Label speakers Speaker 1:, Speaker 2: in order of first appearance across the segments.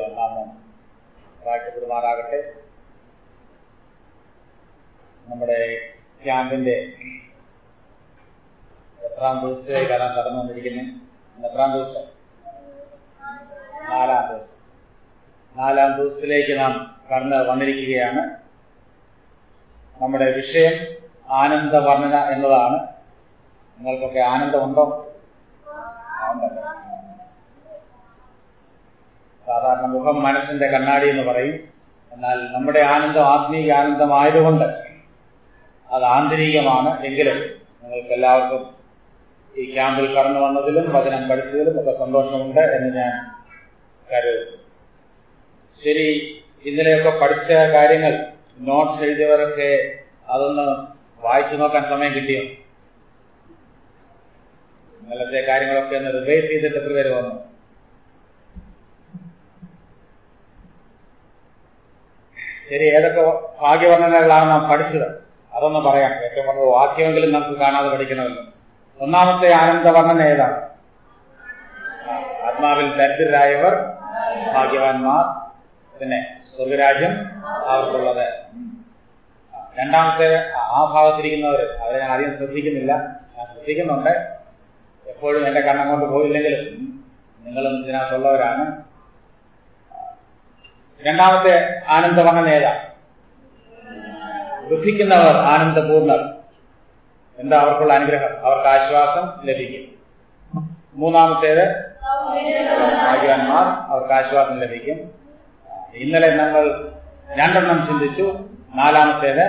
Speaker 1: നാമം വാഴ്ത്തപ്പെടുമാറാകട്ടെ നമ്മുടെ ക്യാമ്പിന്റെ എത്രാം ദിവസത്തേക്കാണ് കടന്നു വന്നിരിക്കുന്നത് ഇന്ന് എത്രാം ദിവസം നാലാം ദിവസം നാലാം ദിവസത്തിലേക്ക് നാം കടന്ന് വന്നിരിക്കുകയാണ് നമ്മുടെ വിഷയം ആനന്ദ വർണ്ണന എന്നതാണ് നിങ്ങൾക്കൊക്കെ ആനന്ദമുണ്ടോ ആ, ഉണ്ടല്ലോ. സാധാരണ മുഖം മനസ്സിന്റെ കണ്ണാടി എന്ന് പറയും എന്നാൽ നമ്മുടെ ആനന്ദം ആത്മീയ ആനന്ദമായതുകൊണ്ട് അത് ആന്തരികമാണ് എങ്കിലും നിങ്ങൾക്ക് എല്ലാവർക്കും ഈ ക്യാമ്പിൽ കടന്നു വന്നതിലും വചനം പഠിച്ചതിലും ഒക്കെ സന്തോഷമുണ്ട് എന്ന് ഞാൻ കരുതുന്നു ശരി ഇന്നലെയൊക്കെ പഠിച്ച കാര്യങ്ങൾ നോട്ട്സ് എഴുതിയവരൊക്കെ അതൊന്ന് വായിച്ചു നോക്കാൻ സമയം കിട്ടിയോ ഇന്നലത്തെ കാര്യങ്ങളൊക്കെ ഒന്ന് റിവൈസ് ചെയ്തിട്ട് എത്ര പേര് വന്നു ശരി ഏതൊക്കെ ഭാഗ്യവർണ്ണനകളാണ് നാം പഠിച്ചത് അതൊന്ന് പറയാം ഏറ്റവും കൂടുതൽ വാക്യമെങ്കിലും നമുക്ക് കാണാതെ പഠിക്കണമല്ലോ ഒന്നാമത്തെ ആനന്ദ വർണ്ണന ഏതാണ് ആ, ആത്മാവിൽ ദരിദ്രരായവർ ഭാഗ്യവാന്മാർ പിന്നെ സ്വർഗരാജ്യം അവർക്കുള്ളത് ഉം. ആ, രണ്ടാമത്തെ ആ ഭാഗത്തിരിക്കുന്നവർ അവരെ ഞാൻ അധികം ശ്രദ്ധിക്കുന്നില്ല ഞാൻ ശ്രദ്ധിക്കുന്നുണ്ട് എപ്പോഴും എന്റെ കണ്ണങ്ങോട്ട് പോയില്ലെങ്കിലും ഉം, നിങ്ങളും ഇതിനകത്തുള്ളവരാണ് രണ്ടാമത്തെ ആനന്ദവർണ്ണന ഏതാ ദുഃഖിക്കുന്നവർ ആനന്ദപൂർണ്ണർ എന്താ അവർക്കുള്ള അനുഗ്രഹം അവർക്ക് ആശ്വാസം ലഭിക്കും മൂന്നാമത്തേത് ഭാഗ്യവാന്മാർ അവർക്ക് ആശ്വാസം ലഭിക്കും ഇന്നലെ നമ്മൾ രണ്ടെണ്ണം ചിന്തിച്ചു നാലാമത്തേത്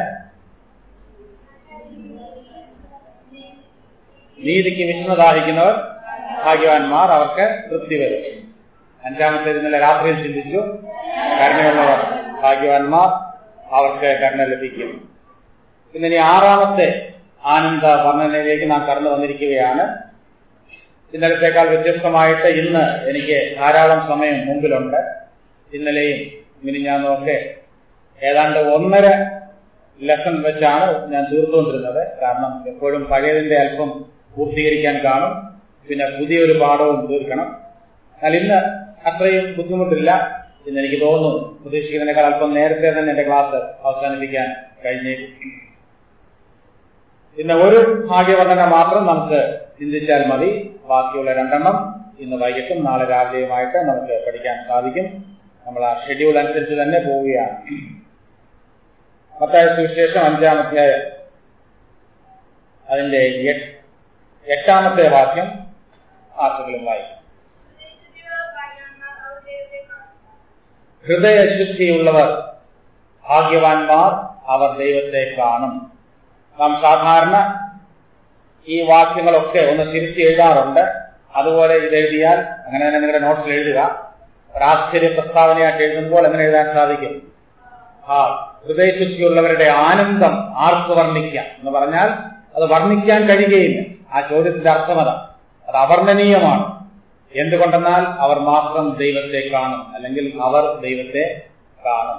Speaker 1: നീതിക്ക് വിഷ്ണുദാഹിക്കുന്നവർ ഭാഗ്യവാന്മാർ അവർക്ക് തൃപ്തി വരും അഞ്ചാമത്തേത് ഇന്നലെ രാത്രിയിൽ ചിന്തിച്ചു കരുണയുള്ളവർ ഭാഗ്യവാന്മാർ അവർക്ക് കരുണ ലഭിക്കും പിന്നെ ഇനി ആറാമത്തെ ആനന്ദ വർണ്ണനയിലേക്ക് നാം കടന്നു വന്നിരിക്കുകയാണ് ഇന്നലത്തേക്കാൾ വ്യത്യസ്തമായിട്ട് ഇന്ന് എനിക്ക് ധാരാളം സമയം മുമ്പിലുണ്ട് ഇന്നലെയും മിനിഞ്ഞാന്നും ഒക്കെ ഏതാണ്ട് ഒന്നര ലെസൺ വെച്ചാണ് ഞാൻ തീർത്തുകൊണ്ടിരുന്നത് കാരണം എപ്പോഴും പഴയതിന്റെ അല്പം പൂർത്തീകരിക്കാൻ കാണും പിന്നെ പുതിയൊരു പാഠവും തീർക്കണം എന്നാൽ ഇന്ന് അത്രയും ബുദ്ധിമുട്ടില്ല എന്ന് എനിക്ക് തോന്നുന്നു പ്രതീക്ഷിക്കുന്നതിനേക്കാൾ അല്പം നേരത്തെ തന്നെ എന്റെ ക്ലാസ് അവസാനിപ്പിക്കാൻ കഴിഞ്ഞേക്കും ഇന്ന് ഒരു ഭാഗ്യവർണ്ണന മാത്രം നമുക്ക് ചിന്തിച്ചാൽ മതി ബാക്കിയുള്ള രണ്ടെണ്ണം ഇന്ന് വൈകിട്ടും നാളെ രാവിലെയുമായിട്ട് നമുക്ക് പഠിക്കാൻ സാധിക്കും നമ്മൾ ആ ഷെഡ്യൂൾ അനുസരിച്ച് തന്നെ പോവുകയാണ് മത്തായ സുവിശേഷം അഞ്ചാം അധ്യായം അതിന്റെ എട്ട്- എട്ടാമത്തെ വാക്യം ആർക്കെങ്കിലും വായിക്കും ഹൃദയശുദ്ധിയുള്ളവർ ഭാഗ്യവാന്മാർ അവർ ദൈവത്തെ കാണും നാം സാധാരണ ഈ വാക്യങ്ങളൊക്കെ ഒന്ന് തിരിച്ച് എഴുതാറുണ്ട് അതുപോലെ ഇത് എഴുതിയാൽ അങ്ങനെ തന്നെ നിങ്ങളുടെ നോട്ട്സിൽ എഴുതുക ഒരാശ്ചര്യ പ്രസ്താവനയായിട്ട് എഴുതുമ്പോൾ എങ്ങനെ എഴുതാൻ സാധിക്കും ആ ഹൃദയശുദ്ധിയുള്ളവരുടെ ആനന്ദം ആർക്ക് വർണ്ണിക്കാം എന്ന് പറഞ്ഞാൽ അത് വർണ്ണിക്കാൻ കഴിയുകയില്ല ആ ചോദ്യത്തിന്റെ അർത്ഥം അതാ അത് അവർണ്ണനീയമാണ് എന്തുകൊണ്ടെന്നാൽ അവർ മാത്രം ദൈവത്തെ കാണും അല്ലെങ്കിൽ അവർ ദൈവത്തെ കാണും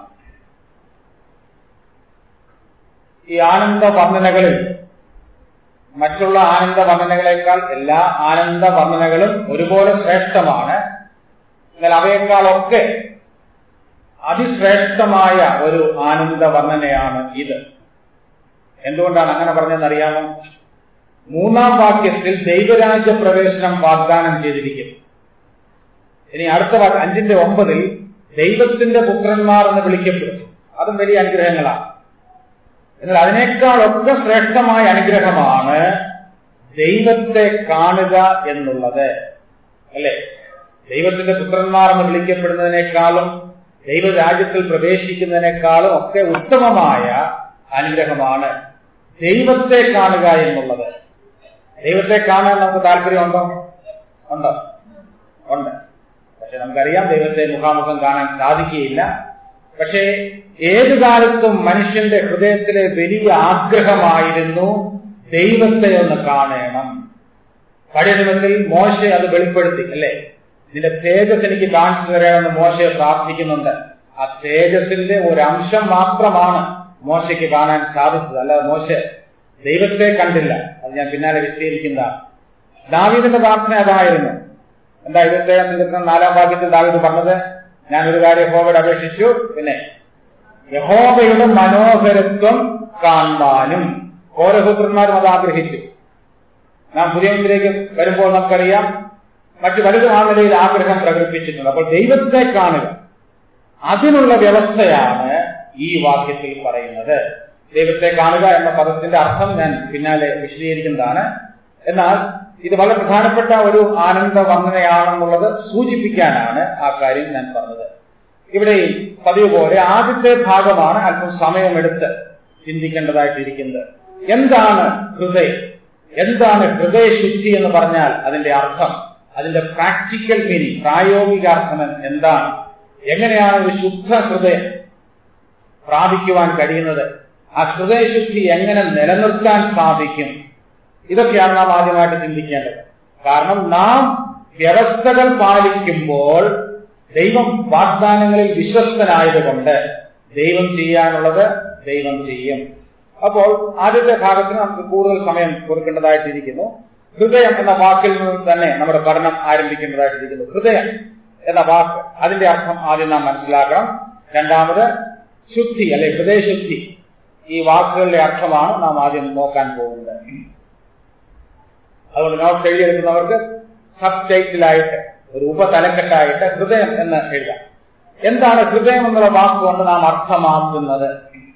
Speaker 1: ഈ ആനന്ദ വർണ്ണനകളിൽ മറ്റുള്ള ആനന്ദ വർണ്ണനകളെക്കാൾ എല്ലാ ആനന്ദ വർണ്ണനകളും ഒരുപോലെ ശ്രേഷ്ഠമാണ് എന്നാൽ അവയെക്കാളൊക്കെ അതിശ്രേഷ്ഠമായ ഒരു ആനന്ദ വർണ്ണനയാണ് ഇത് എന്തുകൊണ്ടാണ് അങ്ങനെ പറഞ്ഞതെന്ന് അറിയാമോ മൂന്നാം വാക്യത്തിൽ ദൈവരാജ്യ പ്രവേശനം വാഗ്ദാനം ചെയ്തിരിക്കുന്നു ഇനി അടുത്ത വാക്യം അഞ്ചിന്റെ ഒമ്പതിൽ ദൈവത്തിന്റെ പുത്രന്മാർ എന്ന് വിളിക്കപ്പെടും അതും വലിയ അനുഗ്രഹങ്ങളാണ് എന്നാൽ അതിനേക്കാളൊക്കെ ശ്രേഷ്ഠമായ അനുഗ്രഹമാണ് ദൈവത്തെ കാണുക എന്നുള്ളത് അല്ലെ ദൈവത്തിന്റെ പുത്രന്മാർ എന്ന് വിളിക്കപ്പെടുന്നതിനേക്കാളും ദൈവരാജ്യത്തിൽ പ്രവേശിക്കുന്നതിനേക്കാളും ഒക്കെ ഉത്തമമായ അനുഗ്രഹമാണ് ദൈവത്തെ കാണുക എന്നുള്ളത് ദൈവത്തെ കാണാൻ നമുക്ക് താല്പര്യമുണ്ടോ ഉണ്ടോ ഉണ്ട് പക്ഷെ നമുക്കറിയാം ദൈവത്തെ മുഖാമുഖം കാണാൻ സാധിക്കുകയില്ല പക്ഷേ ഏതു കാലത്തും മനുഷ്യന്റെ ഹൃദയത്തിലെ വലിയ ആഗ്രഹമായിരുന്നു ദൈവത്തെ ഒന്ന് കാണണം പഴയ നിയമത്തിൽ മോശ അത് വെളിപ്പെടുത്തി അല്ലേ നിന്റെ തേജസ് എനിക്ക് കാണിച്ചു തരണമെന്ന് മോശയെ പ്രാർത്ഥിക്കുന്നുണ്ട് ആ തേജസിന്റെ ഒരു അംശം മാത്രമാണ് മോശയ്ക്ക് കാണാൻ സാധിച്ചത് അല്ലാതെ മോശ ദൈവത്തെ കണ്ടില്ല അത് ഞാൻ പിന്നാലെ വിശദീകരിക്കുന്നതാണ് ദാവീദിന്റെ പ്രാർത്ഥന അതായിരുന്നു എന്താ ഇരുപത്തേഴാം സങ്കീർത്തനം നാലാം വാക്യത്തിൽ ദാവീദ് പറഞ്ഞത് ഞാൻ ഒരു കാര്യം യഹോവയോട് അപേക്ഷിച്ചു പിന്നെ യഹോവയുടെ മനോഹരത്വം കാണാനും ഓരോ പുത്രന്മാരും അത് ആഗ്രഹിച്ചു നാം പുതിയ മുമ്പിലേക്ക് വരുമ്പോൾ നമുക്കറിയാം മറ്റു പലതും ആ നിലയിൽ ആഗ്രഹം പ്രകടിപ്പിച്ചിട്ടുണ്ട് അപ്പോൾ ദൈവത്തെ കാണുക അതിനുള്ള വ്യവസ്ഥയാണ് ഈ വാക്യത്തിൽ പറയുന്നത് ദൈവത്തെ കാണുക എന്ന പദത്തിന്റെ അർത്ഥം ഞാൻ പിന്നാലെ വിശദീകരിക്കുന്നതാണ് എന്നാൽ ഇത് വളരെ പ്രധാനപ്പെട്ട ഒരു ആനന്ദ വർണ്ണനയാണെന്നുള്ളത് സൂചിപ്പിക്കാനാണ് ആ കാര്യം ഞാൻ പറഞ്ഞത് ഇവിടെ പതിവ് പോലെ ആദ്യത്തെ ഭാഗമാണ് അല്പം സമയമെടുത്ത് ചിന്തിക്കേണ്ടതായിട്ടിരിക്കുന്നത് എന്താണ് ഹൃദയം എന്താണ് ഹൃദയശുദ്ധി എന്ന് പറഞ്ഞാൽ അതിന്റെ അർത്ഥം അതിന്റെ പ്രാക്ടിക്കൽ മീനിങ് പ്രായോഗികാർത്ഥം എന്താണ് എങ്ങനെയാണ് ഒരു ശുദ്ധ ഹൃദയം പ്രാപിക്കുവാൻ കഴിയുന്നത് ആ ഹൃദയശുദ്ധി എങ്ങനെ നിലനിർത്താൻ സാധിക്കും ഇതൊക്കെയാണ് നാം ആദ്യമായിട്ട് ചിന്തിക്കേണ്ടത് കാരണം നാം വ്യവസ്ഥകൾ പാലിക്കുമ്പോൾ ദൈവം വാഗ്ദാനങ്ങളിൽ വിശ്വസ്തനായതുകൊണ്ട് ദൈവം ചെയ്യാനുള്ളത് ദൈവം ചെയ്യും അപ്പോൾ ആദ്യത്തെ ഭാഗത്തിന് നമുക്ക് കൂടുതൽ സമയം കൊടുക്കേണ്ടതായിട്ടിരിക്കുന്നു ഹൃദയം എന്ന വാക്കിൽ നിന്ന് തന്നെ നമ്മുടെ പഠനം ആരംഭിക്കേണ്ടതായിട്ടിരിക്കുന്നു ഹൃദയം എന്ന വാക്ക് അതിന്റെ അർത്ഥം ആദ്യം നാം മനസ്സിലാക്കണം രണ്ടാമത് ശുദ്ധി അല്ലെ ഹൃദയശുദ്ധി ഈ വാക്കുകളുടെ അർത്ഥമാണ് നാം ആദ്യം നോക്കാൻ പോകുന്നത് അതുകൊണ്ട് നോട്ട് എഴുതിയെടുക്കുന്നവർക്ക് സബ് ടൈറ്റിലായിട്ട് ഒരു ഉപതലക്കെട്ടായിട്ട് ഹൃദയം എന്ന് എഴുതാം എന്താണ് ഹൃദയം എന്നുള്ള വാക്കുകൊണ്ട് നാം അർത്ഥമാക്കുന്നത്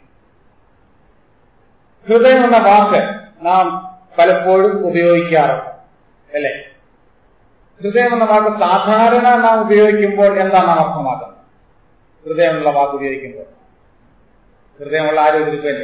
Speaker 1: ഹൃദയം എന്ന വാക്ക് നാം പലപ്പോഴും ഉപയോഗിക്കാറുണ്ട് അല്ലേ ഹൃദയം എന്ന വാക്ക് സാധാരണ നാം ഉപയോഗിക്കുമ്പോൾ എന്താണ് നാം അർത്ഥമാക്കുന്നത് ഹൃദയം എന്നുള്ള വാക്ക് ഉപയോഗിക്കുമ്പോൾ ഹൃദയമുള്ള ആരും ഇരിപ്പല്ലേ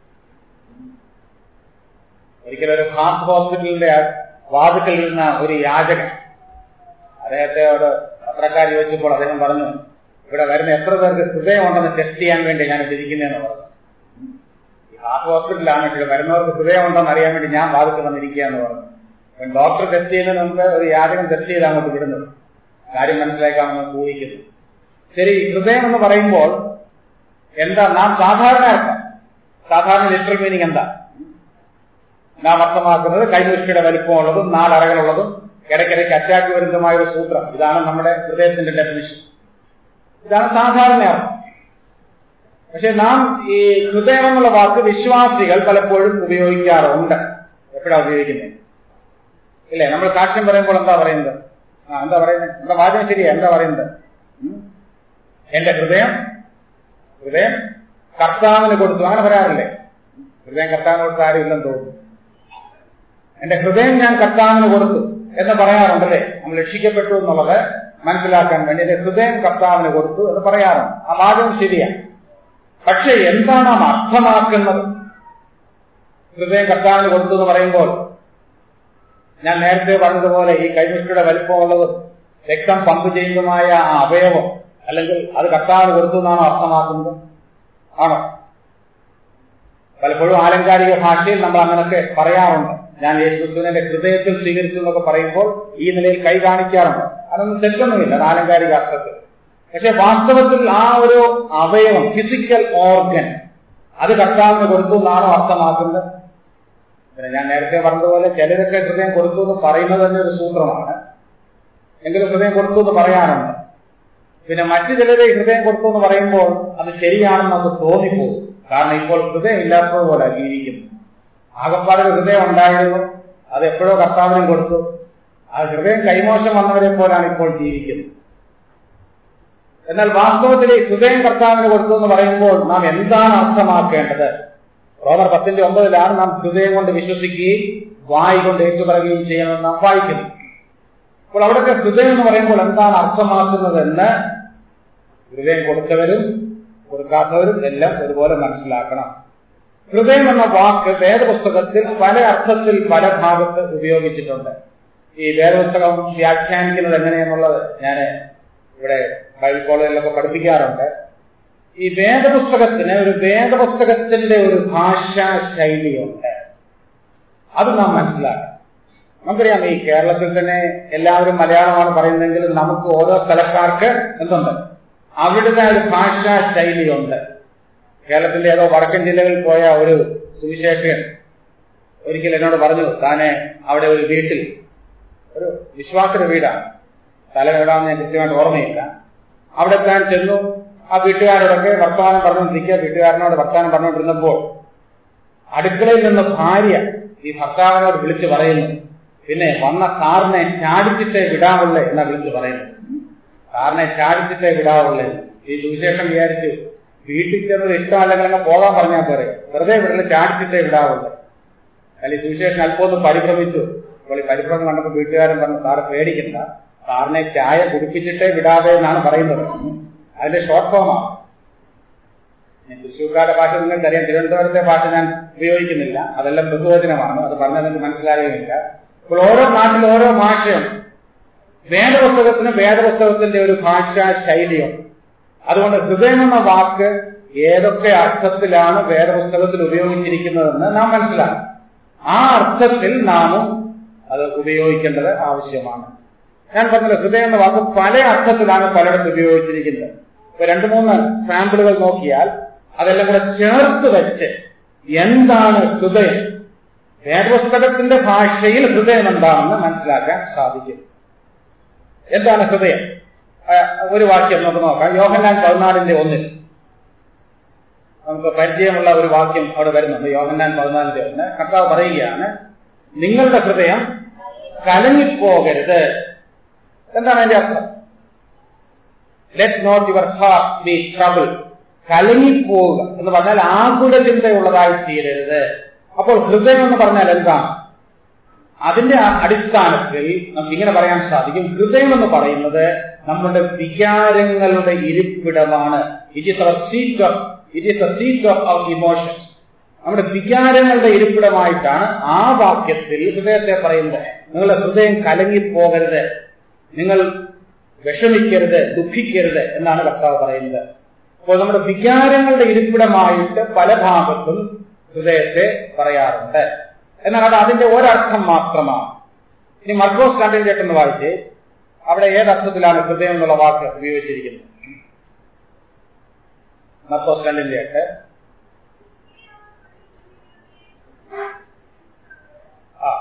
Speaker 1: ഒരിക്കലും ഒരു ഹാർട്ട് ഹോസ്പിറ്റലിന്റെ വാതുക്കൽ നിന്ന ഒരു യാചകൻ അദ്ദേഹത്തോട് പത്രക്കാർ ചോദിച്ചപ്പോൾ അദ്ദേഹം പറഞ്ഞു ഇവിടെ വരുന്ന എത്ര പേർക്ക് ഹൃദയമുണ്ടെന്ന് ടെസ്റ്റ് ചെയ്യാൻ വേണ്ടി ഞാൻ ഇരിക്കുന്നതെന്ന് പറഞ്ഞു ഈ ഹാർട്ട് ഹോസ്പിറ്റലാണ് ഇവിടെ വരുന്നവർക്ക് ഹൃദയമുണ്ടെന്ന് അറിയാൻ വേണ്ടി ഞാൻ വാതുക്കൽ വന്നിരിക്കുക എന്ന് പറഞ്ഞു അപ്പം ഡോക്ടർ ടെസ്റ്റ് ചെയ്യുന്നതിന് മുമ്പ് ഒരു യാചകൻ ടെസ്റ്റ് ചെയ്ത് അങ്ങോട്ട് വിടുന്നത് കാര്യം മനസ്സിലാക്കാമെന്ന് ഊഹിക്കുന്നു ശരി ഹൃദയം എന്ന് പറയുമ്പോൾ എന്താ നാം സാധാരണ അർത്ഥം സാധാരണ ലിറ്ററൽ മീനിങ് എന്താ നാം അർത്ഥമാക്കുന്നത് കൈമുഷ്ടിയുടെ വലിപ്പമുള്ളതും നാലറകളുള്ളതും ഇടയ്ക്കിടയ്ക്ക് അറ്റാക്ക് വരുന്നതുമായ ഒരു സൂത്രം ഇതാണ് നമ്മുടെ ഹൃദയത്തിന്റെ ഡെഫിനിഷൻ ഇതാണ് സാധാരണ അർത്ഥം പക്ഷെ നാം ഈ ഹൃദയം എന്നുള്ള വാക്ക് വിശ്വാസികൾ പലപ്പോഴും ഉപയോഗിക്കാറുണ്ട് എപ്പോഴാ ഉപയോഗിക്കുന്നത് ഇല്ലേ നമ്മൾ സാക്ഷ്യം പറയുമ്പോൾ എന്താ പറയുന്നത് ആ എന്താ പറയുന്നത് നമ്മുടെ വാചകം ശരിയാ എന്താ പറയുന്നത് എന്റെ ഹൃദയം ഹൃദയം കർത്താവിന് കൊടുത്തു അങ്ങനെ പറയാറില്ലേ ഹൃദയം കർത്താവിന് കൊടുത്ത ആരും ഇല്ലെന്ന് തോന്നുന്നു എന്റെ ഹൃദയം ഞാൻ കർത്താവിന് കൊടുത്തു എന്ന് പറയാറുണ്ടല്ലേ നമ്മൾ രക്ഷിക്കപ്പെട്ടു എന്നുള്ളത് മനസ്സിലാക്കാൻ വേണ്ടി എന്റെ ഹൃദയം കർത്താവിന് കൊടുത്തു എന്ന് പറയാറുണ്ട് ആ വാദം ശരിയാണ് പക്ഷെ എന്താണ് നാം അർത്ഥമാക്കുന്നത് ഹൃദയം കർത്താവിന് കൊടുത്തു എന്ന് പറയുമ്പോൾ ഞാൻ നേരത്തെ പറഞ്ഞതുപോലെ ഈ കൈമുഷ്ടിയുടെ വലിപ്പമുള്ളതും രക്തം പമ്പ് ചെയ്യുന്നതുമായ ആ അവയവം അല്ലെങ്കിൽ അത് കർത്താവിന് കൊടുത്തു എന്നാണോ അർത്ഥമാക്കുന്നത് ആണോ പലപ്പോഴും ആലങ്കാരിക ഭാഷയിൽ നമ്മൾ അങ്ങനൊക്കെ പറയാറുണ്ട് ഞാൻ യേശുക്രിസ്തുവിനെ ഹൃദയത്തിൽ സ്വീകരിച്ചു എന്നൊക്കെ പറയുമ്പോൾ ഈ നിലയിൽ കൈ കാണിക്കാറുണ്ട് അതൊന്നും തെറ്റൊന്നുമില്ല അത് ആലങ്കാരിക അർത്ഥത്തിൽ പക്ഷെ വാസ്തവത്തിൽ ആ ഒരു അവയവം ഫിസിക്കൽ ഓർഗൻ അത് കർത്താവിന് കൊടുത്തു എന്നാണോ അർത്ഥമാക്കുന്നത് പിന്നെ ഞാൻ നേരത്തെ പറഞ്ഞതുപോലെ ചിലരൊക്കെ ഹൃദയം കൊടുത്തു എന്ന് പറയുന്നത് തന്നെ ഒരു സൂത്രമാണ് എങ്കിലും ഹൃദയം കൊടുത്തു എന്ന് പറയാറുണ്ട് പിന്നെ മറ്റു ചിലരെ ഹൃദയം കൊടുത്തു എന്ന് പറയുമ്പോൾ അത് ശരിയാണെന്ന് നമുക്ക് തോന്നിപ്പോകും കാരണം ഇപ്പോൾ ഹൃദയം ഇല്ലാത്തതുപോലെ ജീവിക്കുന്നു ആകപ്പാടെ ഹൃദയം ഉണ്ടായിരുന്നു അത് എപ്പോഴോ കർത്താവിനും കൊടുത്തു ആ ഹൃദയം കൈമോശം വന്നവരെ പോലാണ് ഇപ്പോൾ ജീവിക്കുന്നത് എന്നാൽ വാസ്തവത്തിൽ ഈ ഹൃദയം കർത്താവിന് കൊടുത്തു എന്ന് പറയുമ്പോൾ നാം എന്താണ് അർത്ഥമാക്കേണ്ടത് റോമർ പത്തിന്റെ ഒമ്പതിലാണ് നാം ഹൃദയം കൊണ്ട് വിശ്വസിക്കുകയും വായി കൊണ്ട് ഏറ്റുപറയുകയും ചെയ്യണമെന്ന് നാം വായിക്കുന്നു അപ്പോൾ അവിടുത്തെ ഹൃദയം എന്ന് പറയുമ്പോൾ എന്താണ് അർത്ഥമാക്കുന്നതെന്ന് ഹൃദയം കൊടുത്തവരും കൊടുക്കാത്തവരും എല്ലാം ഒരുപോലെ മനസ്സിലാക്കണം ഹൃദയം എന്ന വാക്ക് വേദപുസ്തകത്തിൽ പല അർത്ഥത്തിൽ പല ഭാഗത്ത് ഉപയോഗിച്ചിട്ടുണ്ട് ഈ വേദപുസ്തകം വ്യാഖ്യാനിക്കുന്നത് എങ്ങനെയെന്നുള്ളത് ഞാൻ ഇവിടെ ബൈബിൾ കോളേജിലൊക്കെ പഠിപ്പിക്കാറുണ്ട് ഈ വേദപുസ്തകത്തിന് ഒരു വേദപുസ്തകത്തിന്റെ ഒരു ഭാഷാ ശൈലിയുണ്ട് അത് നാം മനസ്സിലാക്കണം നമുക്കറിയാം ഈ കേരളത്തിൽ തന്നെ എല്ലാവരും മലയാളമാണ് പറയുന്നതെങ്കിലും നമുക്ക് ഓരോ സ്ഥലക്കാർക്ക് എന്തുണ്ട് അവിടുത്തെ ഒരു ഭാഷാ ശൈലിയുണ്ട് കേരളത്തിന്റെ ഏതോ വടക്കൻ ജില്ലകളിൽ പോയ ഒരു സുവിശേഷകൻ ഒരിക്കൽ എന്നോട് പറഞ്ഞു താനെ അവിടെ ഒരു വീട്ടിൽ ഒരു വിശ്വാസയുടെ വീടാണ് സ്ഥലം എവിടാന്ന് ഞാൻ കൃത്യമായിട്ട് ഓർമ്മയില്ല അവിടെ താൻ ചെന്നു ആ വീട്ടുകാരോടൊക്കെ വർത്തമാനം പറഞ്ഞുകൊണ്ടിരിക്കുക വീട്ടുകാരനോട് വർത്തമാനം പറഞ്ഞുകൊണ്ടിരുന്നപ്പോൾ അടുക്കളയിൽ നിന്ന് ഭാര്യ ഈ ഭർത്താവിനോട് വിളിച്ചു പറയുന്നു പിന്നെ വന്ന സാറിനെ ചാടിച്ചിട്ടേ വിടാവുള്ളേ എന്നാ വിളിച്ചു പറയുന്നത് സാറിനെ ചാടിച്ചിട്ടേ വിടാവുള്ളേ ഈ സുവിശേഷം വിചാരിച്ചു വീട്ടിൽ ചെന്നത് ഇഷ്ടമല്ലെങ്കിൽ അങ്ങ് പോകാൻ പറഞ്ഞാൽ പോരെ വെറുതെ വിടല് ചാടിച്ചിട്ടേ വിടാവുള്ളൂ അല്ലെ സുവിശേഷൻ അല്പം ഒന്ന് പരിഭ്രമിച്ചു അപ്പോൾ ഈ പരിഭ്രമം കണ്ടപ്പോൾ വീട്ടുകാരൻ പറഞ്ഞു സാറ് പേടിക്കണ്ട സാറിനെ ചായ കുടിപ്പിച്ചിട്ടേ വിടാതെ എന്നാണ് പറയുന്നത് അതിന്റെ ഷോർട്ട് ഫോമാണ് തൃശ്ശൂർക്കാരുടെ ഭാഷ നിങ്ങൾക്കറിയാം തിരുവനന്തപുരത്തെ ഭാഷ ഞാൻ ഉപയോഗിക്കുന്നില്ല അതെല്ലാം ബഹുവചനമാണ് അത് പറഞ്ഞാൽ നിങ്ങൾക്ക് മനസ്സിലാകുകയില്ല അപ്പോൾ ഓരോ നാട്ടിൽ ഓരോ ഭാഷയുണ്ട് വേദപുസ്തകത്തിന് വേദപുസ്തകത്തിന്റെ ഒരു ഭാഷാ ശൈലിയുണ്ട് അതുകൊണ്ട് ഹൃദയം എന്ന വാക്ക് ഏതൊക്കെ അർത്ഥത്തിലാണ് വേദപുസ്തകത്തിൽ ഉപയോഗിച്ചിരിക്കുന്നതെന്ന് നാം മനസ്സിലാക്കും ആ അർത്ഥത്തിൽ നാമും അത് ഉപയോഗിക്കേണ്ടത് ആവശ്യമാണ് ഞാൻ പറഞ്ഞത് ഹൃദയം എന്ന വാക്ക് പല അർത്ഥത്തിലാണ് പലയിടത്ത് ഉപയോഗിച്ചിരിക്കുന്നത് ഇപ്പൊ രണ്ടു മൂന്ന് സാമ്പിളുകൾ നോക്കിയാൽ അതെല്ലാം കൂടെ ചേർത്ത് വെച്ച് എന്താണ് ഹൃദയം വേദപുസ്തകത്തിന്റെ ഭാഷയിൽ ഹൃദയം എന്താണെന്ന് മനസ്സിലാക്കാൻ സാധിക്കും എന്താണ് ഹൃദയം ഒരു വാക്യം നമുക്ക് നോക്കാം യോഹന്നാൻ പതിനാലിന്റെ ഒന്നിൽ നമുക്ക് പരിചയമുള്ള ഒരു വാക്യം അവിടെ വരുന്നുണ്ട് യോഹന്നാൻ പതിനാലിന്റെ ഒന്ന് കർത്താവ് പറയുകയാണ് നിങ്ങളുടെ ഹൃദയം കലങ്ങിപ്പോകരുത് എന്താണ് അതിന്റെ അർത്ഥം let not your heart be trouble കലങ്ങിപ്പോവുക എന്ന് പറഞ്ഞാൽ ആകുല ചിന്തയുള്ളതായി തീരരുത് അപ്പോൾ ഹൃദയം എന്ന് പറഞ്ഞാൽ എന്താണ് അതിന്റെ അടിസ്ഥാനത്തിൽ നമുക്ക് ഇങ്ങനെ പറയാൻ സാധിക്കും ഹൃദയം എന്ന് പറയുന്നത് നമ്മുടെ വികാരങ്ങളുടെ ഇരിപ്പിടമാണ് it is our seat of it is the seat of our emotions നമ്മുടെ വികാരങ്ങളുടെ ഇരിപ്പിടമായിട്ടാണ് ആ വാക്യത്തിൽ ഹൃദയത്തെ പറയുന്നത് നിങ്ങളുടെ ഹൃദയം കലങ്ങിപ്പോകരുത് നിങ്ങൾ വിഷമിക്കരുത് ദുഃഖിക്കരുത് എന്നാണ് കർത്താവ് പറയുന്നത് അപ്പോൾ നമ്മുടെ വികാരങ്ങളുടെ ഇരിപ്പിടമായിട്ട് പല ഭാഗത്തും ഹൃദയത്തെ പറയാറുണ്ട് എന്നാൽ അത് അതിന്റെ ഒരർത്ഥം മാത്രമാണ് ഇനി മർക്കോസ് രണ്ടിന്റെ എട്ടെന്ന് വായിച്ച് അവിടെ ഏതർത്ഥത്തിലാണ് ഹൃദയം എന്നുള്ള വാക്ക് ഉപയോഗിച്ചിരിക്കുന്നത് മർക്കോസ് രണ്ടിന്റെ എട്ട് ആ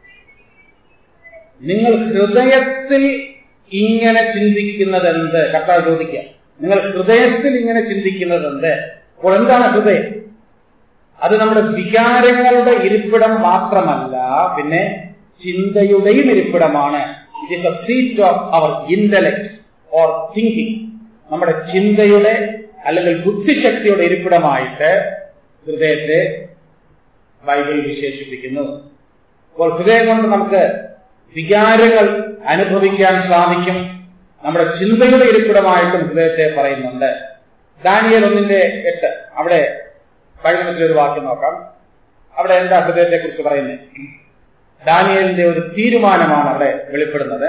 Speaker 1: നിങ്ങൾ ഹൃദയത്തിൽ ഇങ്ങനെ ചിന്തിക്കുന്നതെന്ത് കർത്താവ് ചോദിക്കുക നിങ്ങൾ ഹൃദയത്തിൽ ഇങ്ങനെ ചിന്തിക്കുന്നതെന്ത് അപ്പോൾ എന്താണ് ഹൃദയം അത് നമ്മുടെ വികാരങ്ങളുടെ ഇരിപ്പിടം മാത്രമല്ല പിന്നെ ചിന്തയുടെയും ഇരിപ്പിടമാണ് it is the seat of our intellect or thinking നമ്മുടെ ചിന്തയുടെ അല്ലെങ്കിൽ ബുദ്ധിശക്തിയുടെ ഇരിപ്പിടമായിട്ട് ഹൃദയത്തെ ബൈബിൾ വിശേഷിപ്പിക്കുന്നു അപ്പോൾ ഹൃദയം കൊണ്ട് നമുക്ക് വികാരങ്ങൾ അനുഭവിക്കാൻ സാധിക്കും നമ്മുടെ ചിന്തയുടെ ഇരിപ്പിടമായിട്ടും ഹൃദയത്തെ പറയുന്നുണ്ട് ദാനിയൽ ഒന്നിന്റെ എട്ട് അവിടെ പഴമത്തിലൊരു വാക്യം നോക്കാം അവിടെ എന്താ ഹൃദയത്തെ കുറിച്ച് പറയുന്നത് ദാനിയലിന്റെ ഒരു തീരുമാനമാണ് അവിടെ വെളിപ്പെടുന്നത്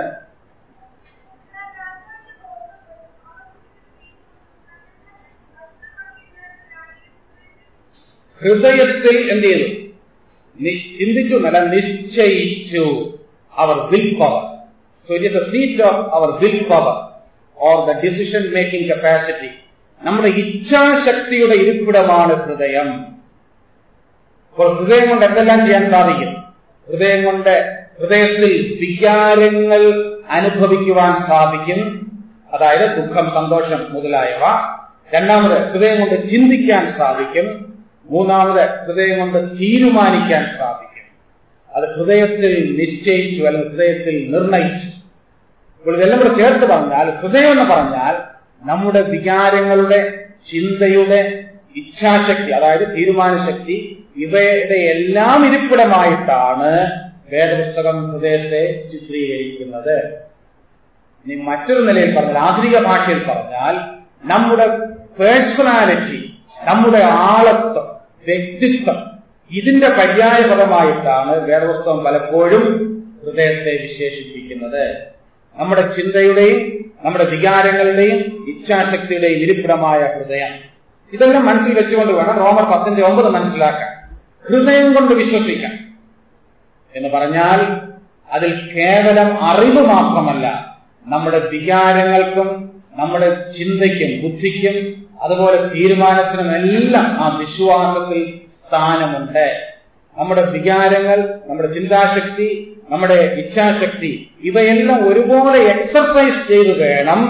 Speaker 1: ഹൃദയത്തിൽ എന്ത് ചെയ്തു ചിന്തിച്ചു എന്നല്ല നിശ്ചയിച്ചു our will power so it is the seat of our will power or the decision making capacity നമ്മുടെ ഇച്ഛാശക്തിയുടെ ഇരിപ്പിടമാണ് ഹൃദയം അപ്പോൾ ഹൃദയം കൊണ്ട് എന്തെല്ലാം ചെയ്യാൻ സാധിക്കും ഹൃദയം കൊണ്ട് ഹൃദയത്തിൽ വികാരങ്ങൾ അനുഭവിക്കുവാൻ സാധിക്കും അതായത് ദുഃഖം സന്തോഷം മുതലായവ രണ്ടാമത് ഹൃദയം കൊണ്ട് ചിന്തിക്കാൻ സാധിക്കും മൂന്നാമത് ഹൃദയം കൊണ്ട് തീരുമാനിക്കാൻ സാധിക്കും അത് ഹൃദയത്തിൽ നിശ്ചയിച്ചു അല്ലെങ്കിൽ ഹൃദയത്തിൽ നിർണയിച്ചു അപ്പോൾ ഇതെല്ലാം കൂടെ ചേർത്ത് പറഞ്ഞാൽ ഹൃദയം എന്ന് പറഞ്ഞാൽ നമ്മുടെ വികാരങ്ങളുടെ ചിന്തയുടെ ഇച്ഛാശക്തി അതായത് തീരുമാനശക്തി ഇവയുടെ എല്ലാം ഇരിപ്പിടമായിട്ടാണ് വേദപുസ്തകം ഹൃദയത്തെ ചിത്രീകരിക്കുന്നത് ഇനി മറ്റൊരു നിലയിൽ പറഞ്ഞാൽ ആധുനിക ഭാഷയിൽ പറഞ്ഞാൽ നമ്മുടെ പേഴ്സണാലിറ്റി നമ്മുടെ ആളത്വം വ്യക്തിത്വം ഇതിന്റെ പര്യായപദമായിട്ടാണ് വേദപുസ്തകം പലപ്പോഴും ഹൃദയത്തെ വിശേഷിപ്പിക്കുന്നത് നമ്മുടെ ചിന്തയുടെയും നമ്മുടെ വികാരങ്ങളുടെയും ഇച്ഛാശക്തിയുടെയും ഇരിപ്പിടമായ ഹൃദയം ഇതെല്ലാം മനസ്സിൽ വെച്ചുകൊണ്ട് വേണം റോമർ പത്തിന്റെ ഒമ്പത് മനസ്സിലാക്കാൻ ഹൃദയം കൊണ്ട് വിശ്വസിക്കാൻ എന്ന് പറഞ്ഞാൽ അതിൽ കേവലം അറിവ് മാത്രമല്ല നമ്മുടെ വികാരങ്ങൾക്കും നമ്മുടെ ചിന്തയ്ക്കും ബുദ്ധിക്കും അതുപോലെ തീരുമാനത്തിനും എല്ലാം ആ വിശ്വാസത്തിൽ സ്ഥാനമുണ്ട് നമ്മുടെ വികാരങ്ങൾ നമ്മുടെ ചിന്താശക്തി നമ്മുടെ ഇച്ഛാശക്തി ഇവയെല്ലാം ഒരുപോലെ എക്സർസൈസ് ചെയ്തു വേണം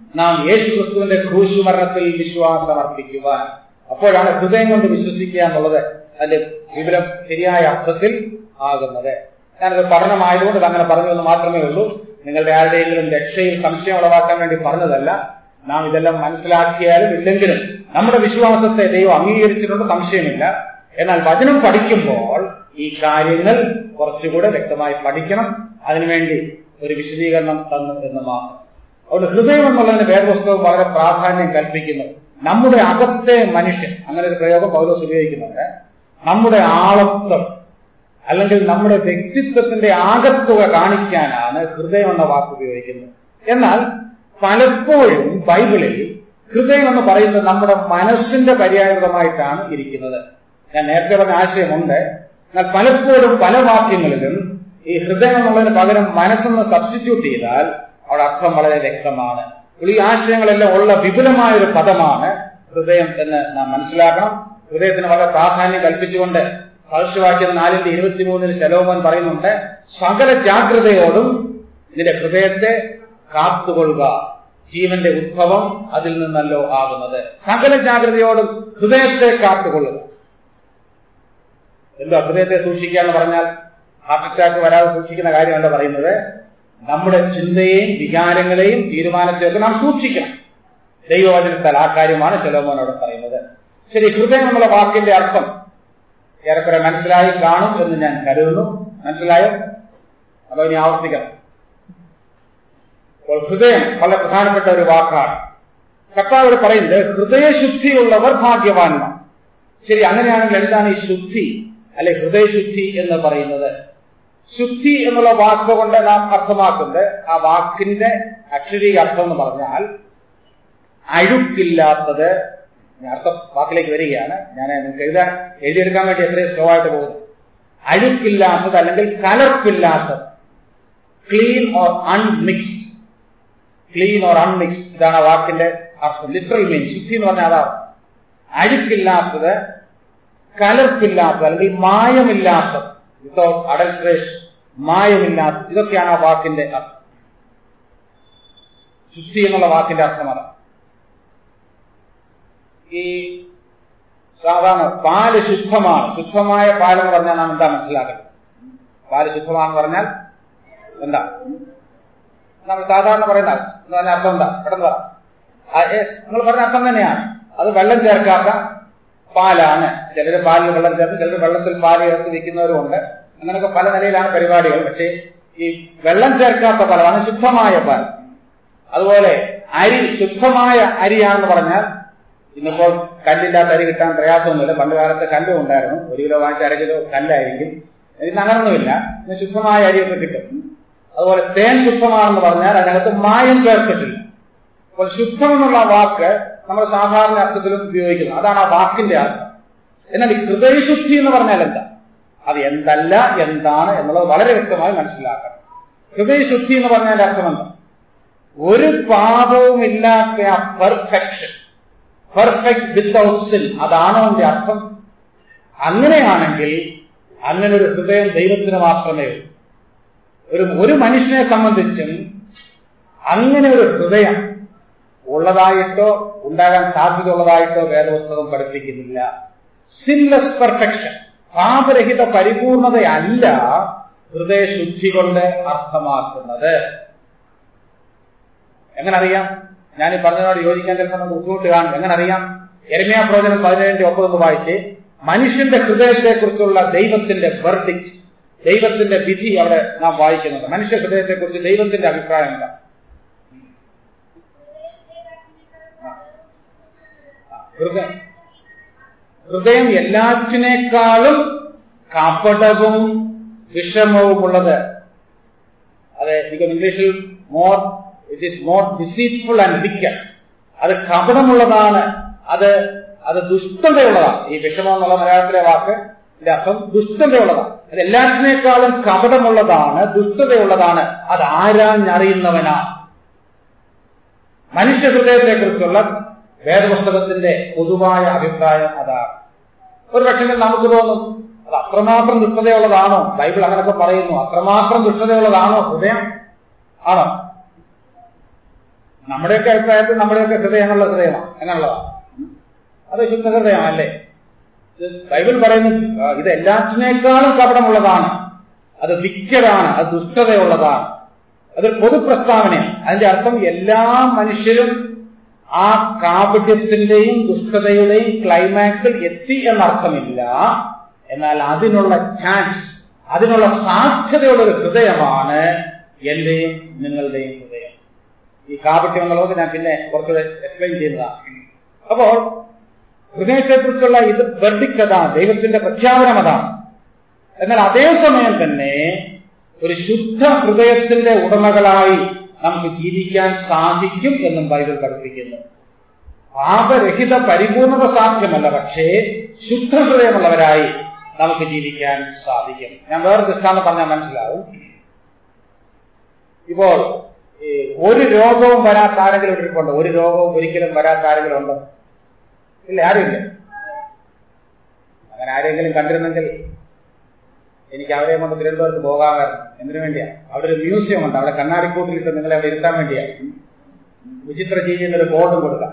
Speaker 1: നാം യേശു ക്രിസ്തുവിന്റെ ക്രൂശു മരണത്തിൽ വിശ്വാസം അർപ്പിക്കുവാൻ അപ്പോഴാണ് ഹൃദയം കൊണ്ട് വിശ്വസിക്കുക എന്നുള്ളത് അതിന്റെ വിവരം ശരിയായ അർത്ഥത്തിൽ ആകുന്നത് ഞാനത് പഠനമായതുകൊണ്ട് ഇത് അങ്ങനെ പറഞ്ഞു എന്ന് മാത്രമേ ഉള്ളൂ നിങ്ങളുടെ ആരുടെയെങ്കിലും രക്ഷയിൽ സംശയം ഉളവാക്കാൻ വേണ്ടി പറഞ്ഞതല്ല നാം ഇതെല്ലാം മനസ്സിലാക്കിയാലും ഇല്ലെങ്കിലും നമ്മുടെ വിശ്വാസത്തെ ദൈവം അംഗീകരിച്ചിട്ടുണ്ട് സംശയമില്ല എന്നാൽ വചനം പഠിക്കുമ്പോൾ ഈ കാര്യങ്ങൾ കുറച്ചുകൂടെ വ്യക്തമായി പഠിക്കണം അതിനുവേണ്ടി ഒരു വിശദീകരണം തന്നു എന്ന് മാത്രം അതുകൊണ്ട് ഹൃദയം എന്നുള്ളതിന് വേദപുസ്തകം വളരെ പ്രാധാന്യം കൽപ്പിക്കുന്നു നമ്മുടെ അകത്തെ മനുഷ്യൻ അങ്ങനെ ഒരു പ്രയോഗം പൗലോസ് ഉപയോഗിക്കുന്നുണ്ട് നമ്മുടെ ആളത്വം അല്ലെങ്കിൽ നമ്മുടെ വ്യക്തിത്വത്തിന്റെ ആകത്തുക കാണിക്കാനാണ് ഹൃദയം എന്ന വാക്ക് ഉപയോഗിക്കുന്നത് എന്നാൽ പലപ്പോഴും ബൈബിളിൽ ഹൃദയം എന്ന് പറയുന്നത് നമ്മുടെ മനസ്സിന്റെ പര്യായതമായിട്ടാണ് ഇരിക്കുന്നത് ഞാൻ നേരത്തെ പറഞ്ഞ ആശയമുണ്ട് എന്നാൽ പലപ്പോഴും പല വാക്യങ്ങളിലും ഈ ഹൃദയം എന്നുള്ളതിന് പകരം മനസ്സെന്ന് സബ്സ്റ്റിറ്റ്യൂട്ട് ചെയ്താൽ അവിടെ അർത്ഥം വളരെ വ്യക്തമാണ് ഈ ആശയങ്ങളെല്ലാം ഉള്ള വിപുലമായ ഒരു പദമാണ് ഹൃദയം എന്ന് നാം മനസ്സിലാക്കണം ഹൃദയത്തിന് വളരെ പ്രാധാന്യം കൽപ്പിച്ചുകൊണ്ട് ഭവിഷ്യവാക്യം നാലിന്റെ ഇരുപത്തിമൂന്നിൽ ശലോമൻ പറയുന്നുണ്ട് സകല ജാഗ്രതയോടും നിന്റെ ഹൃദയത്തെ കാത്തുകൊള്ളുക ജീവന്റെ ഉദ്ഭവം അതിൽ നിന്നല്ലോ ആകുന്നത് സകല ജാഗ്രതയോടും ഹൃദയത്തെ കാത്തുകൊള്ളുക എന്തോ ഹൃദയത്തെ സൂക്ഷിക്കുക എന്ന് പറഞ്ഞാൽ ഹാർട്ട് അറ്റാക്ക് വരാതെ സൂക്ഷിക്കുന്ന കാര്യമല്ല പറയുന്നത് നമ്മുടെ ചിന്തയെയും വികാരങ്ങളെയും തീരുമാനത്തെയൊക്കെ നാം സൂക്ഷിക്കണം ദൈവവചനത്താൽ ആ കാര്യമാണ് ചെലോമോനോട് പറയുന്നത് ശരി ഹൃദയം എന്നുള്ള വാക്കിന്റെ അർത്ഥം ഏറെക്കുറെ മനസ്സിലായി കാണും എന്ന് ഞാൻ കരുതുന്നു മനസ്സിലായോ അതോ ഇനി ആവർത്തിക്കണം അപ്പോൾ ഹൃദയം വളരെ പ്രധാനപ്പെട്ട ഒരു വാക്കാണ് കർത്താവ് പറയുന്നത് ഹൃദയശുദ്ധിയുള്ളവർ ഭാഗ്യവാന്മാർ ശരി അങ്ങനെയാണെങ്കിൽ എന്താണ് ഈ ശുദ്ധി അല്ലെ ഹൃദയശുദ്ധി എന്ന് പറയുന്നത് ശുദ്ധി എന്നുള്ള വാക്കുകൊണ്ട് നാം അർത്ഥമാക്കുന്നത് ആ വാക്കിന്റെ അക്ഷരീക അർത്ഥം എന്ന് പറഞ്ഞാൽ അഴുക്കില്ലാത്തത് ഞാൻ അടുത്ത വാക്കിലേക്ക് വരികയാണ് ഞാൻ നിങ്ങൾക്ക് എഴുതാൻ എഴുതിയെടുക്കാൻ വേണ്ടി എത്രയും സ്ലോ ആയിട്ട് പോകുന്നു അഴുക്കില്ലാത്തത് അല്ലെങ്കിൽ കലർപ്പില്ലാത്തത് clean or unmixed clean or unmixed ഇതാണ് ആ വാക്കിന്റെ അർത്ഥം ലിറ്ററൽ മീൻ ശുദ്ധി എന്ന് പറഞ്ഞാൽ അതാണ് അഴുക്കില്ലാത്തത് കലർപ്പില്ലാത്തത് അല്ലെങ്കിൽ മായമില്ലാത്തത് വിത്തൗട്ട് അഡൽട്രേഷൻ മായമില്ലാത്തത് ഇതൊക്കെയാണ് ആ വാക്കിന്റെ അർത്ഥം ശുദ്ധി എന്നുള്ള വാക്കിന്റെ അർത്ഥമാണ് ഈ സാധാരണ പാല് ശുദ്ധമാണ് ശുദ്ധമായ പാലെന്ന് പറഞ്ഞാൽ നാം എന്താ മനസ്സിലാക്കുന്നത് പാല് ശുദ്ധമാണെന്ന് പറഞ്ഞാൽ എന്താ നമ്മൾ സാധാരണ പറയുന്ന എന്ന് പറഞ്ഞ അർത്ഥം എന്താ പെട്ടെന്ന് പറ നിങ്ങൾ പറഞ്ഞ അർത്ഥം തന്നെയാണ് അത് വെള്ളം ചേർക്കാത്ത പാലാണ് ചിലര് പാലിൽ വെള്ളം ചേർത്ത് ചിലർ വെള്ളത്തിൽ പാല് ചേർത്ത് വിൽക്കുന്നവരുമുണ്ട് അങ്ങനെയൊക്കെ പല നിലയിലാണ് പരിപാടികൾ പക്ഷേ ഈ വെള്ളം ചേർക്കാത്ത പാലാണ് ശുദ്ധമായ പാൽ അതുപോലെ അരി ശുദ്ധമായ അരിയാണെന്ന് പറഞ്ഞാൽ ഇന്നിപ്പോൾ കല്ലില്ലാത്ത അരി കിട്ടാൻ പ്രയാസമൊന്നുമില്ല പണ്ട് കാലത്ത് കല്ലും ഉണ്ടായിരുന്നു ഒരു കിലോ വാങ്ങിച്ച അര കിലോ കല്ലായിരിക്കും ഇന്ന് അങ്ങനൊന്നുമില്ല ഇന്ന് ശുദ്ധമായ അരിയൊക്കെ കിട്ടും അതുപോലെ തേൻ ശുദ്ധമാണെന്ന് പറഞ്ഞാൽ അതിനകത്ത് മായം ചേർത്തിട്ടില്ല അപ്പോൾ ശുദ്ധം എന്നുള്ള വാക്ക് നമ്മൾ സാധാരണ അർത്ഥത്തിലും ഉപയോഗിക്കുന്നു അതാണ് ആ വാക്കിന്റെ അർത്ഥം എന്നാൽ ഈ ഹൃദയശുദ്ധി എന്ന് പറഞ്ഞാൽ എന്താ അത് എന്തല്ല എന്താണ് എന്നുള്ളത് വളരെ വ്യക്തമായി മനസ്സിലാക്കണം ഹൃദയശുദ്ധി എന്ന് പറഞ്ഞാൽ അർത്ഥം എന്താ ഒരു പാപവും ഇല്ലാത്ത ആ പെർഫെക്ഷൻ പെർഫെക്റ്റ് വിത്തൗട്ട് സിൻ അതാണോ എന്റെ അർത്ഥം അങ്ങനെയാണെങ്കിൽ അങ്ങനെ ഒരു ഹൃദയം ദൈവത്തിന് മാത്രമേ ഉള്ളൂ ഒരു ഒരു മനുഷ്യനെ സംബന്ധിച്ചും അങ്ങനെ ഒരു ഹൃദയം ഉള്ളതായിട്ടോ ഉണ്ടാകാൻ സാധ്യതയുള്ളതായിട്ടോ വേദപുസ്തകം പഠിപ്പിക്കുന്നില്ല സിൻലെസ് പെർഫെക്ഷൻ പാപരഹിത പരിപൂർണതയല്ല ഹൃദയശുദ്ധി കൊണ്ട് അർത്ഥമാക്കുന്നത് എങ്ങനെ അറിയാം ഞാൻ ഈ പറഞ്ഞതിനോട് യോജിക്കാൻ ചിലപ്പോൾ നമുക്ക് ബുദ്ധിമുട്ട് കാണും എങ്ങനെ അറിയാം എരമ്യാ പ്രവചനം പതിനേഴിന്റെ ഒപ്പതൊന്ന് വായിച്ച് മനുഷ്യന്റെ ഹൃദയത്തെക്കുറിച്ചുള്ള ദൈവത്തിന്റെ വെർഡിക്റ്റ് ദൈവത്തിന്റെ വിധി അവിടെ നാം വായിക്കുന്നുണ്ട് മനുഷ്യ ഹൃദയത്തെക്കുറിച്ച് ദൈവത്തിന്റെ അഭിപ്രായം എന്താ ഹൃദയം ഹൃദയം എല്ലാറ്റിനേക്കാളും കപടവും വിഷമവുമുള്ളത് അതെ എനിക്ക് ഇംഗ്ലീഷിൽ more it is more deceitful and wicked അത് കപടമുള്ളതാണ് അത് അത് ദുഷ്ടതയുള്ളതാണ് ഈ വിഷമം എന്നുള്ള മലയാളത്തിലെ വാക്ക് ഇതിന്റെ അർത്ഥം ദുഷ്ടതയുള്ളതാണ് അത് എല്ലാറ്റിനേക്കാളും കപടമുള്ളതാണ് ദുഷ്ടതയുള്ളതാണ് അത് ആരാഞ്ഞറിയുന്നവനാണ് മനുഷ്യ ഹൃദയത്തെക്കുറിച്ചുള്ള വേദപുസ്തകത്തിന്റെ പൊതുവായ അഭിപ്രായം അതാണ് ഒരു പക്ഷേ നമുക്ക് തോന്നും അത് അത്രമാത്രം ദുഷ്ടതയുള്ളതാണോ ബൈബിൾ അങ്ങനെയൊക്കെ പറയുന്നു അത്രമാത്രം ദുഷ്ടതയുള്ളതാണോ ഹൃദയം ആണോ നമ്മുടെയൊക്കെ അഭിപ്രായത്തിൽ നമ്മുടെയൊക്കെ ഹൃദയം എന്നുള്ള ഹൃദയമാണ് എന്നുള്ളതാണ് അത് ശുദ്ധ ഹൃദയമല്ലേ ഇത് ബൈബിൾ പറയുന്നു ആ, ഇത് എല്ലാറ്റിനേക്കാളും കപടമുള്ളതാണ് അത് വിക്കലാണ് അത് ദുഷ്ടതയുള്ളതാണ് അതൊരു പൊതുപ്രസ്താവനയാണ് അതിന്റെ അർത്ഥം എല്ലാ മനുഷ്യരും ആ കാപട്യത്തിന്റെയും ദുഷ്ടതയുടെയും ക്ലൈമാക്സിൽ എത്തി എന്നർത്ഥമില്ല എന്നാൽ അതിനുള്ള ചാൻസ് അതിനുള്ള സാധ്യതയുള്ള ഒരു ഹൃദയമാണ് എന്റെയും നിങ്ങളുടെയും ഹൃദയം ഈ കാപട്യം എന്നുള്ളത് ഞാൻ പിന്നെ കുറച്ചുകൂടെ എക്സ്പ്ലെയിൻ ചെയ്യുന്നതാണ് അപ്പോൾ ഹൃദയത്തെക്കുറിച്ചുള്ള ഇത് വെർഡിക്റ്റ് അതാണ് ദൈവത്തിന്റെ പ്രഖ്യാപനം അതാണ് എന്നാൽ അതേസമയം തന്നെ ഒരു ശുദ്ധ ഹൃദയത്തിന്റെ ഉടമകളായി നമുക്ക് ജീവിക്കാൻ സാധിക്കും എന്നും ബൈബിൾ പഠിപ്പിക്കുന്നു പാപരഹിത പരിപൂർണത സാധ്യമല്ല പക്ഷേ ശുദ്ധ ഹൃദയമുള്ളവരായി നമുക്ക് ജീവിക്കാൻ സാധിക്കും ഞാൻ വേറെ ദൃഷ്ടാന്തം പറഞ്ഞാൽ മനസ്സിലാവും ഇപ്പോൾ ഈ ഒരു രോഗവും വരാത്ത ആരെങ്കിലും ഇവിടെ ഇരിപ്പുണ്ടോ ഒരു രോഗവും ഒരിക്കലും വരാത്ത ആരെങ്കിലും ഉണ്ടോ ഇല്ല ആരുമില്ല അങ്ങനെ ആരെങ്കിലും കണ്ടിരുന്നെങ്കിൽ എനിക്ക് അവരെ കൊണ്ട് തിരുവനന്തപുരത്ത് പോകാമായിരുന്നു എന്തിനു വേണ്ടിയാ അവിടെ ഒരു മ്യൂസിയം ഉണ്ട് അവിടെ കണ്ണാടിക്കൂട്ടിലിട്ട് നിങ്ങളെ അവിടെ ഇരുത്താൻ വേണ്ടിയാ വിചിത്ര ജീവി എന്നൊരു ബോർഡും കൊടുക്കാം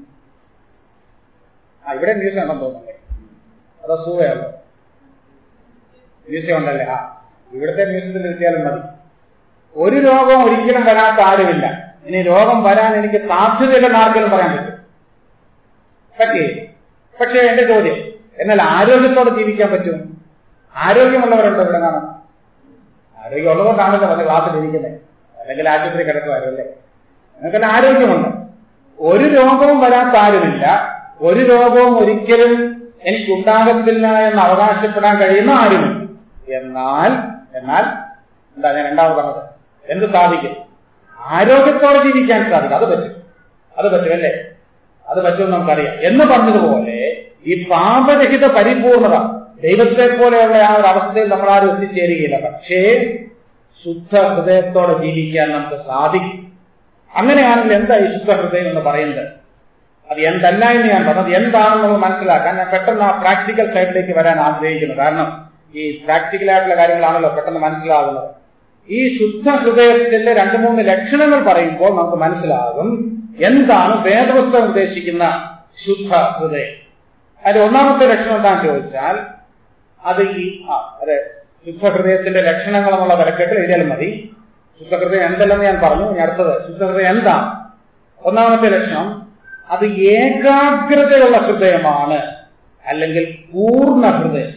Speaker 1: ആ ഇവിടെ മ്യൂസിയം ഉണ്ടെന്ന് തോന്നുന്നല്ലേ അതോ സൂവയുണ്ടോ മ്യൂസിയം ഉണ്ടല്ലേ ആ ഇവിടുത്തെ മ്യൂസിയത്തിൽ ഇരുത്തിയാലും മതി ഒരു രോഗവും ഒരിക്കലും വരാത്ത ആരുമില്ല ഇനി രോഗം വരാൻ എനിക്ക് സാധ്യതയില്ലെന്ന് ആർക്കെങ്കിലും പറയാൻ പറ്റും പറ്റിയേ പക്ഷേ എന്റെ ചോദ്യം എന്നാൽ ആരോഗ്യത്തോടെ ജീവിക്കാൻ പറ്റും ആരോഗ്യമുള്ളവരുണ്ടോ ഇവിടെ കാണാം ആരോഗ്യമുള്ളതുകൊണ്ടാണല്ലോ വന്ന് ക്ലാസ്സിൽ ഇരിക്കുന്നത് അല്ലെങ്കിൽ ആശുപത്രി കിടക്കുമായിരുന്നു അല്ലേ നിങ്ങൾക്കെല്ലാം ആരോഗ്യമുണ്ട് ഒരു രോഗവും വരാത്ത ആരുമില്ല ഒരു രോഗവും ഒരിക്കലും എനിക്ക് ഉണ്ടാകത്തില്ല എന്ന് അവകാശപ്പെടാൻ കഴിയുന്ന ആരുമില്ല എന്നാൽ എന്നാൽ എന്താ ഞാൻ രണ്ടാമത് പറഞ്ഞത് എന്ത് സാധിക്കും ആരോഗ്യത്തോടെ ജീവിക്കാൻ സാധിക്കും അത് പറ്റും അത് പറ്റും അല്ലേ അത് പറ്റുമെന്ന് നമുക്കറിയാം എന്ന് പറഞ്ഞതുപോലെ ഈ പാപരഹിത പരിപൂർണത ദൈവത്തെ പോലെയുള്ള ആ ഒരു അവസ്ഥയിൽ നമ്മൾ ആരും എത്തിച്ചേരുകയില്ല പക്ഷേ ശുദ്ധ ഹൃദയത്തോടെ ജീവിക്കാൻ നമുക്ക് സാധിക്കും അങ്ങനെയാണെങ്കിൽ എന്താ ഈ ശുദ്ധ ഹൃദയം എന്ന് പറയുന്നത് അത് എന്തല്ല എന്ന് ഞാൻ പറഞ്ഞത് എന്താണെന്ന് നമ്മൾ മനസ്സിലാക്കാൻ ഞാൻ പെട്ടെന്ന് ആ പ്രാക്ടിക്കൽ സൈഡിലേക്ക് വരാൻ ആഗ്രഹിക്കുന്നു കാരണം ഈ പ്രാക്ടിക്കൽ ആയിട്ടുള്ള കാര്യങ്ങളാണല്ലോ പെട്ടെന്ന് മനസ്സിലാകുന്നത് ഈ ശുദ്ധ ഹൃദയത്തിന്റെ രണ്ട് മൂന്ന് ലക്ഷണങ്ങൾ പറയുമ്പോൾ നമുക്ക് മനസ്സിലാകും എന്താണ് വേദപുസ്തകം ഉദ്ദേശിക്കുന്ന ശുദ്ധ ഹൃദയം അതിന്റെ ഒന്നാമത്തെ ലക്ഷണം എന്താണെന്ന് ചോദിച്ചാൽ അത് ഈ ആ അതെ ശുദ്ധ ഹൃദയത്തിന്റെ ലക്ഷണങ്ങൾ എന്നുള്ള വിലക്കെട്ടിൽ എഴുതിയാലും മതി ശുദ്ധ ഹൃദയം എന്തല്ലെന്ന് ഞാൻ പറഞ്ഞു ഇനി അടുത്തത് ശുദ്ധ ഹൃദയം എന്താണ് ഒന്നാമത്തെ ലക്ഷണം അത് ഏകാഗ്രതയുള്ള ഹൃദയമാണ് അല്ലെങ്കിൽ പൂർണ്ണ ഹൃദയം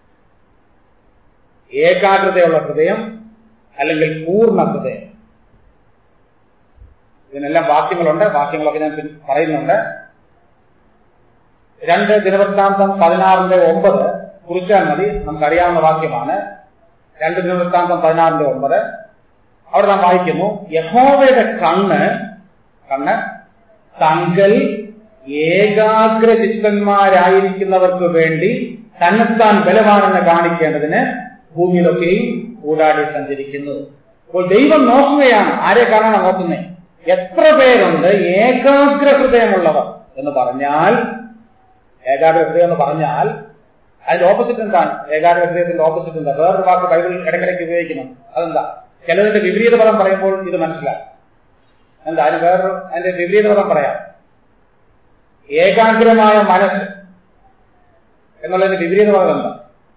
Speaker 1: ഏകാഗ്രതയുള്ള ഹൃദയം അല്ലെങ്കിൽ പൂർണ്ണ ഹൃദയം ഇതിനെല്ലാം വാക്യങ്ങളുണ്ട് വാക്യങ്ങളൊക്കെ ഞാൻ പിൻ- പറയുന്നുണ്ട് രണ്ട് ദിനവൃത്താന്തം പതിനാറിന്റെ ഒമ്പത് കുറിച്ചാൽ മതി നമുക്കറിയാവുന്ന വാക്യമാണ് രണ്ട് ദിനവൃത്താന്തം പതിനാറിന്റെ ഒമ്പത് അവിടെ നാം വായിക്കുന്നു യഹോവയുടെ കണ്ണ് കണ്ണ് തങ്കൽ ഏകാഗ്രചിത്തന്മാരായിരിക്കുന്നവർക്ക് വേണ്ടി തന്നെത്താൻ ബലവാനെന്ന് കാണിക്കേണ്ടതിന് ഭൂമിയിലൊക്കെയും കൂടാടി സഞ്ചരിക്കുന്നു അപ്പോൾ ദൈവം നോക്കുകയാണ് ആരെ കാണാനാണ് നോക്കുന്നത് എത്ര പേരുണ്ട് ഏകാഗ്ര ഹൃദയമുള്ളവർ എന്ന് പറഞ്ഞാൽ ഏകാഗ്ര ഹൃദയം എന്ന് പറഞ്ഞാൽ അതിന്റെ ഓപ്പോസിറ്റ് എന്താണ് ഏകാഗ്ര ഹൃദയത്തിന്റെ ഓപ്പോസിറ്റ് എന്താ വേറൊരു വാക്ക് ബൈബിൾ ഇടയ്ക്കിടയ്ക്ക് ഉപയോഗിക്കുന്നു അതെന്താ ചിലതിന്റെ വിപരീത പദം പറയുമ്പോൾ ഇത് മനസ്സിലാക്കും എന്താ അതിന് വേറൊരു അതിന്റെ വിപരീത പദം പറയാം ഏകാഗ്രമായ മനസ്സ് എന്നുള്ളതിന്റെ വിപരീത പദം എന്താ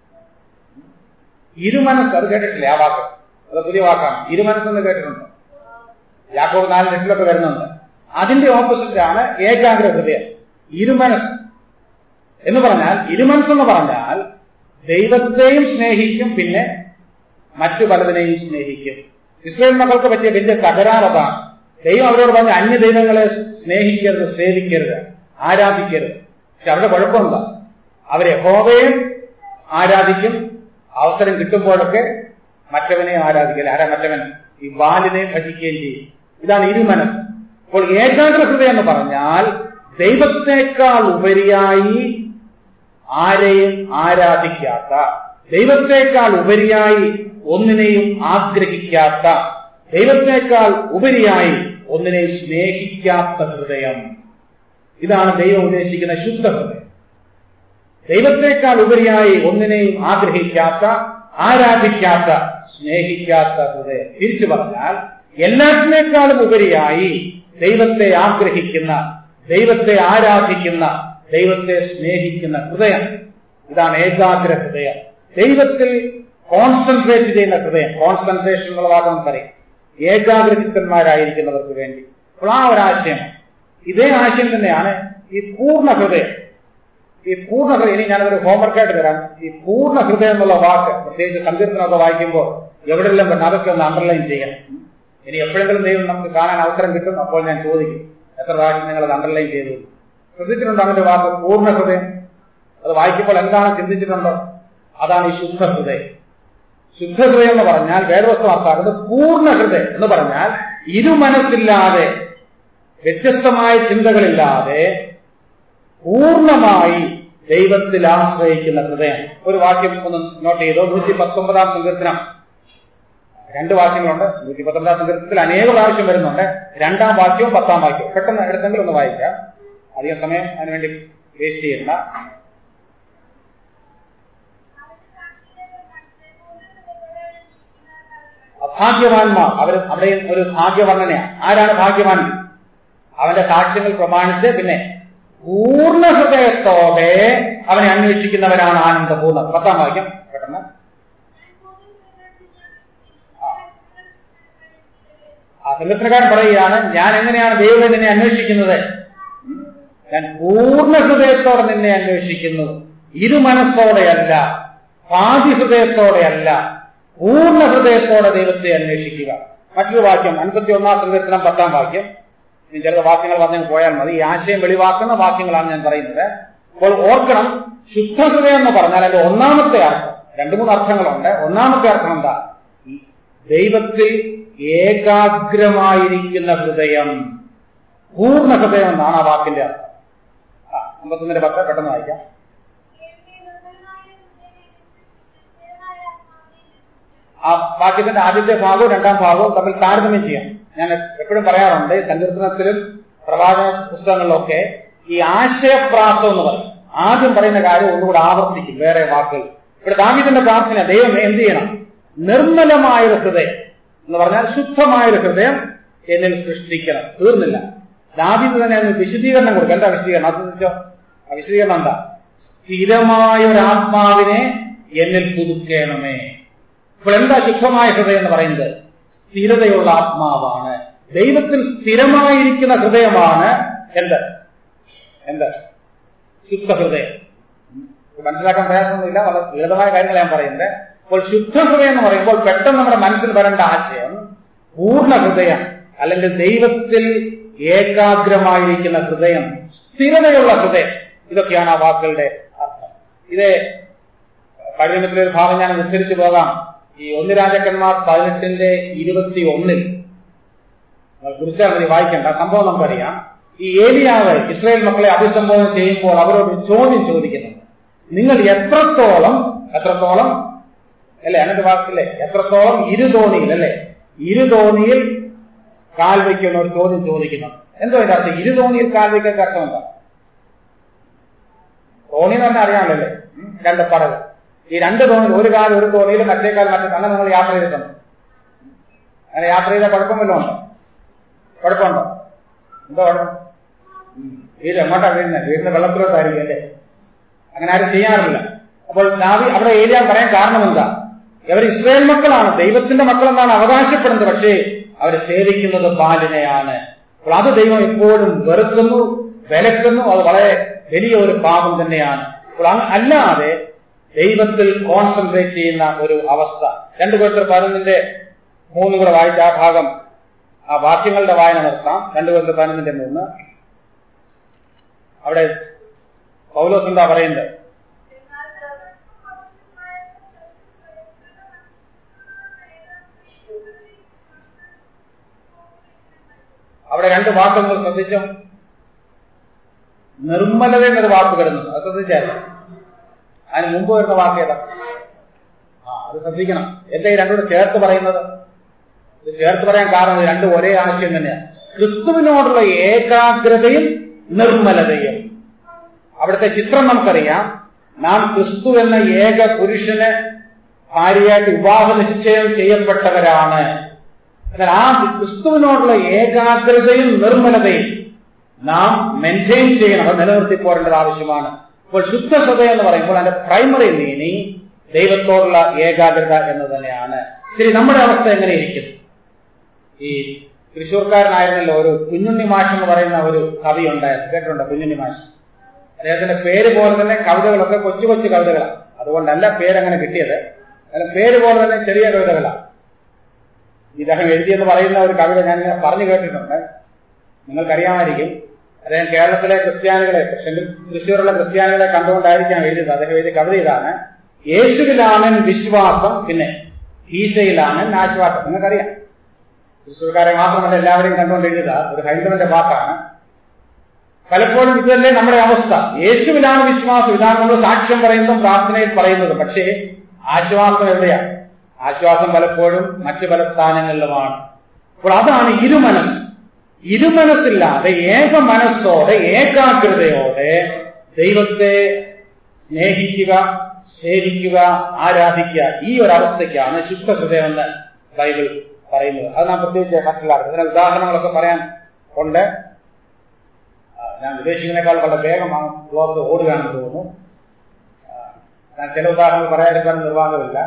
Speaker 1: ഇരുമനസ് അത് കേട്ടിട്ടില്ലേ ആ വാക്ക് അത് പുതിയ വാക്കാണ് ഇരുമനസ് എന്ന് കേട്ടിട്ടുണ്ടോ യാക്കോബ് നാല് ലെറ്റിലൊക്കെ വരുന്നുണ്ട് അതിന്റെ ഓപ്പോസിറ്റ് ആണ് ഏകാഗ്ര ഹൃദയം ഇരുമനസ് എന്ന് പറഞ്ഞാൽ ഇരുമനസ് എന്ന് പറഞ്ഞാൽ ദൈവത്തെയും സ്നേഹിക്കും പിന്നെ മറ്റു പലതിനെയും സ്നേഹിക്കും ഇസ്രായേൽ മക്കൾക്ക് പറ്റിയ വലിയ തകരാറതാണ് ദൈവം അവരോട് പറഞ്ഞ അന്യ ദൈവങ്ങളെ സ്നേഹിക്കരുത് സേവിക്കരുത് ആരാധിക്കരുത് പക്ഷെ അവരുടെ കുഴപ്പമെന്താ അവരെ ഹോവയും ആരാധിക്കും അവസരം കിട്ടുമ്പോഴൊക്കെ മറ്റവനെ ആരാധിക്കൽ ആരാ മറ്റവൻ ഈ ബാലിനെ ഭജിക്കുകയും ചെയ്യും ഇതാണ് ഇരുമനസ് അപ്പോൾ ഏകാഗ്ര ഹൃദയം എന്ന് പറഞ്ഞാൽ ദൈവത്തെക്കാൾ ഉപരിയായി ആരെയും ആരാധിക്കാത്ത ദൈവത്തെക്കാൾ ഉപരിയായി ഒന്നിനെയും ആഗ്രഹിക്കാത്ത ദൈവത്തെക്കാൾ ഉപരിയായി ഒന്നിനെയും സ്നേഹിക്കാത്ത ഹൃദയം ഇതാണ് ദൈവം ഉദ്ദേശിക്കുന്ന ശുദ്ധ ഹൃദയം ദൈവത്തെക്കാൾ ഉപരിയായി ഒന്നിനെയും ആഗ്രഹിക്കാത്ത ആരാധിക്കാത്ത സ്നേഹിക്കാത്ത ഹൃദയം തിരിച്ചു പറഞ്ഞാൽ എല്ലാറ്റിനേക്കാളും ഉപരിയായി ദൈവത്തെ ആഗ്രഹിക്കുന്ന ദൈവത്തെ ആരാധിക്കുന്ന ദൈവത്തെ സ്നേഹിക്കുന്ന ഹൃദയം ഇതാണ് ഏകാഗ്ര ഹൃദയം ദൈവത്തിൽ കോൺസെൻട്രേറ്റ് ചെയ്യുന്ന ഹൃദയം കോൺസെൻട്രേഷൻ എന്നുള്ള വാക്ക് നമുക്കറിയാം ഏകാഗ്രചിത്തന്മാരായിരിക്കുന്നവർക്ക് വേണ്ടി അപ്പോൾ ആ ഒരാശയം ഇതേ ആശയം തന്നെയാണ് ഈ പൂർണ്ണ ഹൃദയം ഈ പൂർണ്ണ ഹൃദയം ഇനി ഞാനൊരു ഹോംവർക്കായിട്ട് തരാം ഈ പൂർണ്ണ ഹൃദയം എന്നുള്ള വാക്ക് പ്രത്യേകിച്ച് സങ്കീർത്തനമൊക്കെ വായിക്കുമ്പോൾ എവിടെയെല്ലാം വരണം അതൊക്കെ ഒന്ന് അണ്ടർലൈൻ ചെയ്യണം ഇനി എപ്പോഴെങ്കിലും ദൈവം നമുക്ക് കാണാൻ അവസരം കിട്ടും അപ്പോൾ ഞാൻ ചോദിക്കും എത്ര പ്രാവശ്യം നിങ്ങൾ അത് അണ്ടർലൈൻ ചെയ്തു ശ്രദ്ധിച്ചിട്ടുണ്ടോ അതിന്റെ വാക്ക് പൂർണ്ണ ഹൃദയം അത് വായിക്കുമ്പോൾ എന്താണ് ചിന്തിച്ചിട്ടുണ്ടോ അതാണ് ഈ ശുദ്ധ ഹൃദയം ശുദ്ധ ഹൃദയം എന്ന് പറഞ്ഞാൽ വേദവസ്തു അർത്ഥാക്കുന്നത് പൂർണ്ണ ഹൃദയം എന്ന് പറഞ്ഞാൽ ഇരുമനസ്സില്ലാതെ വ്യത്യസ്തമായ ചിന്തകളില്ലാതെ പൂർണ്ണമായി ദൈവത്തിൽ ആശ്രയിക്കുന്ന ഹൃദയം ഒരു വാക്യം ഒന്ന് നോട്ട് ചെയ്തോ നൂറ്റി പത്തൊമ്പതാം സങ്കീർത്തനം രണ്ട് വാക്യങ്ങളുണ്ട് നൂറ്റി പത്തൊമ്പതാം സങ്കീർത്തനത്തിൽ അനേക പ്രാവശ്യം വരുന്നുണ്ട് രണ്ടാം വാക്യവും പത്താം വാക്യവും പെട്ടെന്ന് എടുത്തെങ്കിലും ഒന്ന് വായിക്കാം അധികം സമയം അതിനുവേണ്ടി വേസ്റ്റ് ചെയ്യണ്ട അഭാഗ്യവാന്മാർ അവർ അവിടെ ഒരു ഭാഗ്യവർണ്ണനയാണ് ആരാണ് ഭാഗ്യവാൻ അവന്റെ സാക്ഷ്യങ്ങൾ പ്രമാണിച്ച് പിന്നെ പൂർണ്ണ ഹൃദയത്തോടെ അവനെ അന്വേഷിക്കുന്നവരാണ് ആനന്ദപൂർണ്ണ പത്താം വാക്യം പെട്ടെന്ന് ആ സങ്കീർത്തനക്കാരൻ പറയുകയാണ് ഞാൻ എങ്ങനെയാണ് ദൈവം നിന്നെ അന്വേഷിക്കുന്നത് ഞാൻ പൂർണ്ണ ഹൃദയത്തോടെ നിന്നെ അന്വേഷിക്കുന്നു ഇരുമനസ്സോടെയല്ല പാതി ഹൃദയത്തോടെയല്ല പൂർണ്ണ ഹൃദയത്തോടെ ദൈവത്തെ അന്വേഷിക്കുക മറ്റൊരു വാക്യം അൻപത്തി ഒന്നാം സങ്കീർത്തനം പത്താം വാക്യം ഇനി ചില വാക്യങ്ങൾ പറഞ്ഞു പോയാൽ മതി ഈ ആശയം വെളിവാക്കുന്ന വാക്യങ്ങളാണ് ഞാൻ പറയുന്നത് അപ്പോൾ ഓർക്കണം ശുദ്ധ ഹൃദയം എന്ന് പറഞ്ഞാൽ അതിന്റെ ഒന്നാമത്തെ അർത്ഥം രണ്ടു മൂന്ന് അർത്ഥങ്ങളുണ്ട് ഒന്നാമത്തെ അർത്ഥം എന്താ ദൈവത്തിൽ ഏകാഗ്രമായിരിക്കുന്ന ഹൃദയം പൂർണ്ണ ഹൃദയം എന്നാണ് ആ വാക്കിന്റെ അർത്ഥം ആ അമ്പത്തൊന്നിന്റെ പത്ത് പെട്ടെന്ന് വായിക്കാം ആ വാക്യത്തിന്റെ ആദ്യത്തെ ഭാഗവും രണ്ടാം ഭാഗവും തമ്മിൽ താരതമ്യം ചെയ്യാം ഞാൻ എപ്പോഴും പറയാറുണ്ട് സങ്കീർത്തനത്തിലും പ്രവാചക പുസ്തകങ്ങളിലൊക്കെ ഈ ആശയപ്രാസം എന്ന് പറയും ആദ്യം പറയുന്ന കാര്യം ഒന്നുകൂടെ ആവർത്തിക്കും വേറെ വാക്കുകൾ ഇവിടെ ദാവിദിന്റെ പ്രാർത്ഥന ദൈവം എന്ത് ചെയ്യണം നിർമ്മലമായൊരു ഹൃദയം എന്ന് പറഞ്ഞാൽ ശുദ്ധമായൊരു ഹൃദയം എന്നിൽ സൃഷ്ടിക്കണം തീർന്നില്ല ദാവിദ് തന്നെ അതിന് വിശദീകരണം കൊടുക്കും എന്താ വിശദീകരണം ശ്രദ്ധിച്ചോ ആ വിശദീകരണം എന്താ സ്ഥിരമായ ഒരു ആത്മാവിനെ എന്നിൽ പുതുക്കേണമേ ഇപ്പോൾ എന്താ ശുദ്ധമായ ഹൃദയം എന്ന് പറയുന്നത് സ്ഥിരതയുള്ള ആത്മാവാണ് ദൈവത്തിൽ സ്ഥിരമായിരിക്കുന്ന ഹൃദയമാണ് എന്ത് എന്ത് ശുദ്ധ ഹൃദയം മനസ്സിലാക്കാൻ പ്രയാസമൊന്നുമില്ല വളരെ ലളിതമായ കാര്യങ്ങൾ ഞാൻ പറയുന്നത് അപ്പോൾ ശുദ്ധ ഹൃദയം എന്ന് പറയുമ്പോൾ പെട്ടെന്ന് നമ്മുടെ മനസ്സിൽ വരേണ്ട ആശയം പൂർണ്ണ ഹൃദയം അല്ലെങ്കിൽ ദൈവത്തിൽ ഏകാഗ്രമായിരിക്കുന്ന ഹൃദയം സ്ഥിരതയുള്ള ഹൃദയം ഇതൊക്കെയാണ് ആ വാക്കുകളുടെ അർത്ഥം ഇത് പഴയത്തിലെ ഒരു ഭാഗം ഞാൻ ഉദ്ധരിച്ചു പോകാം ഈ ഒന്ന് രാജാക്കന്മാർ പതിനെട്ടിന്റെ ഇരുപത്തി ഒന്നിൽ കുറിച്ചാൽ മതി വായിക്കേണ്ട സംഭവം നമുക്കറിയാം ഈ ഏലിയാവ് ഇസ്രായേൽ മക്കളെ അഭിസംബോധന ചെയ്യുമ്പോൾ അവരോട് ഒരു ചോദ്യം ചോദിക്കുന്നുണ്ട് നിങ്ങൾ എത്രത്തോളം എത്രത്തോളം അല്ലെ എന്നിട്ട് വാക്കില്ലേ എത്രത്തോളം ഇരുതോണിയിൽ അല്ലെ ഇരുതോണിയിൽ കാൽ വയ്ക്കുന്ന ഒരു ചോദ്യം ചോദിക്കുന്നു എന്തോ ഇതിന്റെ അർത്ഥം ഇരുതോണിയിൽ കാൽ വയ്ക്കുന്ന അർത്ഥം എന്താ തോണി എന്ന് പറഞ്ഞാൽ അറിയാമല്ലോ അല്ലേ രണ്ട് പടവ് ഈ രണ്ട് തോണിയിൽ ഒരു കാൽ ഒരു തോണിയിൽ മറ്റേ കാൽ മറ്റേ അങ്ങനെ നിങ്ങൾ യാത്ര ചെയ്തിട്ടുണ്ട് അങ്ങനെ യാത്ര ചെയ്ത കുഴപ്പം വല്ലതും ഉണ്ടോ കുഴപ്പമുണ്ടോ എന്തോ കുഴപ്പം വീട് എങ്ങോട്ടാ വീടിന് വീടിന് വെള്ളത്തിലോട്ടായിരിക്കും അല്ലേ അങ്ങനെ ആരും ചെയ്യാറില്ല അപ്പോൾ നാവി അവിടെ ഏരിയ പറയാൻ കാരണം എന്താ ഇവർ ഇസ്രായേൽ മക്കളാണ് ദൈവത്തിന്റെ മക്കളെന്നാണ് അവകാശപ്പെടുന്നത് പക്ഷേ അവർ സേവിക്കുന്നത് ബാലിനെയാണ് അപ്പോൾ അത് ദൈവം എപ്പോഴും വെറുക്കുന്നു വിലക്കുന്നു അത് വളരെ വലിയ ഒരു പാപം തന്നെയാണ് അപ്പോൾ അല്ലാതെ ദൈവത്തിൽ കോൺസെൻട്രേറ്റ് ചെയ്യുന്ന ഒരു അവസ്ഥ രണ്ടു പേർത്തർ പതിനൊന്നിന്റെ മൂന്ന് കൂടെ വായിച്ച ആ ഭാഗം ആ വാക്യങ്ങളുടെ വായന നിർത്താം രണ്ടു പേർത്തർ പതിനൊന്നിന്റെ മൂന്ന് അവിടെ പൗലോസ് എന്താ പറയുന്നത് അവിടെ രണ്ട് വാക്കുകൾ ശ്രദ്ധിച്ചോ നിർമ്മലത എന്നൊരു വാക്ക് കിടന്നു അത് ശ്രദ്ധിച്ചാലോ അതിന് മുമ്പ് വരുന്ന വാക്ക് ഏതാ ആ അത് ശ്രദ്ധിക്കണം എന്താ ഈ രണ്ടുകൂടെ ചേർത്ത് പറയുന്നത് ഇത് ചേർത്ത് പറയാൻ കാരണം ഇത് രണ്ടും ഒരേ ആശയം തന്നെയാണ് ക്രിസ്തുവിനോടുള്ള ഏകാഗ്രതയും നിർമ്മലതയും അവിടുത്തെ ചിത്രം നമുക്കറിയാം നാം ക്രിസ്തു എന്ന ഏക പുരുഷന് ഭാര്യയായിട്ട് വിവാഹ നിശ്ചയം ചെയ്യപ്പെട്ടവരാണ് എന്നാൽ ആ ക്രിസ്തുവിനോടുള്ള ഏകാഗ്രതയും നിർമ്മലതയും നാം മെയിൻറ്റെയിൻ ചെയ്യണം അത് നിലനിർത്തി പോരേണ്ടത് ആവശ്യമാണ് അപ്പോൾ ശുദ്ധ ഹൃദയം എന്ന് പറയുമ്പോൾ അതിന്റെ പ്രൈമറി മീനിങ് ദൈവത്തോടുള്ള ഏകാഗ്രത എന്ന് തന്നെയാണ് ശരി നമ്മുടെ അവസ്ഥ എങ്ങനെ ഇരിക്കുന്നു ഈ തൃശ്ശൂർക്കാരനായിരുന്നല്ലോ ഒരു കുഞ്ഞുണ്ണി മാഷ് എന്ന് പറയുന്ന ഒരു കവി ഉണ്ടായിരുന്നു കേട്ടിട്ടുണ്ടോ കുഞ്ഞുണ്ണി മാഷ് അദ്ദേഹത്തിന്റെ പേര് പോലെ തന്നെ കവിതകളൊക്കെ കൊച്ചു കൊച്ചു കവിതകളാണ് അതുകൊണ്ടല്ല പേരങ്ങനെ കിട്ടിയത് കാരണം പേര് പോലെ തന്നെ ചെറിയ കവിതകളാണ് ഇദ്ദേഹം എഴുതിയെന്ന് പറയുന്ന ഒരു കവിത ഞാൻ ഇങ്ങനെ പറഞ്ഞു കേട്ടിട്ടുണ്ട് നിങ്ങൾക്കറിയാമായിരിക്കും അദ്ദേഹം കേരളത്തിലെ ക്രിസ്ത്യാനികളെ തൃശ്ശൂരുള്ള ക്രിസ്ത്യാനികളെ കണ്ടുകൊണ്ടായിരിക്കാം എഴുതിയത് അദ്ദേഹം എഴുതിയ കവിത ഇതാണ് യേശുവിലാണ് വിശ്വാസം പിന്നെ ഈശയിലാണ് ആശ്വാസം നിങ്ങൾക്കറിയാം തൃശ്ശൂർക്കാരെ മാത്രമല്ല എല്ലാവരെയും കണ്ടുകൊണ്ട് എഴുതുക ഒരു ഹൈന്ദവന്റെ വാക്കാണ് പലപ്പോഴും ഇതല്ലേ നമ്മുടെ അവസ്ഥ യേശുവിലാണ് വിശ്വാസം ഇതാണ് നമ്മൾ സാക്ഷ്യം പറയുന്നതും പ്രാർത്ഥനയിൽ പറയുന്നതും പക്ഷേ ആശ്വാസം എവിടെയാണ് ആശ്വാസം പലപ്പോഴും മറ്റു പല സ്ഥാനങ്ങളിലുമാണ് അപ്പോൾ അതാണ് ഇരുമനസ് ഇരുമനസ്സില്ലാതെ ഏക മനസ്സോടെ ഏകാഗ്രതയോടെ ദൈവത്തെ സ്നേഹിക്കുക സേവിക്കുക ആരാധിക്കുക ഈ ഒരു അവസ്ഥയ്ക്കാണ് ശുദ്ധ ഹൃദയം എന്ന് ബൈബിൾ പറയുന്നത് അത് നാം പ്രത്യേകിച്ച് മനസ്സിലാക്കുന്നത് ഇതിന് ഉദാഹരണങ്ങളൊക്കെ പറയാൻ ഉണ്ട് ഞാൻ ഉദ്ദേശിക്കുന്നതിനേക്കാൾ വളരെ വേഗം ആ ലോകത്ത് ഓടുകയാണെന്ന് തോന്നുന്നു ഞാൻ ചില ഉദാഹരണങ്ങൾ പറയാതിരിക്കാൻ നിർവാഹമില്ല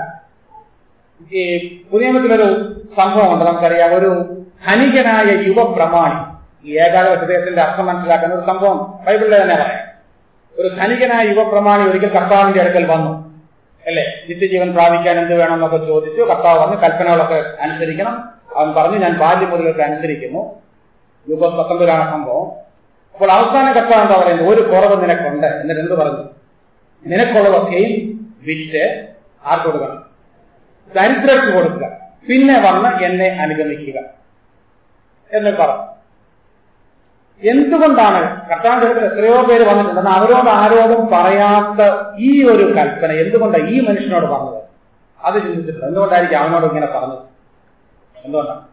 Speaker 1: ഈ പുതിയമത്തിലൊരു സംഭവമുണ്ട് നമുക്കറിയാം ഒരു ധനികനായ യുവപ്രമാണി ഈ ഏകാഗ്ര ഹൃദയത്തിന്റെ അർത്ഥം മനസ്സിലാക്കുന്ന ഒരു സംഭവം ബൈബിളിലെ തന്നെ പറയാം ഒരു ധനികനായ യുവപ്രമാണി ഒരിക്കൽ കർത്താവിന്റെ അടുക്കൽ വന്നു അല്ലേ നിത്യജീവൻ പ്രാപിക്കാൻ എന്ത് വേണമെന്നൊക്കെ ചോദിച്ചു കർത്താവ് പറഞ്ഞു കൽപ്പനകളൊക്കെ അനുസരിക്കണം അവൻ പറഞ്ഞു ഞാൻ ബാല്യം മുതലൊക്കെ അനുസരിക്കുന്നു യുഗം പത്തൊമ്പതിലാണ് സംഭവം അപ്പോൾ അവസാന കർത്താവ് എന്താ പറയുന്നത് ഒരു കുറവ് നിനക്കുണ്ട് എന്നിട്ട് എന്ത് പറഞ്ഞു നിനക്കുള്ളതൊക്കെയും വിറ്റ് ആർക്ക് കൊടുക്കണം ദരിദ്രർക്ക് കൊടുക്കുക പിന്നെ വന്ന് എന്നെ അനുഗമിക്കുക എന്ന് പറഞ്ഞു എന്തുകൊണ്ടാണ് കർത്താവിന്റെ അടുത്ത് എത്രയോ പേര് വന്നിട്ടുണ്ട് എന്നാൽ അവരോട് ആരോടും പറയാത്ത ഈ ഒരു കൽപ്പന എന്തുകൊണ്ടാണ് ഈ മനുഷ്യനോട് പറഞ്ഞത് അത് ചിന്തിച്ചിട്ടുണ്ട് എന്തുകൊണ്ടായിരിക്കും അവനോട് ഇങ്ങനെ പറഞ്ഞത് എന്തുകൊണ്ടാണ്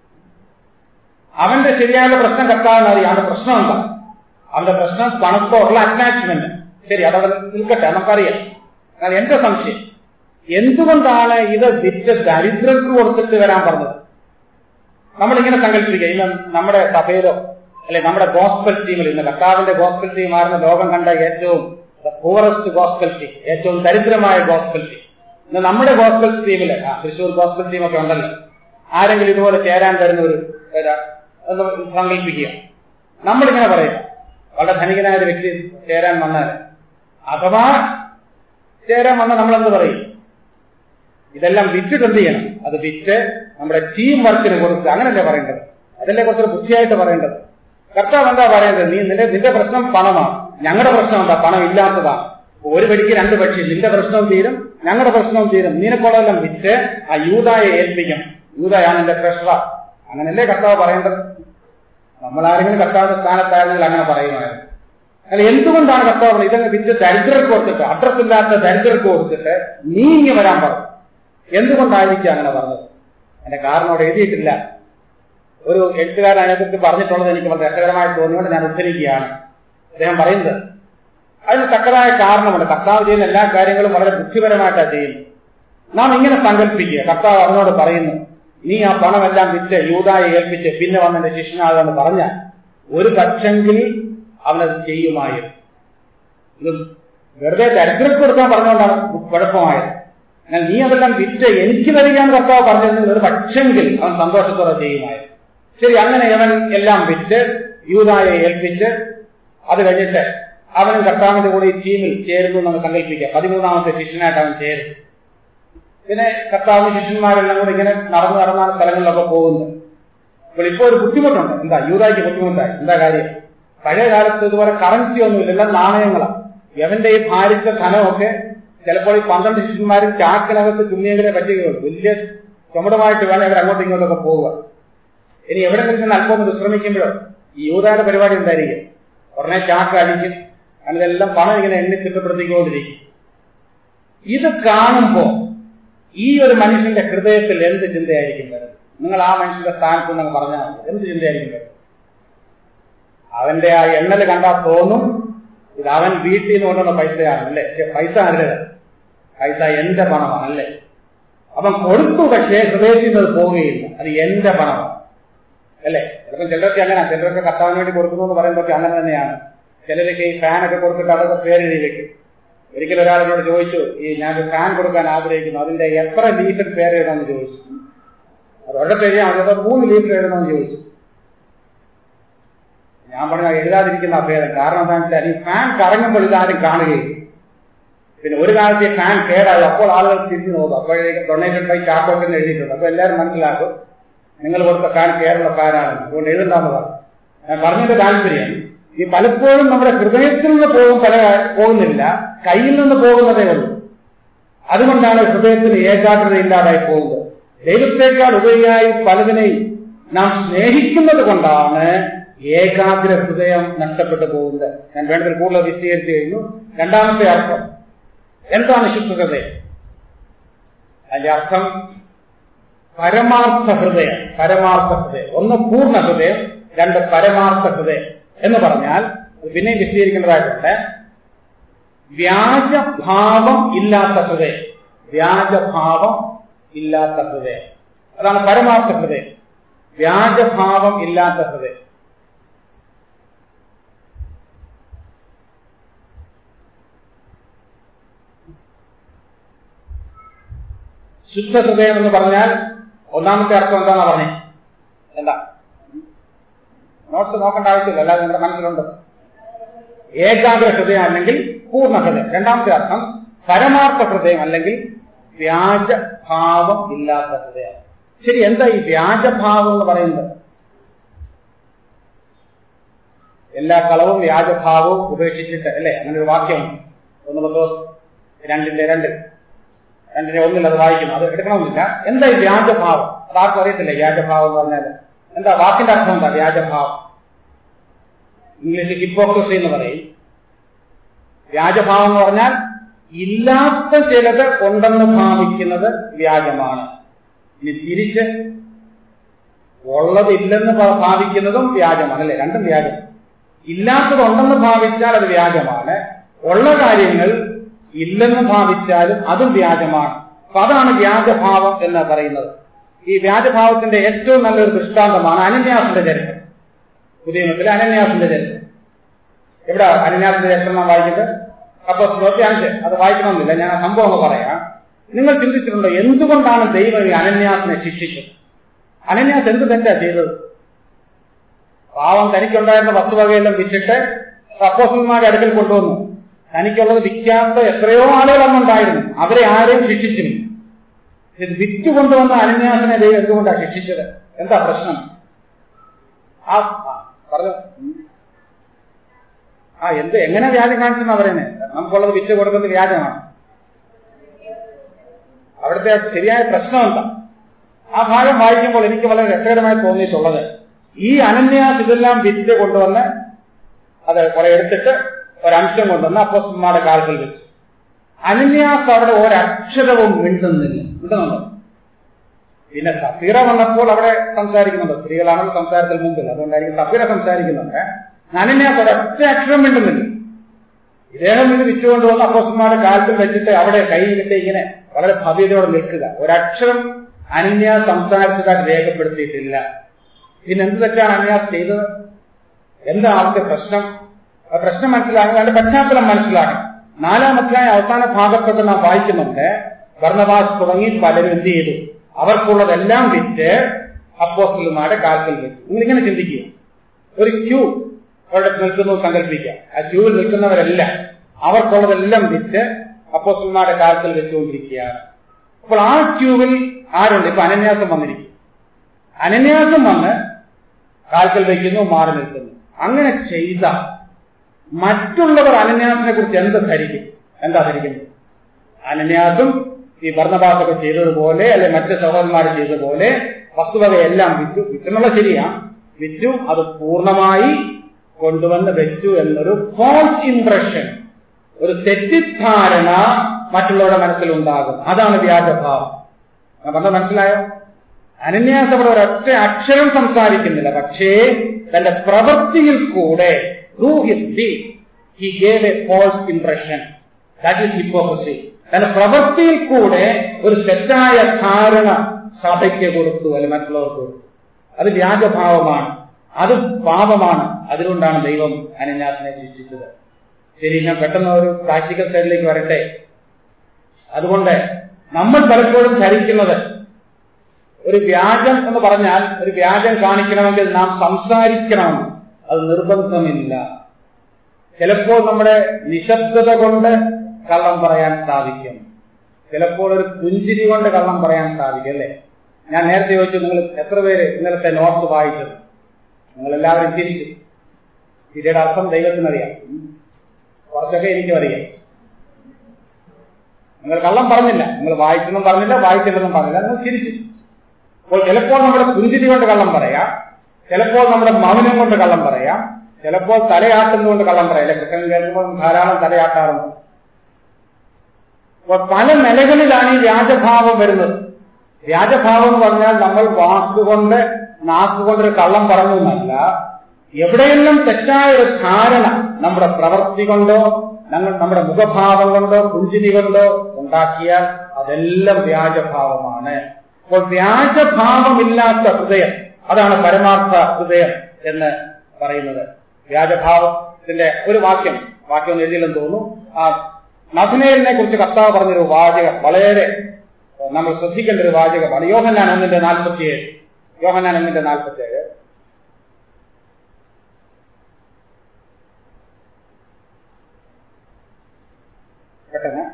Speaker 1: അവന്റെ ശരിയായ പ്രശ്നം കർത്താവിന് അറിയാം അവന്റെ പ്രശ്നം എന്താ അവന്റെ പ്രശ്നം പണത്തോടുള്ള അറ്റാച്ച്മെന്റ് ശരി അതവിടെ നിൽക്കട്ടെ നമുക്കറിയാം എന്നാൽ എന്റെ സംശയം എന്തുകൊണ്ടാണ് ഇത് വിറ്റ് ദരിദ്രർക്ക് കൊടുത്തിട്ട് വരാൻ പറഞ്ഞത് നമ്മളിങ്ങനെ സങ്കല്പിക്കുക ഇന്ന് നമ്മുടെ സഭയിലോ അല്ലെ നമ്മുടെ ഗോസ്പൽ ടീമിൽ ഇന്ന് കർത്താവിന്റെ ഗോസ്പൽ ടീം ആയിരുന്ന ലോകം കണ്ട ഏറ്റവും പൂറസ്റ്റ് ഗോസ്പൽ ടീം ഏറ്റവും ദരിദ്രമായ ഗോസ്പൽ ടീം ഇന്ന് നമ്മുടെ ഗോസ്പൽ ടീമില് ആ തൃശ്ശൂർ ഗോസ്പൽ ടീമൊക്കെ ഉണ്ടല്ലോ ആരെങ്കിലും ഇതുപോലെ ചേരാൻ വരുന്ന ഒരു എന്ന് സങ്കല്പിക്കുക നമ്മളിങ്ങനെ പറയും വളരെ ധനികനായ ഒരു വ്യക്തി ചേരാൻ വന്നാൽ അഥവാ ചേരാൻ വന്നാൽ നമ്മൾ എന്ത് പറയും ഇതെല്ലാം വിറ്റിട്ട് എന്ത് ചെയ്യണം അത് വിറ്റ് നമ്മുടെ ടീം വർക്കിന് കൊടുക്കുക അങ്ങനല്ലേ പറയേണ്ടത് അതല്ലേ കുറച്ച് ബുദ്ധിയായിട്ട് പറയേണ്ടത് കർത്താവ് എന്താ പറയേണ്ടത് നീ നിന്റെ നിന്റെ പ്രശ്നം പണമാണ് ഞങ്ങളുടെ പ്രശ്നം എന്താ പണം ഇല്ലാത്തതാണ് ഒരു വഴിക്ക് രണ്ട് പക്ഷി നിന്റെ പ്രശ്നവും തീരും ഞങ്ങളുടെ പ്രശ്നവും തീരും നിനക്കുള്ളതെല്ലാം വിറ്റ് ആ യൂതായെ ഏൽപ്പിക്കണം യൂതയാണ് എന്റെ ട്രഷറർ അങ്ങനല്ലേ കർത്താവ് പറയേണ്ടത് നമ്മളാരെങ്കിലും കർത്താവിന്റെ സ്ഥാനത്തായിരുന്നെങ്കിൽ അങ്ങനെ പറയുമായിരുന്നു അല്ല എന്തുകൊണ്ടാണ് കർത്താവ് ഇതങ്ങ് വിറ്റ് ദരിദ്രർക്ക് കൊടുത്തിട്ട് അഡ്രസ് ഇല്ലാത്ത ദരിദ്രർക്ക് കൊടുത്തിട്ട് നീ ഇങ്ങനെ വരാൻ പറഞ്ഞു എന്തുകൊണ്ടായിരിക്കും അങ്ങനെ പറഞ്ഞത് എന്റെ കാരണം അവിടെ എഴുതിയിട്ടില്ല ഒരു എഴുത്തുകാരൻ അതിനെക്കുറിച്ച് പറഞ്ഞിട്ടുള്ളത് എനിക്ക് വളരെ രസകരമായി തോന്നിയുകൊണ്ട് ഞാൻ ഉദ്ധരിക്കുകയാണ് അദ്ദേഹം പറയുന്നത് അതിന് തക്കതായ കാരണമുണ്ട് കർത്താവ് ചെയ്യുന്ന എല്ലാ കാര്യങ്ങളും വളരെ ബുദ്ധിപരമായിട്ടാണ് ചെയ്യുന്നത് നാം ഇങ്ങനെ സങ്കല്പിക്കുക കർത്താവ് അവനോട് പറയുന്നു നീ ആ പണമെല്ലാം വിറ്റ് യൂതായി ഏൽപ്പിച്ച് പിന്നെ വന്ന് എന്റെ ശിഷ്യനാകുമെന്ന് പറഞ്ഞാൽ ഒരു പക്ഷെങ്കിൽ അവനത് ചെയ്യുമായിരുന്നു ഇത് വെറുതെ ദരിദ്രർക്ക് കൊടുക്കാൻ പറഞ്ഞുകൊണ്ടാണ് കുഴപ്പമായത് എന്നാൽ നീ അതെല്ലാം വിറ്റ് എനിക്ക് തരികയാണ് കർത്താവ് പറഞ്ഞിരുന്നത് ഒരു പക്ഷെങ്കിൽ അവൻ സന്തോഷത്തോടെ ചെയ്യുമായിരുന്നു ശരി അങ്ങനെ അവൻ എല്ലാം വിറ്റ് യൂതായെ ഏൽപ്പിച്ച് അത് കഴിഞ്ഞിട്ട് അവനും കർത്താവിന്റെ കൂടെ ഈ ടീമിൽ ചേരുന്നു എന്ന് സങ്കല്പിക്കുക പതിമൂന്നാമത്തെ ശിഷ്യനായിട്ട് അവൻ ചേരും പിന്നെ കർത്താവ് ശിഷ്യന്മാരെല്ലാം കൂടെ ഇങ്ങനെ നടന്നു നടന്നാണ് സ്ഥലങ്ങളിലൊക്കെ പോകുന്നു അപ്പോൾ ഇപ്പോൾ ഒരു ബുദ്ധിമുട്ടുണ്ട് എന്താ യൂതായിക്ക് ബുദ്ധിമുട്ടായി എന്താ കാര്യം പഴയ കാലത്ത് ഇതുപോലെ കറൻസി ഒന്നുമില്ല എല്ലാം നാണയങ്ങളാണ് യവന്റെ ഈ ഭാരിച്ച ധനമൊക്കെ ചിലപ്പോൾ ഈ പന്ത്രണ്ട് ശിഷ്യന്മാരും ചാക്കിനകത്ത് ചുമ്മിയെങ്കിലേ പറ്റുകയുള്ളൂ വലിയ ചുമടുമായിട്ട് വേണം ഇവർ അങ്ങോട്ടും ഇങ്ങോട്ടൊക്കെ പോവുക ഇനി എവിടെങ്കിലും നിന്ന് അല്പം ഒന്ന് വിശ്രമിക്കുമ്പോഴോ ഈ യൂതായുടെ പരിപാടി എന്തായിരിക്കും ഉടനെ ചാക്ക് അടിക്കും അതിലെല്ലാം പണം ഇങ്ങനെ എണ്ണി തിട്ടപ്പെടുത്തിക്കൊണ്ടിരിക്കും ഇത് കാണുമ്പോ ഈ ഒരു മനുഷ്യന്റെ ഹൃദയത്തിൽ എന്ത് ചിന്തയായിരിക്കും വരുന്നത് നിങ്ങൾ ആ മനുഷ്യന്റെ സ്ഥാനത്ത് നിന്ന് പറഞ്ഞാൽ മതി എന്ത് ചിന്തയായിരിക്കും വരുന്നത് അവന്റെ ആ എണ്ണല് കണ്ടാൽ തോന്നും ഇത് അവൻ വീട്ടിൽ നിന്ന് കൊണ്ടുവന്ന പൈസയാണ് അല്ലേ പക്ഷെ പൈസ ആരുടെ പൈസ എന്റെ പണമാണ് അല്ലേ അവൻ കൊടുത്തു പക്ഷേ ഹൃദയത്തിൽ നിന്ന് അത് പോവുകയില്ല അത് എന്റെ പണമാണ് അല്ലേ ചിലപ്പോൾ ചിലരൊക്കെ അങ്ങനെ ചിലരൊക്കെ കർത്താവിന് വേണ്ടി കൊടുക്കുന്നു എന്ന് പറയുമ്പോൾ അങ്ങനെ തന്നെയാണ് ചിലരൊക്കെ ഈ ഫാനൊക്കെ കൊടുത്തിട്ട് അതൊക്കെ പേരെഴുതി വെക്കും ഒരിക്കലും ഒരാൾ എന്നോട് ചോദിച്ചു ഈ ഞാൻ ഒരു ഫാൻ കൊടുക്കാൻ ആഗ്രഹിക്കുന്നു അതിന്റെ എത്ര ലീഫിൽ പേരെഴുതാമെന്ന് ചോദിച്ചു അത് ഒരിടത്ത് എഴുതാം അതോ മൂന്ന് ലീഫിൽ എഴുതണമെന്ന് ചോദിച്ചു ഞാൻ പറഞ്ഞ എഴുതാതിരിക്കുന്ന അഭേദം കാരണം എന്താണെന്ന് വെച്ചാൽ ഈ ഫാൻ കറങ്ങുമ്പോൾ ഇതാരും കാണുകയില്ല പിന്നെ ഒരു കാലത്ത് ഈ ഫാൻ കേടായി അപ്പോൾ ആളുകൾ തിരിഞ്ഞു നോക്കും അപ്പോഴേക്ക് ഡൊണേറ്റഡ് ബൈ ചാക്കോട്ടിന് എഴുതിയിട്ടുണ്ട് അപ്പൊ എല്ലാവരും മനസ്സിലാക്കും നിങ്ങൾ കൊടുത്ത ഫാൻ കേരള ഫാനാണ് അതുകൊണ്ട് എഴുതാമെന്ന് പറഞ്ഞു ഞാൻ പറഞ്ഞതിന്റെ താല്പര്യം ഈ പലപ്പോഴും നമ്മുടെ ഹൃദയത്തിൽ നിന്ന് പോകും പല പോകുന്നില്ല കയ്യിൽ നിന്ന് പോകുന്നതേ ഉള്ളൂ അതുകൊണ്ടാണ് ഹൃദയത്തിന് ഏകാഗ്രത ഇല്ലാതായി പോകുന്നത് ദൈവത്തെക്കാൾ ഉപരിയായി പലതിനെയും നാം സ്നേഹിക്കുന്നത് കൊണ്ടാണ് ഏകാഗ്ര ഹൃദയം നഷ്ടപ്പെട്ടു പോകുന്നത് ഞാൻ വേണ്ടതിൽ കൂടുതൽ വിശദീകരിച്ചു കഴിഞ്ഞു രണ്ടാമത്തെ അർത്ഥം എന്താണ് ശുദ്ധ ഹൃദയം അതിന്റെ അർത്ഥം പരമാർത്ഥ ഹൃദയം പരമാർത്ഥ ഹൃദയം ഒന്ന് പൂർണ്ണ ഹൃദയം രണ്ട് പരമാർത്ഥ ഹൃദയം എന്ന് പറഞ്ഞാൽ പിന്നെയും വിശദീകരിക്കേണ്ടതായിട്ടുണ്ട് വ്യാജഭാവം ഇല്ലാത്ത ഹൃദയം വ്യാജഭാവം ഇല്ലാത്ത ഹൃദയം അതാണ് പരമാർത്ഥ ഹൃദയം വ്യാജഭാവം ഇല്ലാത്ത ഹൃദയം ശുദ്ധ ഹൃദയം എന്ന് പറഞ്ഞാൽ ഒന്നാമത്തെ അർത്ഥം എന്താണെന്ന് പറഞ്ഞേ എന്താ നോട്ട്സ് നോക്കേണ്ട ആവശ്യമില്ല അല്ലാതെ നിങ്ങളുടെ മനസ്സിലുണ്ട് ഏകാഗ്ര ഹൃദയം അല്ലെങ്കിൽ പൂർണ്ണ ഹൃദയം രണ്ടാമത്തെ അർത്ഥം പരമാർത്ഥ ഹൃദയം അല്ലെങ്കിൽ വ്യാജഭാവം ഇല്ലാത്ത ഹൃദയം ശരി എന്താ ഈ വ്യാജഭാവം എന്ന് പറയുന്നത് എല്ലാ കളവും വ്യാജഭാവവും ഉപേക്ഷിച്ചിട്ട് അല്ലേ അങ്ങനെ ഒരു വാക്യമുണ്ട് ഒന്ന് പത്തോസ് രണ്ടിന്റെ രണ്ട് രണ്ടിന്റെ ഒന്നിൽ അത് വായിക്കുന്നു അത് എടുക്കണമെന്നില്ല എന്താ ഈ വ്യാജഭാവം അതാർക്കും അറിയത്തില്ല വ്യാജഭാവം എന്ന് പറഞ്ഞാൽ എന്താ വാക്കിന്റെ അർത്ഥം എന്താ വ്യാജഭാവം ഇംഗ്ലീഷിൽ ഹിപ്പോക്രസി എന്ന് പറയും വ്യാജഭാവം എന്ന് പറഞ്ഞാൽ ഇല്ലാത്ത ചിലത് ഉണ്ടെന്ന് ഭാവിക്കുന്നത് വ്യാജമാണ് ഇനി തിരിച്ച് ഉള്ളതില്ലെന്ന് ഭാവിക്കുന്നതും വ്യാജമാണ് അല്ലെ രണ്ടും വ്യാജം ഇല്ലാത്തതുണ്ടെന്ന് ഭാവിച്ചാൽ അത് വ്യാജമാണ് ഉള്ള കാര്യങ്ങൾ ഇല്ലെന്ന് ഭാവിച്ചാലും അതും വ്യാജമാണ് അപ്പൊ അതാണ് വ്യാജഭാവം എന്ന് പറയുന്നത് ഈ വ്യാജഭാവത്തിന്റെ ഏറ്റവും നല്ലൊരു ദൃഷ്ടാന്തമാണ് അനന്യാസിന്റെ ചരിത്രം പുതിയ മതത്തിലെ അനന്യാസിന്റെ ചരിത്രം എവിടെ അനന്യാസിന്റെ ചരിത്രം നാം വായിക്കുന്നത് അപ്പൊ ഇരുപത്തിയഞ്ച് അത് വായിക്കണമെന്നില്ല ഞാൻ ആ സംഭവം ഒന്ന് പറയാം നിങ്ങൾ ചിന്തിച്ചിട്ടുണ്ടോ എന്തുകൊണ്ടാണ് ദൈവം ഈ അനന്യാസിനെ ശിക്ഷിച്ചത് അനന്യാസ് എന്ത് തെറ്റാ ചെയ്തത് പാവം തനിക്കുണ്ടായിരുന്ന വസ്തുവകയെല്ലാം വിറ്റിട്ട് അപ്പോസന്മാരുടെ അടുക്കൽ കൊണ്ടുവന്നു തനിക്കുള്ളത് വിൽക്കാത്ത എത്രയോ ആളുകൾ അന്നുണ്ടായിരുന്നു അവരെ ആരെയും ശിക്ഷിച്ചിരുന്നു ഇത് വിറ്റ് കൊണ്ടുവന്ന അനന്യാസിനെ ദൈവം എന്തുകൊണ്ടാണ് ശിക്ഷിച്ചത് എന്താ പ്രശ്നം ആ ആ, പറഞ്ഞു ആ എന്ത് എങ്ങനെ വ്യാജം കാണിച്ചെന്നാ പറയുന്നത് നമുക്കുള്ളത് വിറ്റ് കൊടുക്കുന്നത് വ്യാജമാണ് അവിടുത്തെ ശരിയായ പ്രശ്നം എന്താ ആ ഭാഗം വായിക്കുമ്പോൾ എനിക്ക് വളരെ രസകരമായി തോന്നിയിട്ടുള്ളത് ഈ അനന്യാസ് ഇതെല്ലാം വിറ്റ് കൊണ്ടുവന്ന് അത് കുറെ എടുത്തിട്ട് ഒരംശം കൊണ്ടുവന്ന് അപ്പോസ്തന്മാരുടെ കാൽക്കൽ വെച്ചു അനന്യാസ് അവിടെ ഒരക്ഷരവും മിണ്ടുന്നില്ല മിണ്ടുന്നുണ്ടോ പിന്നെ സഫീറ വന്നപ്പോൾ അവിടെ സംസാരിക്കുന്നുണ്ട് സ്ത്രീകളാണല്ലോ സംസാരത്തിൽ മുമ്പിൽ അതുകൊണ്ടായിരിക്കും സഫീറ സംസാരിക്കുന്നുണ്ട് അനന്യാസ് ഒരൊറ്റ അക്ഷരം മിണ്ടുന്നില്ല ഇദ്ദേഹം ഇത് വിറ്റുകൊണ്ടുവന്ന് അപ്പോസ്തന്മാരുടെ കാലത്തിൽ വെച്ചിട്ട് അവിടെ കൈയിലിട്ട് ഇങ്ങനെ വളരെ ഭവ്യതയോടെ നിൽക്കുക ഒരക്ഷരം അനന്യാസ് സംസാരിച്ചതായിട്ട് രേഖപ്പെടുത്തിയിട്ടില്ല പിന്നെ എന്ത് തെറ്റാണ് അനന്യാസ് ചെയ്തത് എന്താ അവിടുത്തെ പ്രശ്നം ആ പ്രശ്നം മനസ്സിലാക്കണം അതിന്റെ പശ്ചാത്തലം മനസ്സിലാക്കണം നാലാം അധ്യായ അവസാന ഭാഗത്തൊക്കെ നാം വായിക്കുന്നുണ്ട് ഭർണവാസ് തുടങ്ങി പലരും എന്ത് ചെയ്തു അവർക്കുള്ളതെല്ലാം വിറ്റ് അപ്പോസ്റ്റലുമാരുടെ കാൽക്കൽ വെച്ചു നിങ്ങളിങ്ങനെ ചിന്തിക്കുക ഒരു ക്യൂ അവിടെ നിൽക്കുന്നു സങ്കല്പിക്കുക ആ ക്യൂവിൽ നിൽക്കുന്നവരെല്ലാം അവർക്കുള്ളതെല്ലാം വിറ്റ് അപ്പോസ്റ്റലുമാരുടെ കാൽക്കൽ വെച്ചുകൊണ്ടിരിക്കുകയാണ് അപ്പോൾ ആ ക്യൂവിൽ ആരുണ്ട് ഇപ്പൊ അനന്യാസം വന്നിരിക്കും അനന്യാസം വന്ന് കാൽക്കൽ വയ്ക്കുന്നു മാറി നിൽക്കുന്നു അങ്ങനെ ചെയ്ത മറ്റുള്ളവർ അനന്യാസിനെ കുറിച്ച് എന്ത് ധരിക്കും എന്താ ധരിക്കുന്നത് അനന്യാസും ഈ ഭരണഭാഷൊക്കെ ചെയ്തതുപോലെ അല്ലെ മറ്റ് സഹോദരന്മാർ ചെയ്തതുപോലെ വസ്തുവകയെല്ലാം വിറ്റു വിറ്റെന്നുള്ള ശരിയാ വിറ്റു അത് പൂർണ്ണമായി കൊണ്ടുവന്ന് വെച്ചു എന്നൊരു ഫോൾസ് ഇംപ്രഷൻ ഒരു തെറ്റിദ്ധാരണ മറ്റുള്ളവരുടെ മനസ്സിലുണ്ടാകും അതാണ് വ്യാജഭാവം ഞാൻ പറഞ്ഞത് മനസ്സിലായോ അനന്യാസ് അവിടെ ഒരൊറ്റ അക്ഷരം സംസാരിക്കുന്നില്ല പക്ഷേ തന്റെ പ്രവൃത്തിയിൽ കൂടെ through his deed he gave a false impression that is hypocrisy തന്റെ പ്രവൃത്തിയിൽ കൂടെ ഒരു തെറ്റായ ധാരണ സഭയ്ക്ക് കൊടുത്തു അല്ലെ മറ്റുള്ളവർക്ക് കൊടുത്തു അത് വ്യാജഭാവമാണ് അത് പാപമാണ് അതുകൊണ്ടാണ് ദൈവം അനന്യാസിനെ ശിക്ഷിച്ചത് ശരി ഞാൻ പെട്ടെന്ന് ഒരു പ്രാക്ടിക്കൽ സൈഡിലേക്ക് വരട്ടെ അതുകൊണ്ട് നമ്മൾ പലപ്പോഴും ധരിക്കുന്നത് ഒരു വ്യാജം എന്ന് പറഞ്ഞാൽ ഒരു വ്യാജം കാണിക്കണമെങ്കിൽ നാം സംസാരിക്കണം അത് നിർബന്ധമില്ല ചിലപ്പോൾ നമ്മുടെ നിശബ്ദത കൊണ്ട് കള്ളം പറയാൻ സാധിക്കും ചിലപ്പോൾ ഒരു പുഞ്ചിരി കൊണ്ട് കള്ളം പറയാൻ സാധിക്കും അല്ലേ ഞാൻ നേരത്തെ ചോദിച്ചു നിങ്ങൾ എത്ര പേര് ഇന്നലത്തെ നോട്ട്സ് വായിച്ചത് നിങ്ങൾ എല്ലാവരും ചിരിച്ചു ചിരിയുടെ അർത്ഥം ദൈവത്തിനറിയാം കുറച്ചൊക്കെ എനിക്കും അറിയാം നിങ്ങൾ കള്ളം പറഞ്ഞില്ല നിങ്ങൾ വായിച്ചെന്നും പറഞ്ഞില്ല വായിച്ചില്ലെന്നും പറഞ്ഞില്ല നിങ്ങൾ ചിരിച്ചു അപ്പോൾ ചിലപ്പോൾ നമ്മുടെ പുഞ്ചിരി കൊണ്ട് കള്ളം പറയാം ചിലപ്പോൾ നമ്മുടെ മൗനം കൊണ്ട് കള്ളം പറയാം ചിലപ്പോൾ തലയാട്ടുന്നതുകൊണ്ട് കള്ളം പറയാം അല്ലെ പ്രസംഗം കേൾക്കുമ്പോൾ ധാരാളം തലയാട്ടാറുണ്ട് അപ്പോൾ പല നിലകളിലാണ് ഈ വ്യാജഭാവം വരുന്നത് വ്യാജഭാവം എന്ന് പറഞ്ഞാൽ നമ്മൾ വാക്കുകൊണ്ട് നാക്കുകൊണ്ടൊരു കള്ളം പറഞ്ഞു എന്നല്ല എവിടെയെല്ലാം തെറ്റായ ഒരു ധാരണ നമ്മുടെ പ്രവൃത്തി കൊണ്ടോ ഞങ്ങൾ നമ്മുടെ മുഖഭാവം കൊണ്ടോ പുഞ്ചിരി കൊണ്ടോ ഉണ്ടാക്കിയാൽ അതെല്ലാം വ്യാജഭാവമാണ് അപ്പോൾ വ്യാജഭാവമില്ലാത്ത ഹൃദയം അതാണ് പരമാർത്ഥ ഹൃദയം എന്ന് പറയുന്നത് വ്യാജഭാവത്തിന്റെ ഒരു വാക്യം വാക്യം എഴുതിയില്ലെന്ന് തോന്നുന്നു ആ നഥനേലിനെ കുറിച്ച് കർത്താവ് പറഞ്ഞൊരു വാചകം വളരെ നമ്മൾ ശ്രദ്ധിക്കേണ്ട ഒരു വാചകമാണ് യോഹന്നാൻ ഒന്നിന്റെ നാൽപ്പത്തിയേഴ് യോഹന്നാൻ ഒന്നിന്റെ നാൽപ്പത്തിയേഴ് പെട്ടെന്ന്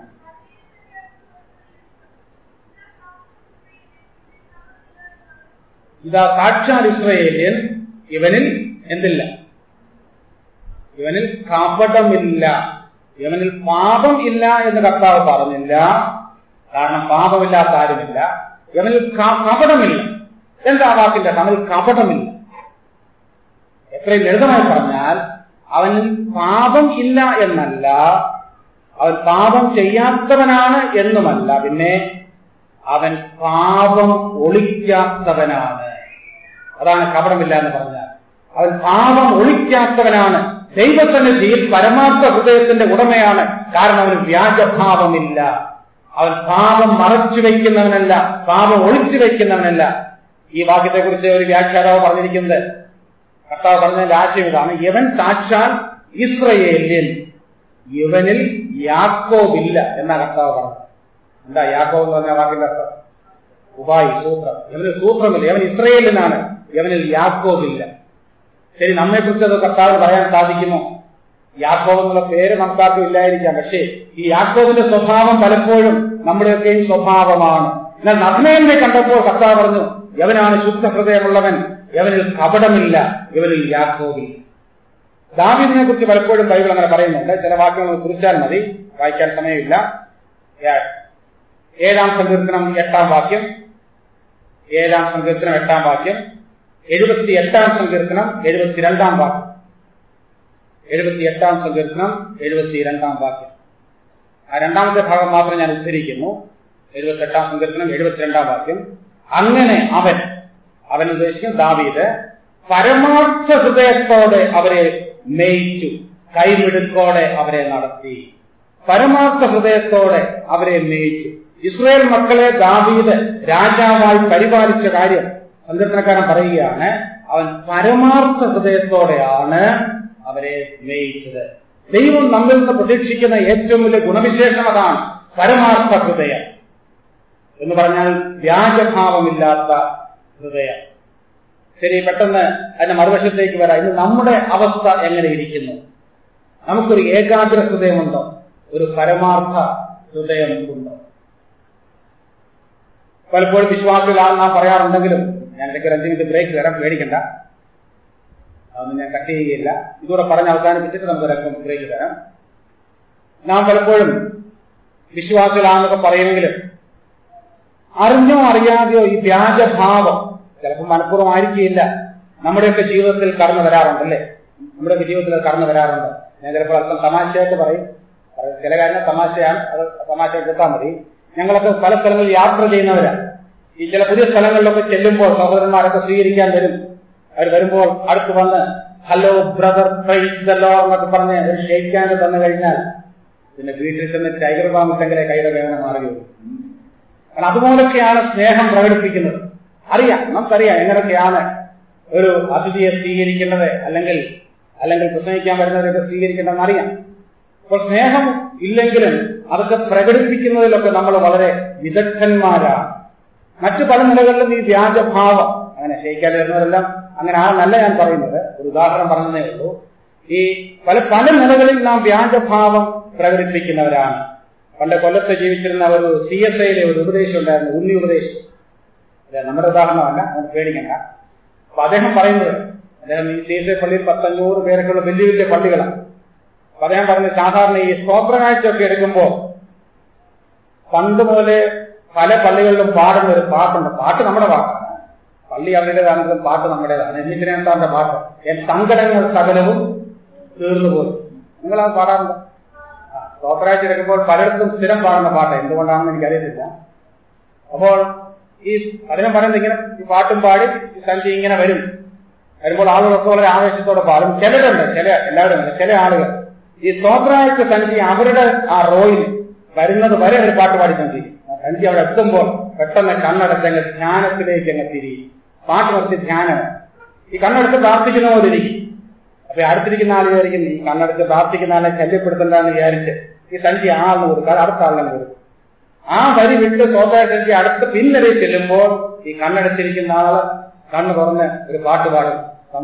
Speaker 1: ഇതാ സാക്ഷാൽ ഇസ്രയേലിയൻ ഇവനിൽ എന്തില്ല ഇവനിൽ കപടമില്ല ഇവനിൽ പാപം ഇല്ല എന്ന് കർത്താവ് പറഞ്ഞില്ല കാരണം പാപമില്ലാത്ത ആരുമില്ല ഇവനിൽ കപടമില്ല എന്താ വാക്കിന്റെ അവനിൽ കപടമില്ല എത്രയും ലളിതമായി പറഞ്ഞാൽ അവനിൽ പാപം ഇല്ല എന്നല്ല അവൻ പാപം ചെയ്യാത്തവനാണ് എന്നുമല്ല പിന്നെ അവൻ പാപം ഒളിക്കാത്തവനാണ് അതാണ് കപടമില്ല എന്ന് പറഞ്ഞാൽ അവൻ പാപം ഒളിക്കാത്തവനാണ് ദൈവസന്നിധിയിൽ പരമാർത്ഥ ഹൃദയത്തിന്റെ ഉടമയാണ് കാരണം അവന് വ്യാജഭാവമില്ല അവൻ പാപം മറച്ചു വയ്ക്കുന്നവനല്ല പാപം ഒളിച്ചു വയ്ക്കുന്നവനല്ല ഈ വാക്യത്തെക്കുറിച്ച് ഒരു വ്യാഖ്യാതാവ് പറഞ്ഞിരിക്കുന്നത് കർത്താവ് പറഞ്ഞതിന്റെ ആശയം ഇതാണ് ഇവൻ സാക്ഷാൽ ഇസ്രയേലിയൻ ഇവനിൽ യാക്കോബില്ല എന്നാ കർത്താവ് പറഞ്ഞത് എന്താ യാക്കോബ് എന്ന് പറഞ്ഞ വാക്കിന്റെ അർത്ഥം ഉപായി സൂത്രം ഇവന് സൂത്രമില്ല ഇവൻ ഇസ്രയേലിനാണ് ഇവനിൽ യാക്കോബില്ല ശരി നമ്മെ കുറിച്ച് അത് കർത്താവിന് പറയാൻ സാധിക്കുമോ യാക്കോബ് എന്നുള്ള പേര് നമുക്കാർക്കും ഇല്ലായിരിക്കാം പക്ഷേ ഈ യാക്കോബിന്റെ സ്വഭാവം പലപ്പോഴും നമ്മുടെയൊക്കെയും സ്വഭാവമാണ് എന്നാൽ നഗ്നയനെ കണ്ടപ്പോൾ കർത്താവ് പറഞ്ഞു യവനാണ് ശുദ്ധ ഹൃദയമുള്ളവൻ യവനിൽ കപടമില്ല ഇവനിൽ യാക്കോബില്ല ദാവിദിനെ കുറിച്ച് പലപ്പോഴും ബൈബിൾ അങ്ങനെ പറയുന്നുണ്ട് ചില വാക്യങ്ങൾ കുറിച്ചാൽ മതി വായിക്കാൻ സമയമില്ല ഏഴാം സങ്കീർത്തനം എട്ടാം വാക്യം ഏഴാം സങ്കീർത്തനം എട്ടാം വാക്യം എഴുപത്തി എട്ടാം സങ്കീർത്തനം എഴുപത്തിരണ്ടാം വാക്യം എഴുപത്തി എട്ടാം സങ്കീർത്തനം എഴുപത്തിരണ്ടാം വാക്യം ആ രണ്ടാമത്തെ ഭാഗം മാത്രം ഞാൻ ഉദ്ധരിക്കുന്നു എഴുപത്തി എട്ടാം സങ്കീർത്തനം എഴുപത്തിരണ്ടാം വാക്യം അങ്ങനെ അവൻ അവൻ ഉദ്ദേശിക്കും ദാവീദ് പരമാർത്ഥ ഹൃദയത്തോടെ അവരെ മേയിച്ചു കൈമിടുക്കോടെ അവരെ നടത്തി പരമാർത്ഥ ഹൃദയത്തോടെ അവരെ മേയിച്ചു ഇസ്രയേൽ മക്കളെ ദാവീദ് രാജാവായി പരിപാലിച്ച കാര്യം സങ്കീർത്തനക്കാരൻ പറയുകയാണ് അവൻ പരമാർത്ഥ ഹൃദയത്തോടെയാണ് അവരെ മേയിച്ചത് ദൈവം നമ്മിൽ നിന്ന് പ്രതീക്ഷിക്കുന്ന ഏറ്റവും വലിയ ഗുണവിശേഷം അതാണ് പരമാർത്ഥ ഹൃദയം എന്ന് പറഞ്ഞാൽ വ്യാജഭാവമില്ലാത്ത ഹൃദയം ശരി പെട്ടെന്ന് അതിന്റെ മറുവശത്തേക്ക് വരാം ഇന്ന് നമ്മുടെ അവസ്ഥ എങ്ങനെ ഇരിക്കുന്നു നമുക്കൊരു ഏകാഗ്ര ഹൃദയമുണ്ടോ ഒരു പരമാർത്ഥ ഹൃദയം ഉണ്ടോ പലപ്പോഴും വിശ്വാസികളാണെന്ന് നാം പറയാറുണ്ടെങ്കിലും ഞാൻ ഇടയ്ക്ക് ഒരു അഞ്ച് മിനിറ്റ് ബ്രേക്ക് തരാം പേടിക്കണ്ട അതൊന്നും ഞാൻ കട്ട് ചെയ്യുകയില്ല ഇതുകൂടെ പറഞ്ഞ് അവസാനിപ്പിച്ചിട്ട് നമുക്ക് ഒരൽപ്പം ബ്രേക്ക് തരാം നാം പലപ്പോഴും വിശ്വാസികളാണെന്നൊക്കെ പറയുമെങ്കിലും അറിഞ്ഞോ അറിയാതെയോ ഈ വ്യാജഭാവം ചിലപ്പോൾ മനഃപൂർവ്വം ആയിരിക്കില്ല നമ്മുടെയൊക്കെ ജീവിതത്തിൽ കടന്നു വരാറുണ്ടല്ലേ നമ്മുടെയൊക്കെ ജീവിതത്തിൽ അത് കടന്നു വരാറുണ്ട് ഞാൻ ചിലപ്പോൾ അല്പം തമാശയായിട്ട് പറയും ചില കാര്യങ്ങൾ തമാശയാണ് അത് തമാശ കേട്ടാൽ മതി ഞങ്ങളൊക്കെ പല സ്ഥലങ്ങളിൽ യാത്ര ചെയ്യുന്നവരാണ് ഈ ചില പുതിയ സ്ഥലങ്ങളിലൊക്കെ ചെല്ലുമ്പോൾ സഹോദരന്മാരൊക്കെ സ്വീകരിക്കാൻ വരും അവർ വരുമ്പോൾ അടുത്ത് വന്ന് hello brother praise the lord എന്നൊക്കെ പറഞ്ഞ് ഒരു ഷെയ്ക്കാൻഡ് തന്നു കഴിഞ്ഞാൽ പിന്നെ വീട്ടിൽ ചെന്ന് ടൈഗർ ബാമിട്ടെങ്കിലേ കൈയുടെ വേദന മാറുകയുള്ളൂ കാരണം അതുപോലൊക്കെയാണ് സ്നേഹം പ്രകടിപ്പിക്കുന്നത് അറിയാം നമുക്കറിയാം എങ്ങനെയൊക്കെയാണ് ഒരു അതിഥിയെ സ്വീകരിക്കേണ്ടത് അല്ലെങ്കിൽ അല്ലെങ്കിൽ പ്രസംഗിക്കാൻ വരുന്നവരൊക്കെ സ്വീകരിക്കേണ്ടതെന്ന് അറിയാം അപ്പോൾ സ്നേഹം ഇല്ലെങ്കിലും അതൊക്കെ പ്രകടിപ്പിക്കുന്നതിലൊക്കെ നമ്മൾ വളരെ വിദഗ്ധന്മാരാണ് മറ്റു പല നിലകളിലും ഈ വ്യാജഭാവം അങ്ങനെ ക്ഷയിക്കാൻ വരുന്നവരെല്ലാം അങ്ങനെ ആണെന്നല്ല ഞാൻ പറയുന്നത് ഒരു ഉദാഹരണം പറഞ്ഞതേ ഉള്ളൂ ഈ പല പല നിലകളിൽ നാം വ്യാജഭാവം പ്രകടിപ്പിക്കുന്നവരാണ് പണ്ട് കൊല്ലത്ത് ജീവിച്ചിരുന്ന ഒരു സി എസ് ഐയിലെ ഒരു ഉപദേശം ഉണ്ടായിരുന്നു ഉണ്ണി ഉപദേശം അല്ല നമ്മുടെ ഉദാഹരണമല്ല നമുക്ക് പേടിക്കണ്ട അപ്പൊ അദ്ദേഹം പറയുന്നത് അദ്ദേഹം ഈ സി എസ് ഐ പള്ളിയിൽ പത്തഞ്ഞൂറ് പേരൊക്കെയുള്ള വലിയ വലിയ പള്ളികളാണ് അപ്പൊ അദ്ദേഹം പറയുന്നത് സാധാരണ ഈ സ്തോത്രകാഴ്ചയൊക്കെ എടുക്കുമ്പോൾ പണ്ട് മുതലേ പല പള്ളികളിലും പാടുന്ന ഒരു പാട്ടുണ്ട് പാട്ട് നമ്മുടെ പാട്ടാണ് പള്ളി അവരുടേതാണെങ്കിലും പാട്ട് നമ്മുടേതാണ് എന്നിങ്ങനെ എന്താ പാട്ട് എൻ സങ്കടങ്ങൾ സകലവും തീർന്നു പോയി നിങ്ങൾ അത് പാടാറുണ്ട് ആ, സ്തോത്രാഴ്ച എടുക്കുമ്പോൾ പലയിടത്തും സ്ഥിരം പാടുന്ന പാട്ട് എന്തുകൊണ്ടാണെന്ന് എനിക്കറിയത്തില്ല അപ്പോൾ ഈ അദ്ദേഹം പറയുന്നത് ഇങ്ങനെ ഈ പാട്ടും പാടി ഈ സഞ്ചി ഇങ്ങനെ വരും വരുമ്പോൾ ആളുകളൊക്കെ വളരെ ആവേശത്തോടെ പാടും ചിലരുണ്ട് ചില എല്ലാവരും അല്ല ചില ആളുകൾ ഈ സ്തോത്രാഴ്ച സഞ്ചി അവരുടെ ആ റോയിൽ വരുന്നത് വരെ ഒരു പാട്ട് പാടി സഞ്ചിക്കും ആ സഞ്ചി അവിടെ എത്തുമ്പോൾ പെട്ടെന്ന് കണ്ണടച്ചങ്ങ് ധ്യാനത്തിലേക്ക് അങ്ങ് തിരിയും പാട്ട് നിർത്തി ധ്യാനം ഈ കണ്ണടച്ച് പ്രാർത്ഥിക്കുന്ന പോലെ ഇരിക്കും അപ്പൊ അടുത്തിരിക്കുന്ന ആൾ വിചാരിക്കും ഈ കണ്ണടച്ച് പ്രാർത്ഥിക്കുന്ന ആളെ ശല്യപ്പെടുത്തണ്ടെന്ന് വിചാരിച്ച് ഈ സഞ്ചി ആളിന് കൊടുക്കാതെ അടുത്ത ആളിനെ കൊടുക്കും ആ വരി വിട്ട് സ്വന്തം സഞ്ചി അടുത്ത പിന്നരെ ചെല്ലുമ്പോൾ ഈ കണ്ണടച്ചിരിക്കുന്ന ആള് കണ്ണ് തുറന്ന് ഒരു പാട്ട് പാടും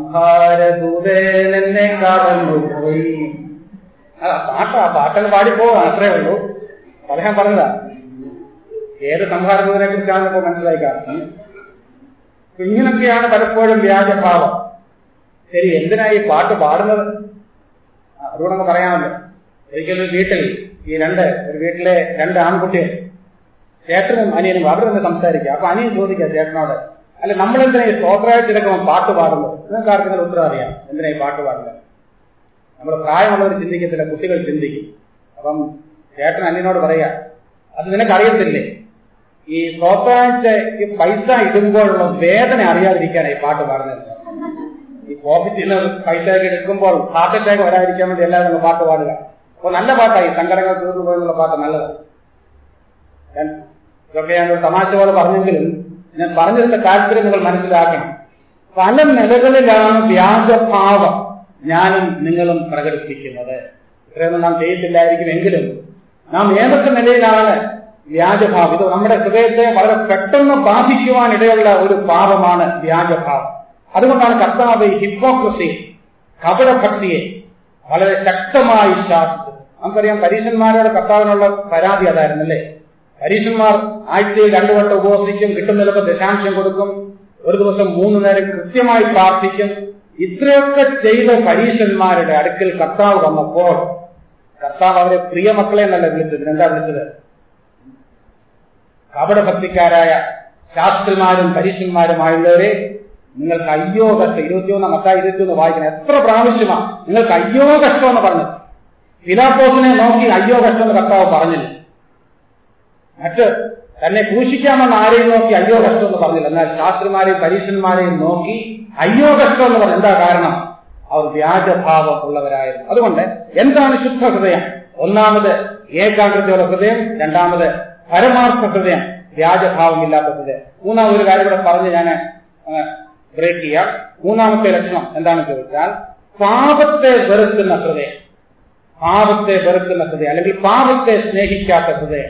Speaker 1: സംഹാരദൂതനെ കടന്നു പോയി ആ പാട്ട് ആ പാട്ടങ്ങ് പാടിപ്പോവാ അത്രേ ഉള്ളൂ അദ്ദേഹം പറഞ്ഞതാ ഏത് സംഹാരദൂതനെ കുറിച്ചാണ് ഇപ്പോൾ മനസ്സിലായി കാണുന്നത് അപ്പൊ ഇങ്ങനൊക്കെയാണ് പലപ്പോഴും വ്യാജഭാവം ശരി എന്തിനാ ഈ പാട്ട് പാടുന്നത് ആ, അതുകൊണ്ടങ്ങ് പറയാമല്ലോ ഒരിക്കലും വീട്ടിൽ ഈ രണ്ട് ഒരു വീട്ടിലെ രണ്ട് ആൺകുട്ടികൾ ചേട്ടനും അനിയനും അവർ തന്നെ സംസാരിക്കുക അപ്പൊ അനിയൻ ചോദിക്കുക ചേട്ടനോട് അല്ല നമ്മൾ എന്തിനാ ഈ സ്തോത്രാഴ്ചയിലൊക്കെ പാട്ട് പാടുന്നത് നിങ്ങൾക്ക് ആർക്കെങ്കിലും ഉത്തരം അറിയാം എന്തിനാ ഈ പാട്ട് പാടുന്നത് നമ്മൾ പ്രായമുള്ളവർ ചിന്തിക്കത്തില്ല കുട്ടികൾ ചിന്തിക്കും അപ്പം ചേട്ടൻ അന്യനോട് പറയാ അത് നിനക്കറിയത്തില്ലേ ഈ സ്തോത്രാഴ്ചയ്ക്ക് പൈസ ഇടുമ്പോഴുള്ള വേദന അറിയാതിരിക്കാനാണ് ഈ പാട്ട് പാടുന്നത് ഈ പോക്കറ്റിൽ നിന്ന് പൈസ ഒക്കെ എടുക്കുമ്പോൾ ഹാർട്ട് അറ്റാക്ക് വരാതിരിക്കാൻ വേണ്ടി എല്ലാവരും അങ്ങ് പാട്ട് പാടുക അപ്പൊ നല്ല പാട്ടായി സങ്കടങ്ങൾ തീർന്നു പോയെന്നുള്ള പാട്ട് നല്ലതാണ് ഞാൻ ഇതൊക്കെ ഞാൻ ഒരു തമാശ പോലെ പറഞ്ഞെങ്കിലും ഞാൻ പറഞ്ഞതിന്റെ താല്പര്യം നിങ്ങൾ മനസ്സിലാക്കണം പല നിലകളിലാണ് വ്യാജഭാവം ഞാനും നിങ്ങളും പ്രകടിപ്പിക്കുന്നത് ഇത്രയൊന്നും നാം ചെയ്യത്തില്ലായിരിക്കും എങ്കിലും നാം ഏതൊക്കെ നിലയിലാണ് വ്യാജഭാവം ഇത് നമ്മുടെ ഹൃദയത്തെ വളരെ പെട്ടെന്ന് ബാധിക്കുവാൻ ഇടയുള്ള ഒരു പാപമാണ് വ്യാജഭാവം അതുകൊണ്ടാണ് കർത്താവ് ഈ ഹിപ്പോക്രസി കപടഭക്തിയെ വളരെ ശക്തമായി ശാസിച്ചത് നമുക്കറിയാം പരീശന്മാരോട് കർത്താവിനുള്ള പരാതി അതായിരുന്നു അല്ലേ പരീശന്മാർ ആഴ്ചയിൽ രണ്ടു വട്ടം ഉപവസിക്കും കിട്ടുന്നതിലൊക്കെ ദശാംശം കൊടുക്കും ഒരു ദിവസം മൂന്ന് നേരം കൃത്യമായി പ്രാർത്ഥിക്കും ഇത്രയൊക്കെ ചെയ്ത പരീശന്മാരുടെ അടുക്കൽ കർത്താവ് വന്നപ്പോൾ കർത്താവ് അവരെ പ്രിയ മക്കളെ എന്നല്ല വിളിച്ചത് എന്താ വിളിച്ചത് കപടഭക്തിക്കാരായ ശാസ്ത്രിമാരും പരീശന്മാരുമായുള്ളവരെ നിങ്ങൾക്ക് അയ്യോ കഷ്ടം ഇരുപത്തിയൊന്ന് മത്തായി ഇരുപത്തിയൊന്ന് വായിക്കണം എത്ര പ്രാവശ്യമാണ് നിങ്ങൾക്ക് അയ്യോ കഷ്ടം എന്ന് പറഞ്ഞത് പിലാപ്പോസിനെ നോക്കി അയ്യോ കഷ്ടം എന്ന് കർത്താവ് പറഞ്ഞില്ല മറ്റ് തന്നെ ക്രൂശിക്കാമെന്ന് ആരെയും നോക്കി അയ്യോ കഷ്ടം എന്ന് പറഞ്ഞില്ല എന്നാൽ ശാസ്ത്രിമാരെയും പരീക്ഷന്മാരെയും നോക്കി അയ്യോ കഷ്ടം എന്ന് പറഞ്ഞു എന്താ കാരണം അവർ വ്യാജഭാവം ഉള്ളവരായിരുന്നു അതുകൊണ്ട് എന്താണ് ശുദ്ധ ഹൃദയം ഒന്നാമത് ഏകാഗ്രതയുള്ള ഹൃദയം രണ്ടാമത് പരമാർത്ഥ ഹൃദയം വ്യാജഭാവമില്ലാത്ത ഹൃദയം മൂന്നാമത് ഒരു കാര്യം കൂടെ പറഞ്ഞ് ഞാൻ ബ്രേക്ക് ചെയ്യാം മൂന്നാമത്തെ ലക്ഷണം എന്താണെന്ന് ചോദിച്ചാൽ പാപത്തെ വെറുക്കുന്ന ഹൃദയം പാപത്തെ വെറുക്കുന്ന ഹൃദയം അല്ലെങ്കിൽ പാപത്തെ സ്നേഹിക്കാത്ത ഹൃദയം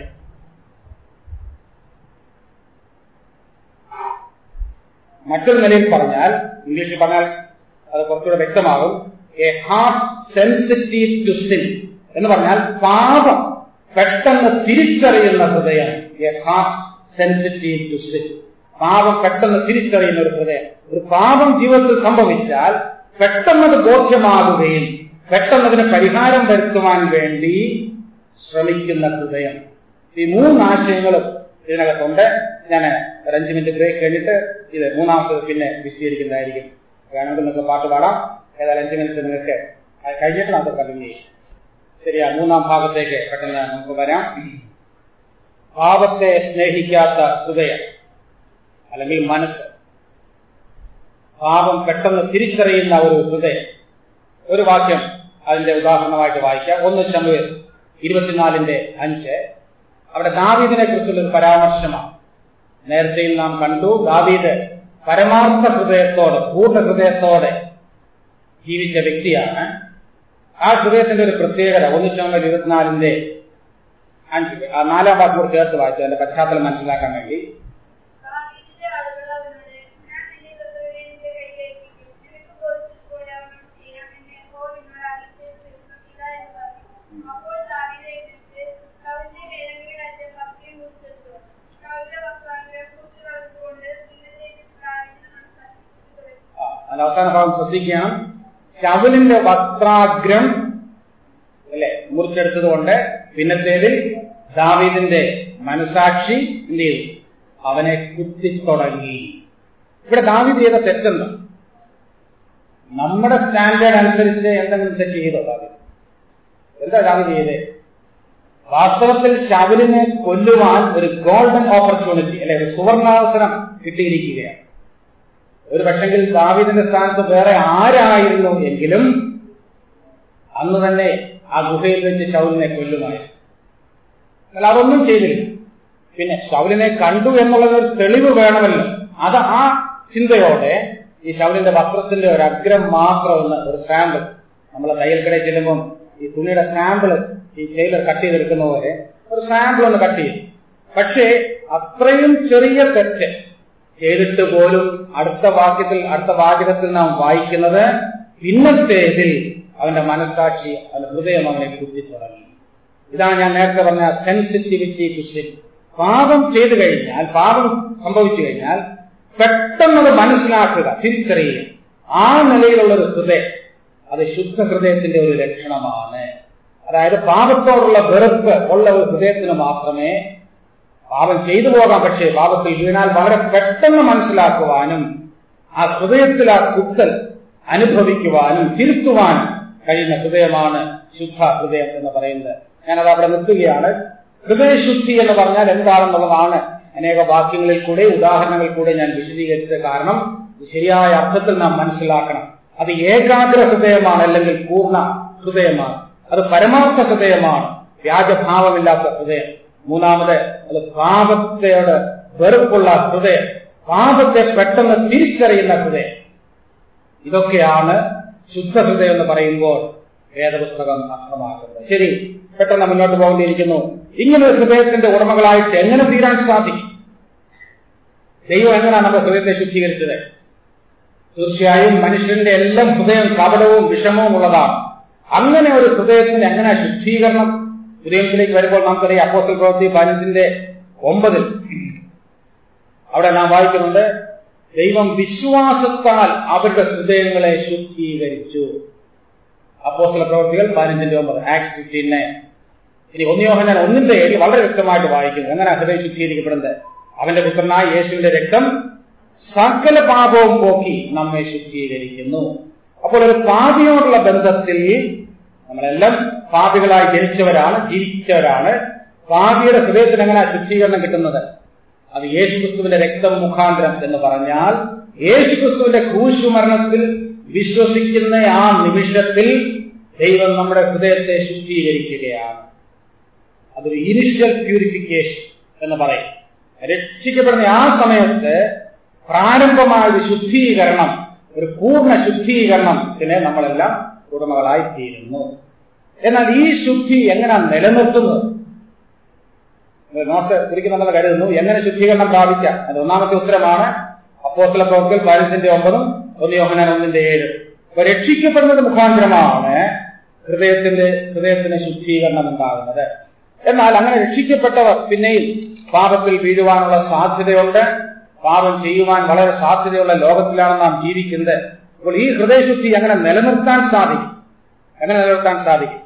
Speaker 1: മറ്റൊരു നിലയിൽ പറഞ്ഞാൽ ഇംഗ്ലീഷിൽ പറഞ്ഞാൽ അത് കുറച്ചുകൂടെ വ്യക്തമാകും a heart sensitive to sin എന്ന് പറഞ്ഞാൽ പാപം പെട്ടെന്ന് തിരിച്ചറിയുന്ന ഹൃദയം a heart sensitive to sin പാപം പെട്ടെന്ന് തിരിച്ചറിയുന്ന ഒരു ഹൃദയം ഒരു പാപം ജീവിതത്തിൽ സംഭവിച്ചാൽ പെട്ടെന്നത് ബോധ്യമാകുകയും പെട്ടെന്ന് അതിന് പരിഹാരം വരുത്തുവാൻ വേണ്ടി ശ്രമിക്കുന്ന ഹൃദയം ഈ മൂന്ന് ആശയങ്ങളും ഇതിനകത്തുണ്ട് ഞാൻ ഒരു അഞ്ച് മിനിറ്റ് ബ്രേക്ക് കഴിഞ്ഞിട്ട് ഇത് മൂന്നാമത്തത് പിന്നെ വിശദീകരിക്കുന്നതായിരിക്കും വേണമെങ്കിൽ നിങ്ങൾക്ക് പാട്ട് പാടാം ഏതായാലും അഞ്ച് മിനിറ്റ് നിങ്ങൾക്ക് അത് കഴിഞ്ഞിട്ട് നമുക്ക് കണ്ടിന്യൂ ചെയ്യാം ശരിയാ മൂന്നാം ഭാഗത്തേക്ക് പെട്ടെന്ന് നമുക്ക് വരാം പാപത്തെ സ്നേഹിക്കാത്ത ഹൃദയം അല്ലെങ്കിൽ മനസ്സ് പാപം പെട്ടെന്ന് തിരിച്ചറിയുന്ന ഒരു ഹൃദയം ഒരു വാക്യം അതിന്റെ ഉദാഹരണമായിട്ട് വായിക്കാം ഒന്ന് ശമുവേൽ ഇരുപത്തിനാലിന്റെ അഞ്ച് അവിടെ ദാവീദിനെ കുറിച്ചുള്ള ഒരു പരാമർശമാണ് നേരത്തെയും നാം കണ്ടു ദാവീദ് പരമാർത്ഥ ഹൃദയത്തോടെ പൂർണ്ണ ഹൃദയത്തോടെ ജീവിച്ച വ്യക്തിയാണ് ആ ഹൃദയത്തിന്റെ ഒരു പ്രത്യേകത ഒന്ന് ശതമാനം ഇരുപത്തിനാലിന്റെ അഞ്ച് ആ നാലാം വാക്ക് കൂടി ചേർത്ത് വായിച്ചു അതിന്റെ പശ്ചാത്തലം മനസ്സിലാക്കാൻ വേണ്ടി
Speaker 2: ദാവീദിന്റെ ആളുകൾ അവനോട്, ഞാൻ നിന്നെ ശത്രുവിനെ നിന്റെ കയ്യിലേൽപ്പിക്കും. നിനക്ക് ബോധിച്ചതുപോലെ അവനോട് ചെയ്യാം എന്ന് യഹോവ എന്നോട് അരുളിച്ചെയ്ത ദിവസം ഇതാ എന്ന് പറഞ്ഞു. അപ്പോൾ ദാവീദ് എഴുന്നേറ്റ് ശൗലിന്റെ മേലങ്കിയുടെ അറ്റം കത്തിയും മുറിച്ചെടുത്തു. ശൗലിന്റെ വസ്ത്രാംഗം കുത്തി കളഞ്ഞുകൊണ്ട് പിന്നത്തേക്ക് ദാവീദിന്റെ മനസ്സാക്ഷി കുത്തിത്തുളച്ചു.
Speaker 1: ആ, അതിന്റെ അവസാന ഭാഗം ശ്രദ്ധിക്കണം ശവലിന്റെ വസ്ത്രാഗ്രം അല്ലെ മുറിച്ചെടുത്തത് കൊണ്ട് പിന്നത്തേതിൽ ദാവീദിന്റെ മനസാക്ഷി എന്ത് ചെയ്തു അവനെ കുത്തിത്തുടങ്ങി ഇവിടെ ദാവീദ് ചെയ്ത തെറ്റെന്താ നമ്മുടെ സ്റ്റാൻഡേർഡ് അനുസരിച്ച് എന്തെങ്കിലും തെറ്റ് ചെയ്തോ ദാവീദ് എന്താ ദാവീദ് ചെയ്തേ വാസ്തവത്തിൽ ശവലിനെ കൊല്ലുവാൻ ഒരു ഗോൾഡൻ ഓപ്പർച്യൂണിറ്റി അല്ലെ ഒരു സുവർണാവസരം കിട്ടിയിരിക്കുകയാണ് ഒരു പക്ഷെങ്കിൽ ദാവീദിന്റെ സ്ഥാനത്ത് വേറെ ആരായിരുന്നു എങ്കിലും അന്ന് തന്നെ ആ ഗുഹയിൽ വെച്ച് ശൗലിനെ കൊല്ലുമായിരുന്നു എന്നാൽ അതൊന്നും ചെയ്തില്ല പിന്നെ ശൗലിനെ കണ്ടു എന്നുള്ളത് ഒരു തെളിവ് വേണമല്ലോ അത് ആ ചിന്തയോടെ ഈ ശൗലിന്റെ വസ്ത്രത്തിന്റെ ഒരു അഗ്രം മാത്രം ഒന്ന് ഒരു സാമ്പിൾ നമ്മൾ തയ്യൽക്കടയിൽ ചെല്ലുമ്പം ഈ തുണിയുടെ സാമ്പിൾ ഈ ടൈലർ കട്ട് ചെയ്തെടുക്കുന്ന പോലെ ഒരു സാമ്പിൾ ഒന്ന് കട്ട് ചെയ്യും പക്ഷേ അത്രയും ചെറിയ തെറ്റ് ചെയ്തിട്ട് പോലും അടുത്ത വാക്യത്തിൽ അടുത്ത വാചകത്തിൽ നാം വായിക്കുന്നത് പിന്നത്തേതിൽ അവന്റെ മനസ്സാക്ഷി അവന്റെ ഹൃദയം അവനെ കുത്തി തുടങ്ങി ഇതാണ് ഞാൻ നേരത്തെ പറഞ്ഞ സെൻസിറ്റിവിറ്റി ടു സിൻ പാപം ചെയ്തു കഴിഞ്ഞാൽ പാപം സംഭവിച്ചു കഴിഞ്ഞാൽ പെട്ടെന്നത് മനസ്സിലാക്കുക തിരിച്ചറിയുക ആ നിലയിലുള്ള ഒരു ഹൃദയം അത് ശുദ്ധ ഹൃദയത്തിന്റെ ഒരു ലക്ഷണമാണ് അതായത് പാപത്തോടുള്ള വെറുപ്പ് ഉള്ള ഒരു ഹൃദയത്തിന് മാത്രമേ പാപം ചെയ്തു പോകാം പക്ഷേ പാപത്തിൽ വീണാൽ വളരെ പെട്ടെന്ന് മനസ്സിലാക്കുവാനും ആ ഹൃദയത്തിൽ ആ കുത്തൽ അനുഭവിക്കുവാനും തിരുത്തുവാനും കഴിയുന്ന ഹൃദയമാണ് ശുദ്ധ ഹൃദയം എന്ന് പറയുന്നത് ഞാനത് അവിടെ നിർത്തുകയാണ് ഹൃദയശുദ്ധി എന്ന് പറഞ്ഞാൽ എന്താണെന്നുള്ളതാണ് അനേക വാക്യങ്ങളിൽ കൂടെ ഉദാഹരണങ്ങളിൽ കൂടെ ഞാൻ വിശദീകരിച്ചത് കാരണം ഇത് ശരിയായ അർത്ഥത്തിൽ നാം മനസ്സിലാക്കണം അത് ഏകാഗ്ര ഹൃദയമാണ് അല്ലെങ്കിൽ പൂർണ്ണ ഹൃദയമാണ് അത് പരമാർത്ഥ ഹൃദയമാണ് വ്യാജഭാവമില്ലാത്ത ഹൃദയം മൂന്നാമത് അത് പാപത്തോട് വെറുപ്പുള്ള ഹൃദയം പാപത്തെ പെട്ടെന്ന് തിരിച്ചറിയുന്ന ഹൃദയം ഇതൊക്കെയാണ് ശുദ്ധ ഹൃദയം എന്ന് പറയുമ്പോൾ വേദപുസ്തകം അർത്ഥമാക്കുന്നത് ശരി പെട്ടെന്ന് മുന്നോട്ട് പോകേണ്ടിയിരിക്കുന്നു ഇങ്ങനെ ഒരു ഹൃദയത്തിന്റെ ഉടമകളായിട്ട് എങ്ങനെ തീരാൻ സാധിക്കും ദൈവം എങ്ങനെയാണ് നമ്മുടെ ഹൃദയത്തെ ശുദ്ധീകരിച്ചത് തീർച്ചയായും മനുഷ്യന്റെ എല്ലാം ഹൃദയം കപടവും വിഷമവും ഉള്ളതാണ് അങ്ങനെ ഒരു ഹൃദയത്തിന് എങ്ങനെ ശുദ്ധീകരണം ഹൃദയത്തിലേക്ക് വരുമ്പോൾ നമുക്കറിയാം അപ്പോസ്റ്റൽ പ്രവൃത്തി പതിനഞ്ചിന്റെ ഒമ്പതിൽ അവിടെ നാം വായിക്കുന്നുണ്ട് ദൈവം വിശ്വാസത്താൽ അവരുടെ ഹൃദയങ്ങളെ ശുദ്ധീകരിച്ചു അപ്പോസ്റ്റല പ്രവർത്തികൾ പതിനഞ്ചിന്റെ ഒമ്പത് ആക്സ് ഫിഫ്റ്റീനെ ഇനി ഒന്നിയോഹനാൻ ഒന്നിന്റെ ഏഴ് വളരെ വ്യക്തമായിട്ട് വായിക്കുന്നു എങ്ങനെ ഹൃദയം ശുദ്ധീകരിക്കപ്പെടുന്നത് അവന്റെ പുത്രനായ യേശുവിന്റെ രക്തം സകല പാപവും പോക്കി നമ്മെ ശുദ്ധീകരിക്കുന്നു അപ്പോൾ ഒരു പാപിയോടുള്ള ബന്ധത്തിൽ നമ്മളെല്ലാം പാപികളായി ജനിച്ചവരാണ് ജീവിച്ചവരാണ് പാപിയുടെ ഹൃദയത്തിന് എങ്ങനെ ശുദ്ധീകരണം കിട്ടുന്നത് അത് യേശുക്രിസ്തുവിന്റെ രക്തം മുഖാന്തരം എന്ന് പറഞ്ഞാൽ യേശുക്രിസ്തുവിന്റെ ക്രൂശുമരണത്തിൽ വിശ്വസിക്കുന്ന ആ നിമിഷത്തിൽ ദൈവം നമ്മുടെ ഹൃദയത്തെ ശുദ്ധീകരിക്കുകയാണ് അതൊരു ഇനിഷ്യൽ പ്യൂരിഫിക്കേഷൻ എന്ന് പറയും രക്ഷിക്കപ്പെടുന്ന ആ സമയത്ത് പ്രാരംഭമായ ഒരു ശുദ്ധീകരണം ഒരു പൂർണ്ണ ശുദ്ധീകരണത്തിന് നമ്മളെല്ലാം ഉടമകളായി തീരുന്നു എന്നാൽ ഈ ശുദ്ധി എങ്ങനെ നിലനിർത്തുന്നത് നോട്ട് കുറിക്കുന്നുണ്ടെന്ന് കരുതുന്നു എങ്ങനെ ശുദ്ധീകരണം പ്രാപിക്കാം അത് ഒന്നാമത്തെ ഉത്തരമാണ് അപ്പോസ്തല പ്രവർത്തികൾ പതിനഞ്ചിന്റെ ഒമ്പതും ഒന്ന് യോഹനാൻ ഒന്നിന്റെ ഏഴ് അപ്പൊ രക്ഷിക്കപ്പെടുന്നത് മുഖാന്തരമാണ് ഹൃദയത്തിന്റെ ഹൃദയത്തിന് ശുദ്ധീകരണം ഉണ്ടാകുന്നത് എന്നാൽ അങ്ങനെ രക്ഷിക്കപ്പെട്ടവർ പിന്നെയും പാപത്തിൽ വീഴുവാനുള്ള സാധ്യതയുണ്ട് പാപം ചെയ്യുവാൻ വളരെ സാധ്യതയുള്ള ലോകത്തിലാണ് നാം ജീവിക്കുന്നത് അപ്പോൾ ഈ ഹൃദയശുദ്ധി എങ്ങനെ നിലനിർത്താൻ സാധിക്കും എങ്ങനെ നിലനിർത്താൻ സാധിക്കും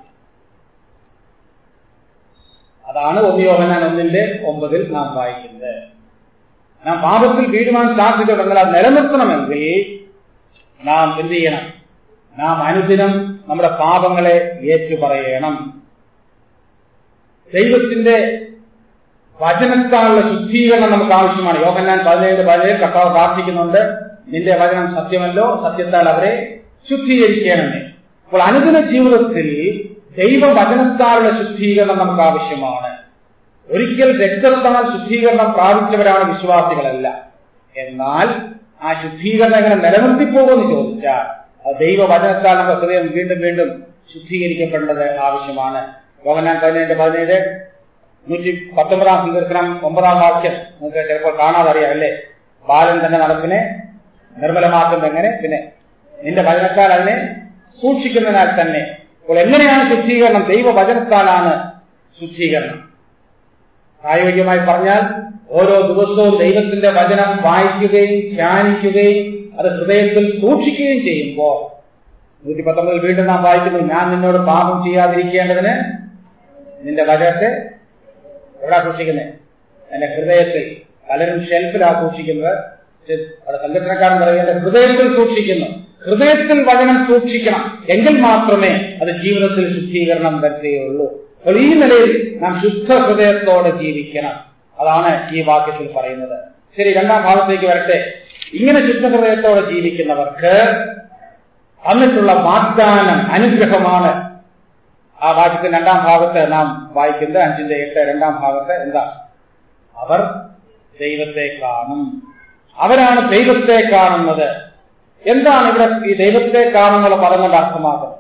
Speaker 1: അതാണ് ഒന്നിയോഹനാൻ ഒന്നിന്റെ ഒമ്പതിൽ നാം വായിക്കുന്നത് നാം പാപത്തിൽ വീഴുവാൻ സാധ്യതയുണ്ടെങ്കിൽ അത് നിലനിർത്തണമെങ്കിൽ നാം എന്ത് ചെയ്യണം നാം അനുദിനം നമ്മുടെ പാപങ്ങളെ ഏറ്റുപറയണം ദൈവത്തിന്റെ വചനത്താലുള്ള ശുദ്ധീകരണം നമുക്ക് ആവശ്യമാണ് യോഹന്നാൻ പതിനേഴ് പതിനേഴ് കർത്താവ് പ്രാർത്ഥിക്കുന്നുണ്ട് നിന്റെ വചനം സത്യമല്ലോ സത്യത്താൽ അവരെ ശുദ്ധീകരിക്കണമേ അപ്പോൾ അനുദിന ജീവിതത്തിൽ ദൈവവചനത്താലുള്ള ശുദ്ധീകരണം നമുക്ക് ആവശ്യമാണ് ഒരിക്കൽ രക്തത്താൽ ശുദ്ധീകരണം പ്രാപിച്ചവരാണ് വിശ്വാസികളല്ല എന്നാൽ ആ ശുദ്ധീകരണം എങ്ങനെ നിലനിർത്തിപ്പോകുമെന്ന് ചോദിച്ചാൽ അത് ദൈവവചനത്താൽ നമ്മുടെ ഹൃദയം വീണ്ടും വീണ്ടും ശുദ്ധീകരിക്കപ്പെടേണ്ടത് ആവശ്യമാണ് യോഹന്നാൻ പതിനേഴ് പതിനേഴ് നൂറ്റി പത്തൊമ്പതാം സങ്കീർത്തനം ഒമ്പതാം വാക്യം നിങ്ങൾക്ക് ചിലപ്പോൾ കാണാതെ അറിയാം അല്ലേ ബാലൻ തന്റെ നടപ്പിനെ നിർമ്മലമാക്കുന്നത് എങ്ങനെ പിന്നെ നിന്റെ വചനത്താൽ അതിനെ സൂക്ഷിക്കുന്നതിനാൽ തന്നെ അപ്പോൾ എങ്ങനെയാണ് ശുദ്ധീകരണം ദൈവവചനത്താലാണ് ശുദ്ധീകരണം പ്രായോഗികമായി പറഞ്ഞാൽ ഓരോ ദിവസവും ദൈവത്തിന്റെ വചനം വായിക്കുകയും ധ്യാനിക്കുകയും അത് ഹൃദയത്തിൽ സൂക്ഷിക്കുകയും ചെയ്യുമ്പോൾ നൂറ്റി പത്തൊമ്പതിൽ വീണ്ടും നാം വായിക്കുന്നു ഞാൻ നിന്നോട് പാപം ചെയ്യാതിരിക്കേണ്ടതിന് നിന്റെ വചനത്തെ എവിടാ സൂക്ഷിക്കുന്നത് എന്റെ ഹൃദയത്തിൽ പലരും ഷെൽഫിലാ സൂക്ഷിക്കുന്നത് പക്ഷെ അവിടെ സംഘടനക്കാരൻ പറയുന്നത് ഹൃദയത്തിൽ സൂക്ഷിക്കുന്നു ഹൃദയത്തിൽ വചനം സൂക്ഷിക്കണം എങ്കിൽ മാത്രമേ അത് ജീവിതത്തിൽ ശുദ്ധീകരണം വരുത്തുകയുള്ളൂ അപ്പോൾ ഈ നിലയിൽ നാം ശുദ്ധ ഹൃദയത്തോടെ ജീവിക്കണം അതാണ് ഈ വാക്യത്തിൽ പറയുന്നത് ശരി രണ്ടാം ഭാഗത്തേക്ക് വരട്ടെ ഇങ്ങനെ ശുദ്ധ ഹൃദയത്തോടെ ജീവിക്കുന്നവർക്ക് തന്നിട്ടുള്ള വാഗ്ദാനം അനുഗ്രഹമാണ് ആ വാക്യത്തിന്റെ രണ്ടാം ഭാഗത്ത് നാം വായിക്കുന്നത് അഞ്ചിന്റെ എട്ട് രണ്ടാം ഭാഗത്ത് എന്താ അവർ ദൈവത്തെ കാണും അവരാണ് ദൈവത്തെ കാണുന്നത് എന്താണ് ഇവിടെ ഈ ദൈവത്തെ കാണുന്നുള്ള പദം കൊണ്ട് അർത്ഥമാക്കുന്നത്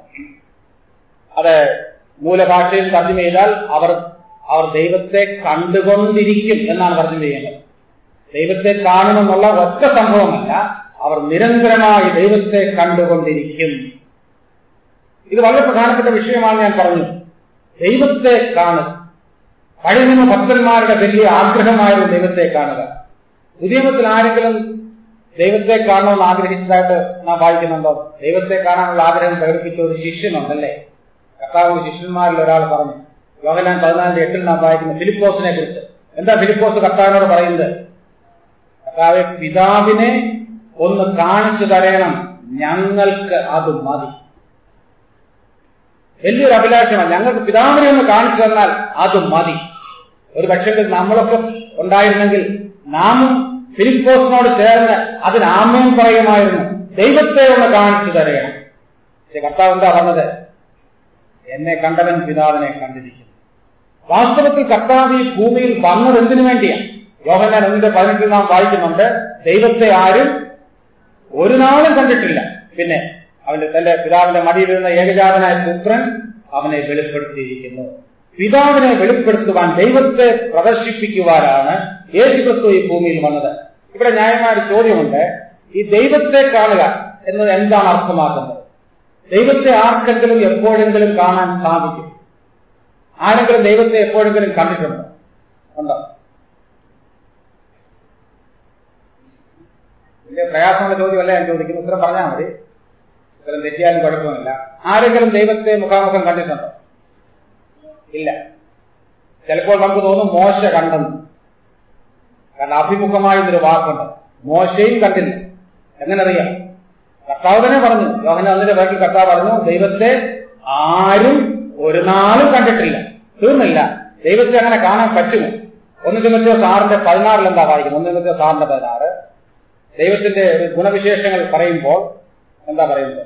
Speaker 1: അത് മൂലഭാഷയിൽ തർജ്ജമ ചെയ്താൽ അവർ അവർ ദൈവത്തെ കണ്ടുകൊണ്ടിരിക്കും എന്നാണ് തർജ്ജമ ചെയ്യേണ്ടത് ദൈവത്തെ കാണുമെന്നുള്ള ഒറ്റ സംഭവമല്ല അവർ നിരന്തരമായി ദൈവത്തെ കണ്ടുകൊണ്ടിരിക്കും ഇത് വളരെ പ്രധാനപ്പെട്ട വിഷയമാണ് ഞാൻ പറഞ്ഞു ദൈവത്തെ കാണുക പഴയ നിയമ ഭക്തന്മാരുടെ വലിയ ആഗ്രഹമായിരുന്നു ദൈവത്തെ കാണുക പുതിയമത്തിൽ ആരെങ്കിലും ദൈവത്തെ കാണണമെന്ന് ആഗ്രഹിച്ചതായിട്ട് നാം വായിക്കുന്നുണ്ടോ ദൈവത്തെ കാണാനുള്ള ആഗ്രഹം പ്രകടിപ്പിച്ച ഒരു ശിഷ്യനുണ്ടല്ലേ കർത്താവ് ശിഷ്യന്മാരിൽ ഒരാൾ പറഞ്ഞു യോഹനാൻ പതിനാലിന്റെ എട്ടിൽ നാം വായിക്കുന്ന ഫിലിപ്പോസിനെ കുറിച്ച് എന്താ ഫിലിപ്പോസ് കർത്താവിനോട് പറയുന്നത് കർത്താവെ പിതാവിനെ ഒന്ന് കാണിച്ചു തരയണം ഞങ്ങൾക്ക് അത് മതി വലിയൊരു അഭിലാഷമാണ് ഞങ്ങൾക്ക് പിതാവിനെ ഒന്ന് കാണിച്ചു തന്നാൽ അത് മതി ഒരു പക്ഷേ നമ്മളൊക്കെ ഉണ്ടായിരുന്നെങ്കിൽ നാമും ഫിലിപ്പോസിനോട് ചേർന്ന് അതിന് ആമയും പറയുമായിരുന്നു ദൈവത്തെ ഒന്ന് കാണിച്ചു തരയണം പക്ഷെ കർത്താവ് എന്താ പറഞ്ഞത് എന്നെ കണ്ടവൻ പിതാവിനെ കണ്ടിരിക്കുന്നു വാസ്തവത്തിൽ കർത്താവ് ഈ ഭൂമിയിൽ വന്നത് എന്തിനു വേണ്ടിയാണ് യോഹന്നാൻ ഒന്നിന്റെ പതിനെട്ടിൽ നാം വായിക്കുന്നുണ്ട് ദൈവത്തെ ആരും ഒരു നാളും കണ്ടിട്ടില്ല പിന്നെ അവന്റെ തന്റെ പിതാവിന്റെ മടിയിലിരുന്ന ഏകജാതനായ പുത്രൻ അവനെ വെളിപ്പെടുത്തിയിരിക്കുന്നു പിതാവിനെ വെളിപ്പെടുത്തുവാൻ ദൈവത്തെ പ്രദർശിപ്പിക്കുവാനാണ് യേശുക്രിസ്തു ഈ ഭൂമിയിൽ വന്നത് ഇവിടെ ന്യായമായ ഒരു ചോദ്യമുണ്ട് ഈ ദൈവത്തെ കാണുക എന്നത് എന്താണ് അർത്ഥമാക്കുന്നത് ദൈവത്തെ ആർക്കെങ്കിലും എപ്പോഴെങ്കിലും കാണാൻ സാധിക്കും ആരെങ്കിലും ദൈവത്തെ എപ്പോഴെങ്കിലും കണ്ടിട്ടുണ്ടോ ഉണ്ടോ വലിയ പ്രയാസമുള്ള ചോദ്യമല്ല ഞാൻ ചോദിക്കുന്നു ഉത്തരം പറഞ്ഞാൽ മതി ഉത്തരം തെറ്റിയാലും കുഴപ്പമില്ല ആരെങ്കിലും ദൈവത്തെ മുഖാമുഖം കണ്ടിട്ടുണ്ടോ ഇല്ല ചിലപ്പോൾ നമുക്ക് തോന്നും മോശ കണ്ടെന്ന് കാരണം അഭിമുഖമായി ഇതൊരു വാക്കുണ്ട് മോശയും കണ്ടില്ല എങ്ങനെ അറിയാം കർത്താവ് തന്നെ പറഞ്ഞു യോഹന അതിന്റെ പേരിൽ കർത്താവ് പറഞ്ഞു ദൈവത്തെ ആരും ഒരു നാളും കണ്ടിട്ടില്ല തീർന്നില്ല ദൈവത്തെ അങ്ങനെ കാണാൻ പറ്റുമോ ഒന്ന് തിമത്തിയോ സാറിന്റെ പതിനാറിൽ എന്താ വായിക്കുന്നത് ഒന്ന് തിമത്തിയോ സാറിന്റെ പതിനാറ് ദൈവത്തിന്റെ ഒരു ഗുണവിശേഷങ്ങൾ പറയുമ്പോൾ എന്താ പറയുന്നത്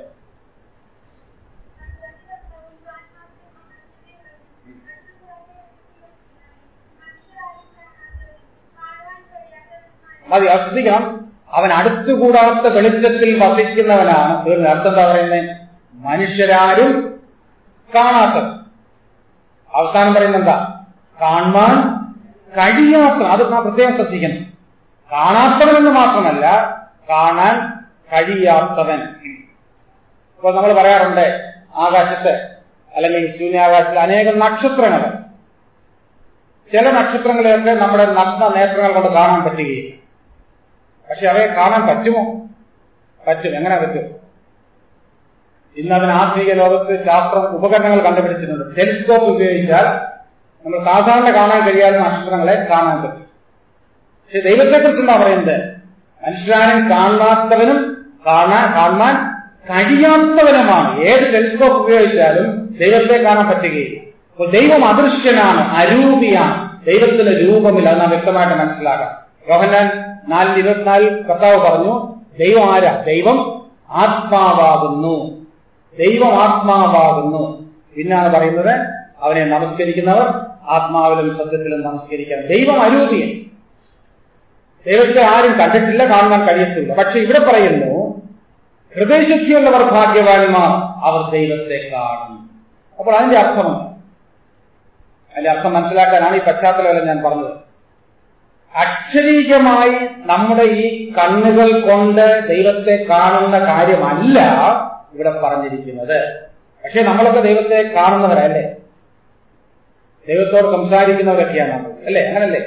Speaker 1: മതി അത് ശ്രദ്ധിക്കണം അവൻ അടുത്തുകൂടാത്ത വെളിച്ചത്തിൽ വസിക്കുന്നവനാണ് തീർന്ന അർത്ഥം എന്താ പറയുന്നത് മനുഷ്യരാരും കാണാത്തത് അവസാനം പറയുന്നത് എന്താ കാണാൻ കഴിയാത്ത അത് നാം പ്രത്യേകം ശ്രദ്ധിക്കണം കാണാത്തവനെന്ന് മാത്രമല്ല കാണാൻ കഴിയാത്തവൻ ഇപ്പോൾ നമ്മൾ പറയാറുണ്ട് ആകാശത്ത് അല്ലെങ്കിൽ ശൂന്യാകാശത്തിൽ അനേകം നക്ഷത്രങ്ങൾ ചില നക്ഷത്രങ്ങളെയൊക്കെ നമ്മുടെ നഗ്ന നേത്രങ്ങൾ കൊണ്ട് കാണാൻ പറ്റുകയില്ല പക്ഷെ അവയെ കാണാൻ പറ്റുമോ പറ്റും എങ്ങനെ പറ്റും ഇന്ന് അതിന് ആധുനിക ലോകത്ത് ശാസ്ത്രം ഉപകരണങ്ങൾ കണ്ടുപിടിച്ചിട്ടുണ്ട് ടെലിസ്കോപ്പ് ഉപയോഗിച്ചാൽ നമ്മൾ സാധാരണ കാണാൻ കഴിയാത്ത നക്ഷത്രങ്ങളെ കാണാൻ പറ്റും പക്ഷെ ദൈവത്തെക്കുറിച്ച് എന്താ പറയുന്നത് മനുഷ്യരാരും കാണാത്തവനും കാണാൻ കാണാൻ കഴിയാത്തവനുമാണ് ഏത് ടെലിസ്കോപ്പ് ഉപയോഗിച്ചാലും ദൈവത്തെ കാണാൻ പറ്റുകയില്ല അപ്പോൾ ദൈവം അദൃശ്യനാണ് അരൂപിയാണ് ദൈവത്തിന് രൂപമില്ല അത് നാം വ്യക്തമായിട്ട് മനസ്സിലാക്കാം യോഹന്നാൻ നാലിന്റെ ഇരുപത്തിനാലിൽ കർത്താവ് പറഞ്ഞു ദൈവം ആരാ ദൈവം ആത്മാവാകുന്നു ദൈവം ആത്മാവാകുന്നു പിന്നാണ് പറയുന്നത് അവനെ നമസ്കരിക്കുന്നവർ ആത്മാവിലും സത്യത്തിലും നമസ്കരിക്കണം ദൈവം അരൂപിയൻ ദൈവത്തെ ആരും കണ്ടിട്ടില്ല കാണാൻ കഴിയത്തില്ല പക്ഷെ ഇവിടെ പറയുന്നു ഹൃദയശുദ്ധിയുള്ളവർ ഭാഗ്യവാന്മാർ അവർ ദൈവത്തെ കാണും അപ്പോൾ അതിന്റെ അർത്ഥമുണ്ട് അതിന്റെ അർത്ഥം മനസ്സിലാക്കാനാണ് ഈ പശ്ചാത്തലമെല്ലാം ഞാൻ പറഞ്ഞത് അക്ഷരീകമായി നമ്മുടെ ഈ കണ്ണുകൾ കൊണ്ട് ദൈവത്തെ കാണുന്ന കാര്യമല്ല ഇവിടെ പറഞ്ഞിരിക്കുന്നത് പക്ഷെ നമ്മളൊക്കെ ദൈവത്തെ കാണുന്നവരല്ലേ ദൈവത്തോട് സംസാരിക്കുന്നവരൊക്കെയാണ് നമ്മൾ അല്ലേ അങ്ങനല്ലേ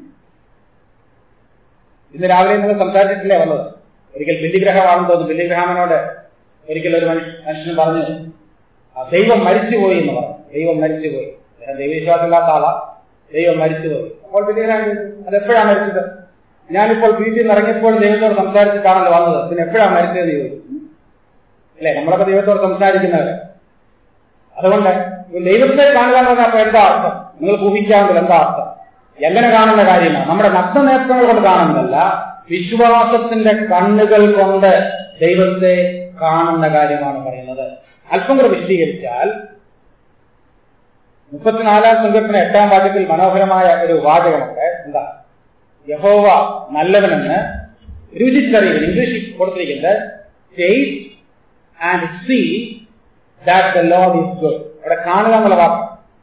Speaker 1: ഇന്ന് രാവിലെ നിങ്ങൾ സംസാരിച്ചിട്ടില്ലേ വന്നത് ഒരിക്കൽ ബില്ലിഗ്രഹമാണെന്ന് തോന്നുന്നു ബില്ലിഗ്രഹാമനോട് ഒരിക്കൽ ഒരു മനുഷ്യ മനുഷ്യൻ പറഞ്ഞു "ആ, ദൈവം മരിച്ചുപോയി എന്ന് പറഞ്ഞു ദൈവം മരിച്ചുപോയി അദ്ദേഹം ദൈവവിശ്വാസമില്ലാത്ത ആളാ ദൈവം മരിച്ചുപോയി അപ്പോൾ ബില്ലിഗ്രഹാം ചോദിച്ചു, അതെപ്പോഴാണ് മരിച്ചത് ഞാനിപ്പോൾ വീട്ടിൽ നിന്ന് ഇറങ്ങിയപ്പോൾ ദൈവത്തോട് സംസാരിച്ചിട്ടാണല്ലോ വന്നത് പിന്നെ എപ്പോഴാണ് മരിച്ചതെന്ന് ചോദിച്ചു അല്ലേ നമ്മളൊക്കെ ദൈവത്തോട് സംസാരിക്കുന്നവര് അതുകൊണ്ട് ഈ ദൈവത്തെ കാണുക എന്ന് പറഞ്ഞാൽ അപ്പൊ എന്താ അർത്ഥം നിങ്ങൾ ഊഹിക്കാവുന്നത് എന്താ അർത്ഥം എങ്ങനെ കാണുന്ന കാര്യമാണ് നമ്മുടെ നഗ്നനേത്രങ്ങൾ കൊണ്ട് കാണുന്നതല്ല വിശ്വാസത്തിന്റെ കണ്ണുകൾ കൊണ്ട് ദൈവത്തെ കാണുന്ന കാര്യമാണ് പറയുന്നത് അല്പം കൂടെ വിശദീകരിച്ചാൽ മുപ്പത്തിനാലാം സങ്കീർത്തന എട്ടാം വാക്യത്തിൽ മനോഹരമായ ഒരു വാചകമുണ്ട് എന്താ യഹോവ നല്ലവനെന്ന് രുചിച്ചറിയുന്നത് ഇംഗ്ലീഷിൽ കൊടുത്തിരിക്കുന്നത് taste and see that the lord is good അവിടെ കാണുക എന്നുള്ള വാക്ക്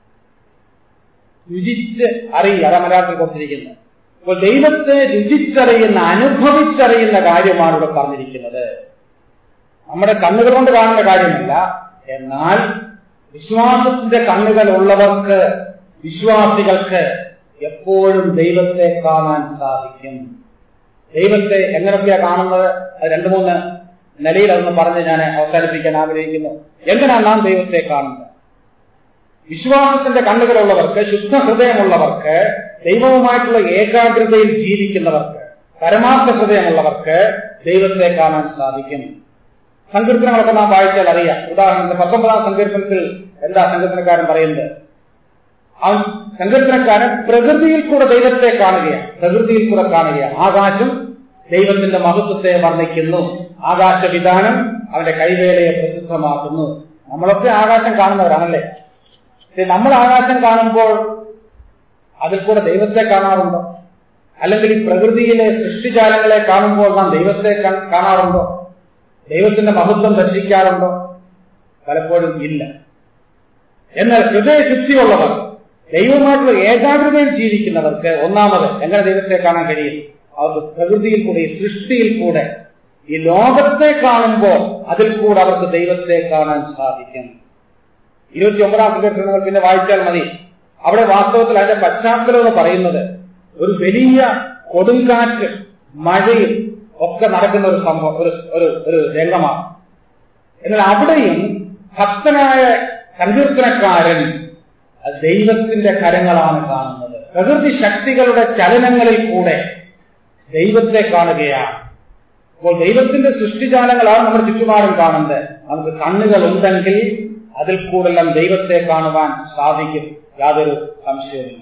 Speaker 1: രുചിച്ച് അറിയുക അതാ മലയാളത്തിൽ കൊടുത്തിരിക്കുന്നത് അപ്പോൾ ദൈവത്തെ രുചിച്ചറിയുന്ന അനുഭവിച്ചറിയുന്ന കാര്യമാണ് ഇവിടെ പറഞ്ഞിരിക്കുന്നത് നമ്മുടെ കണ്ണുകൾ കൊണ്ട് കാണുന്ന കാര്യമല്ല എന്നാൽ വിശ്വാസത്തിന്റെ കണ്ണുകൾ ഉള്ളവർക്ക് വിശ്വാസികൾക്ക് എപ്പോഴും ദൈവത്തെ കാണാൻ സാധിക്കും ദൈവത്തെ എങ്ങനെയൊക്കെയാ കാണുന്നത് അത് രണ്ടു മൂന്ന് നിലയിൽ അതൊന്ന് പറഞ്ഞ് ഞാൻ അവസാനിപ്പിക്കാൻ ആഗ്രഹിക്കുന്നു എങ്ങനെയാണ് നാം ദൈവത്തെ കാണുന്നത് വിശ്വാസത്തിന്റെ കണ്ണുകളുള്ളവർക്ക് ശുദ്ധ ഹൃദയമുള്ളവർക്ക് ദൈവവുമായിട്ടുള്ള ഏകാഗ്രതയിൽ ജീവിക്കുന്നവർക്ക് പരമാർത്ഥ ഹൃദയമുള്ളവർക്ക് ദൈവത്തെ കാണാൻ സാധിക്കും സങ്കീർത്തനങ്ങളൊക്കെ നാം വായിച്ചാൽ അറിയാം ഉദാഹരണത്തിന് പത്തൊമ്പതാം സങ്കീർത്തനത്തിൽ എന്താ സങ്കീർത്തനക്കാരൻ പറയുന്നത് അവൻ സങ്കീർത്തനക്കാരൻ പ്രകൃതിയിൽ കൂടെ ദൈവത്തെ കാണുകയാണ് പ്രകൃതിയിൽ കൂടെ കാണുകയാണ് ആകാശം ദൈവത്തിന്റെ മഹത്വത്തെ വർണ്ണിക്കുന്നു ആകാശവിധാനം അവന്റെ കൈവേലയെ പ്രസിദ്ധമാക്കുന്നു നമ്മളൊക്കെ ആകാശം കാണുന്നവരാണല്ലേ പക്ഷെ നമ്മൾ ആകാശം കാണുമ്പോൾ അതിൽ കൂടെ ദൈവത്തെ കാണാറുണ്ടോ അല്ലെങ്കിൽ ഈ പ്രകൃതിയിലെ സൃഷ്ടിജാലങ്ങളെ കാണുമ്പോൾ നാം ദൈവത്തെ കാ- കാണാറുണ്ടോ ദൈവത്തിന്റെ മഹത്വം ദർശിക്കാറുണ്ടോ പലപ്പോഴും ഇല്ല എന്നാൽ ഹൃദയശുദ്ധിയുള്ളവർ ദൈവമായിട്ടുള്ള ഏകാഗ്രതയിൽ ജീവിക്കുന്നവർക്ക് ഒന്നാമത് എങ്ങനെ ദൈവത്തെ കാണാൻ കഴിയും അവർക്ക് പ്രകൃതിയിൽ കൂടെ ഈ സൃഷ്ടിയിൽ കൂടെ ഈ ലോകത്തെ കാണുമ്പോൾ അതിൽ കൂടെ അവർക്ക് ദൈവത്തെ കാണാൻ സാധിക്കും ഇരുപത്തി ഒമ്പതാം സങ്കീർത്തനങ്ങൾ പിന്നെ വായിച്ചാൽ മതി അവിടെ വാസ്തവത്തിൽ അതിന്റെ പശ്ചാത്തലം എന്ന് പറയുന്നത് ഒരു വലിയ കൊടുങ്കാറ്റ് മഴയും ഒക്കെ നടക്കുന്ന ഒരു സംഭവം ഒരു ഒരു ഒരു രംഗമാണ് എന്നാൽ അവിടെയും ഭക്തനായ സങ്കീർത്തനക്കാരൻ അത് ദൈവത്തിന്റെ കരങ്ങളാണ് കാണുന്നത് പ്രകൃതി ശക്തികളുടെ ചലനങ്ങളിൽ കൂടെ ദൈവത്തെ കാണുകയാണ് അപ്പോൾ ദൈവത്തിന്റെ സൃഷ്ടിജാലങ്ങളാണ് നമ്മുടെ ചുറ്റുപാടും കാണുന്നത് നമുക്ക് കണ്ണുകൾ ഉണ്ടെങ്കിൽ അതിൽ കൂടെല്ലാം ദൈവത്തെ കാണുവാൻ സാധിക്കും യാതൊരു സംശയവുമില്ല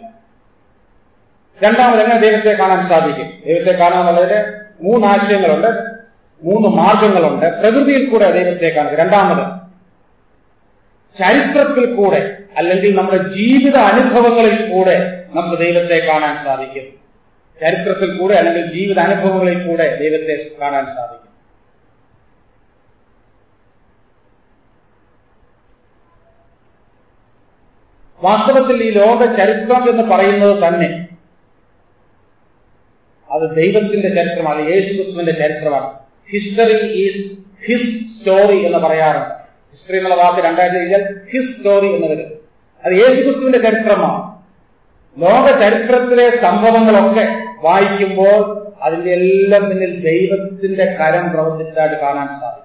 Speaker 1: രണ്ടാമത് എങ്ങനെ ദൈവത്തെ കാണാൻ സാധിക്കും ദൈവത്തെ കാണാന്നുള്ളതിന് മൂന്ന് ആശയങ്ങളുണ്ട് മൂന്ന് മാർഗങ്ങളുണ്ട് പ്രകൃതിയിൽ കൂടെ ദൈവത്തെ കാണുക രണ്ടാമത് ചരിത്രത്തിൽ കൂടെ അല്ലെങ്കിൽ നമ്മുടെ ജീവിത അനുഭവങ്ങളിൽ കൂടെ നമുക്ക് ദൈവത്തെ കാണാൻ സാധിക്കും ചരിത്രത്തിൽ കൂടെ അല്ലെങ്കിൽ ജീവിത അനുഭവങ്ങളിൽ കൂടെ ദൈവത്തെ കാണാൻ സാധിക്കും വാസ്തവത്തിൽ ഈ ലോക ചരിത്രം എന്ന് പറയുന്നത് തന്നെ അത് ദൈവത്തിന്റെ ചരിത്രമാണ് യേശുക്രിസ്തുവിന്റെ ചരിത്രമാണ് ഹിസ്റ്ററി ഈസ് ഹിസ് സ്റ്റോറി എന്ന് പറയാറുണ്ട് ഹിസ്റ്ററി എന്നുള്ള വാക്ക് രണ്ടായിരത്തി കഴിഞ്ഞാൽ ഹിസ് സ്റ്റോറി എന്ന് വരും അത് യേശുക്രിസ്തുവിന്റെ ചരിത്രമാണ് ലോക ചരിത്രത്തിലെ സംഭവങ്ങളൊക്കെ വായിക്കുമ്പോൾ അതിന്റെ എല്ലാം പിന്നിൽ ദൈവത്തിന്റെ കരം പ്രവർത്തിച്ചായിട്ട് കാണാൻ സാധിക്കും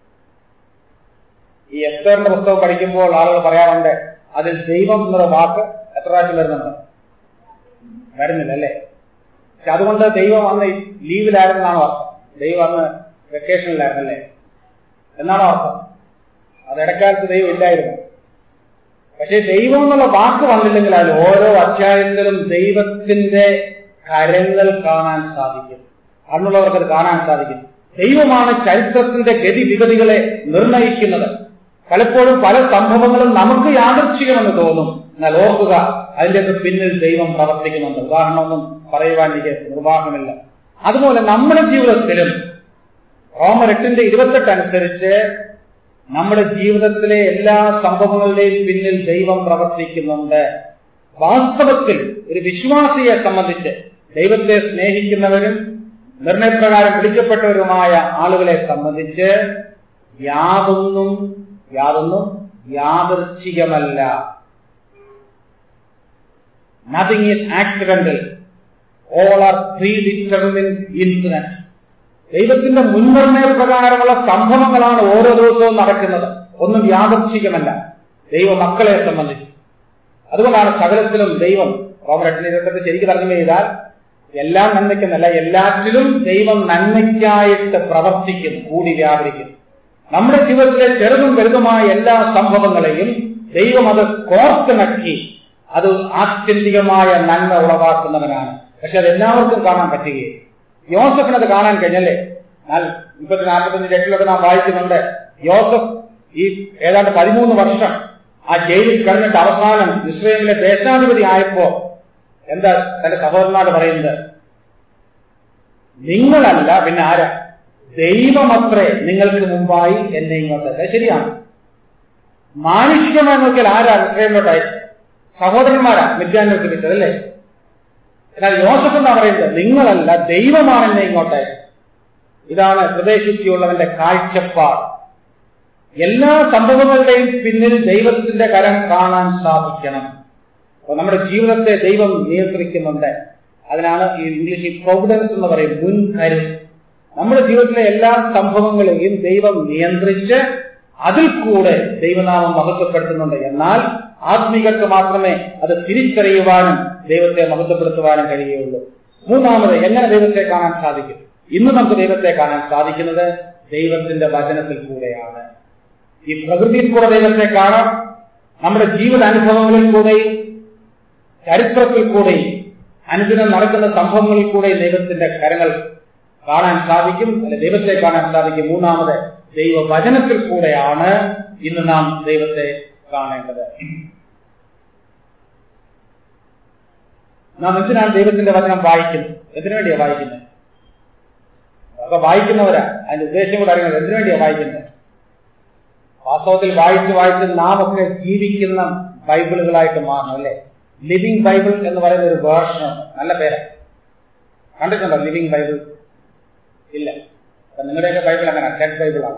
Speaker 1: ഈ എസ്തറിന്റെ പുസ്തകം പഠിക്കുമ്പോൾ ആളുകൾ പറയാറുണ്ട് അതിൽ ദൈവം എന്നുള്ള വാക്ക് എത്ര പ്രാവശ്യം വരുന്നുണ്ട് വരുന്നില്ല അല്ലേ പക്ഷെ അതുകൊണ്ട് ദൈവം അന്ന് ലീവിലായിരുന്നാണോ അർത്ഥം ദൈവം അന്ന് വെക്കേഷനിലായിരുന്നല്ലേ എന്നാണോ അർത്ഥം അത് ഇടക്കാലത്ത് ദൈവം ഇല്ലായിരുന്നു പക്ഷെ ദൈവം എന്നുള്ള വാക്ക് വന്നില്ലെങ്കിൽ അതിൽ ഓരോ അധ്യായത്തിലും ദൈവത്തിന്റെ കരങ്ങൾ കാണാൻ സാധിക്കും കണ്ണുള്ളവർക്ക് അത് കാണാൻ സാധിക്കും ദൈവമാണ് ചരിത്രത്തിന്റെ ഗതിവിഗതികളെ നിർണയിക്കുന്നത് പലപ്പോഴും പല സംഭവങ്ങളും നമുക്ക് യാദൃച്ഛികമെന്ന് തോന്നും എന്നാൽ ഓർക്കുക അതിന്റെയൊക്കെ പിന്നിൽ ദൈവം പ്രവർത്തിക്കുന്നുണ്ട് ഉദാഹരണമൊന്നും പറയുവാൻ എനിക്ക് നിർവാഹമില്ല അതുപോലെ നമ്മുടെ ജീവിതത്തിലും റോമർ എട്ടിന്റെ ഇരുപത്തെട്ട് അനുസരിച്ച് നമ്മുടെ ജീവിതത്തിലെ എല്ലാ സംഭവങ്ങളുടെയും പിന്നിൽ ദൈവം പ്രവർത്തിക്കുന്നുണ്ട് വാസ്തവത്തിൽ ഒരു വിശ്വാസിയെ സംബന്ധിച്ച് ദൈവത്തെ സ്നേഹിക്കുന്നവരും നിർണയപ്രകാരം വിളിക്കപ്പെട്ടവരുമായ ആളുകളെ സംബന്ധിച്ച് യാതൊന്നും യാതൊന്നും യാദൃച്ഛികമല്ല nothing is accidental all are predetermined incidents ദൈവത്തിന്റെ മുൻനിർണയ പ്രകാരമുള്ള സംഭവങ്ങളാണ് ഓരോ ദിവസവും നടക്കുന്നത് ഒന്നും യാദർച്ഛികമല്ല ദൈവ മക്കളെ സംബന്ധിച്ച് അതുകൊണ്ടാണ് സകലത്തിലും ദൈവം റോമരട്ടിന് ഇരുപത്തെട്ട് ശരിക്കും തർജ്ജമ ചെയ്താൽ എല്ലാം നന്മയ്ക്കെന്നല്ല എല്ലാറ്റിലും ദൈവം നന്മയ്ക്കായിട്ട് പ്രവർത്തിക്കുന്നു കൂടി വ്യാപരിക്കുന്നു നമ്മുടെ ജീവിതത്തിലെ ചെറുതും വലുതുമായ എല്ലാ സംഭവങ്ങളെയും ദൈവം അത് കോർത്തിണക്കി അത് ആത്യന്തികമായ നന്മ ഉളവാക്കുന്നവനാണ് പക്ഷെ അത് എല്ലാവർക്കും കാണാൻ പറ്റുകയും യോസഫിന് അത് കാണാൻ കഴിഞ്ഞല്ലേ എന്നാൽ മുപ്പത്തി നാൽപ്പത്തഞ്ച് എട്ടിലൊക്കെ നാം വായിക്കുന്നുണ്ട് യോസഫ് ഈ ഏതാണ്ട് പതിമൂന്ന് വർഷം ആ ജയിലിൽ കഴിഞ്ഞിട്ട് അവസാനം ഇസ്രയേലിലെ ദേശാധിപതി ആയപ്പോ എന്താ തന്റെ സഹോദരന്മാർ പറയുന്നത് നിങ്ങളല്ല പിന്നെ ആരാ ദൈവമത്രേ നിങ്ങൾക്ക് മുമ്പായി എന്നെ ഇങ്ങോട്ട് അത് ശരിയാണ് മാനുഷികമായി നോക്കിയാൽ ആരാ ഇസ്രയേലിലോട്ട് അയച്ചത് സഹോദരന്മാരാ മിഥ്യാന്യത്തിൽ വിറ്റതല്ലേ എന്നാൽ യോസഫ് എന്നാ പറയുന്നത് നിങ്ങളല്ല ദൈവമാണ് എന്നെ ഇങ്ങോട്ട് അയച്ചത് ഇതാണ് ഹൃദയശുദ്ധിയുള്ളവന്റെ കാഴ്ചപ്പാട് എല്ലാ സംഭവങ്ങളുടെയും പിന്നിൽ ദൈവത്തിന്റെ കരം കാണാൻ സാധിക്കണം അപ്പൊ നമ്മുടെ ജീവിതത്തെ ദൈവം നിയന്ത്രിക്കുന്നുണ്ട് അതിനാണ് ഈ ഇംഗ്ലീഷിൽ പ്രൊവിഡൻസ് എന്ന് പറയും മുൻകരു നമ്മുടെ ജീവിതത്തിലെ എല്ലാ സംഭവങ്ങളെയും ദൈവം നിയന്ത്രിച്ച് അതിൽ കൂടെ ദൈവനാമം മഹത്വപ്പെടുത്തുന്നുണ്ട് എന്നാൽ ആത്മീകർക്ക് മാത്രമേ അത് തിരിച്ചറിയുവാനും ദൈവത്തെ മഹത്വപ്പെടുത്തുവാനും കഴിയുകയുള്ളൂ മൂന്നാമത് എങ്ങനെ ദൈവത്തെ കാണാൻ സാധിക്കും ഇന്ന് നമുക്ക് ദൈവത്തെ കാണാൻ സാധിക്കുന്നത് ദൈവത്തിന്റെ വചനത്തിൽ കൂടെയാണ് ഈ പ്രകൃതിയിൽ കൂടെ ദൈവത്തെ കാണാം നമ്മുടെ ജീവിതാനുഭവങ്ങളിൽ കൂടെയും ചരിത്രത്തിൽ കൂടെയും അനുദിനം നടക്കുന്ന സംഭവങ്ങളിൽ കൂടെയും ദൈവത്തിന്റെ കരങ്ങൾ കാണാൻ സാധിക്കും അല്ലെ ദൈവത്തെ കാണാൻ സാധിക്കും മൂന്നാമത് ദൈവവചനത്തിൽ കൂടെയാണ് ഇന്ന് നാം ദൈവത്തെ കാണേണ്ടത് നാം എന്തിനാണ് ദൈവത്തിന്റെ വചനം വായിക്കുന്നത് എന്തിനു വേണ്ടിയാ വായിക്കുന്നത് അതൊക്കെ വായിക്കുന്നവരാ അതിന്റെ ഉദ്ദേശം കൂടെ അറിയുന്നത് എന്തിനു വേണ്ടിയാ വായിക്കുന്നത് വാസ്തവത്തിൽ വായിച്ച് വായിച്ച് നാം ഒക്കെ ജീവിക്കുന്ന ബൈബിളുകളായിട്ട് മാറണം അല്ലെ ലിവിങ് ബൈബിൾ എന്ന് പറയുന്ന ഒരു വേർഷൻ നല്ല പേരാ കണ്ടിട്ടുണ്ടോ ലിവിങ് ബൈബിൾ ഇല്ല അപ്പൊ നിങ്ങളുടെയൊക്കെ ബൈബിൾ അങ്ങനെ ഡെഡ് ബൈബിളാണ്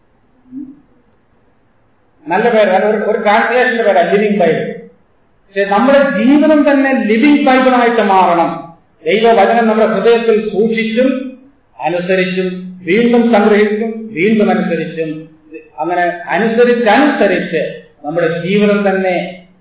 Speaker 1: നല്ല പേര് നല്ല ഒരു ഒരു ട്രാൻസ്ലേഷന്റെ പേരാ ലിവിങ് ബൈബിൾ പക്ഷെ നമ്മുടെ ജീവിതം തന്നെ ലിവിങ് ബൈബിളായിട്ട് മാറണം ദൈവവചനം നമ്മുടെ ഹൃദയത്തിൽ സൂക്ഷിച്ചും അനുസരിച്ചും വീണ്ടും സംഗ്രഹിച്ചും വീണ്ടും അനുസരിച്ചും അങ്ങനെ അനുസരിച്ചനുസരിച്ച് നമ്മുടെ ജീവിതം തന്നെ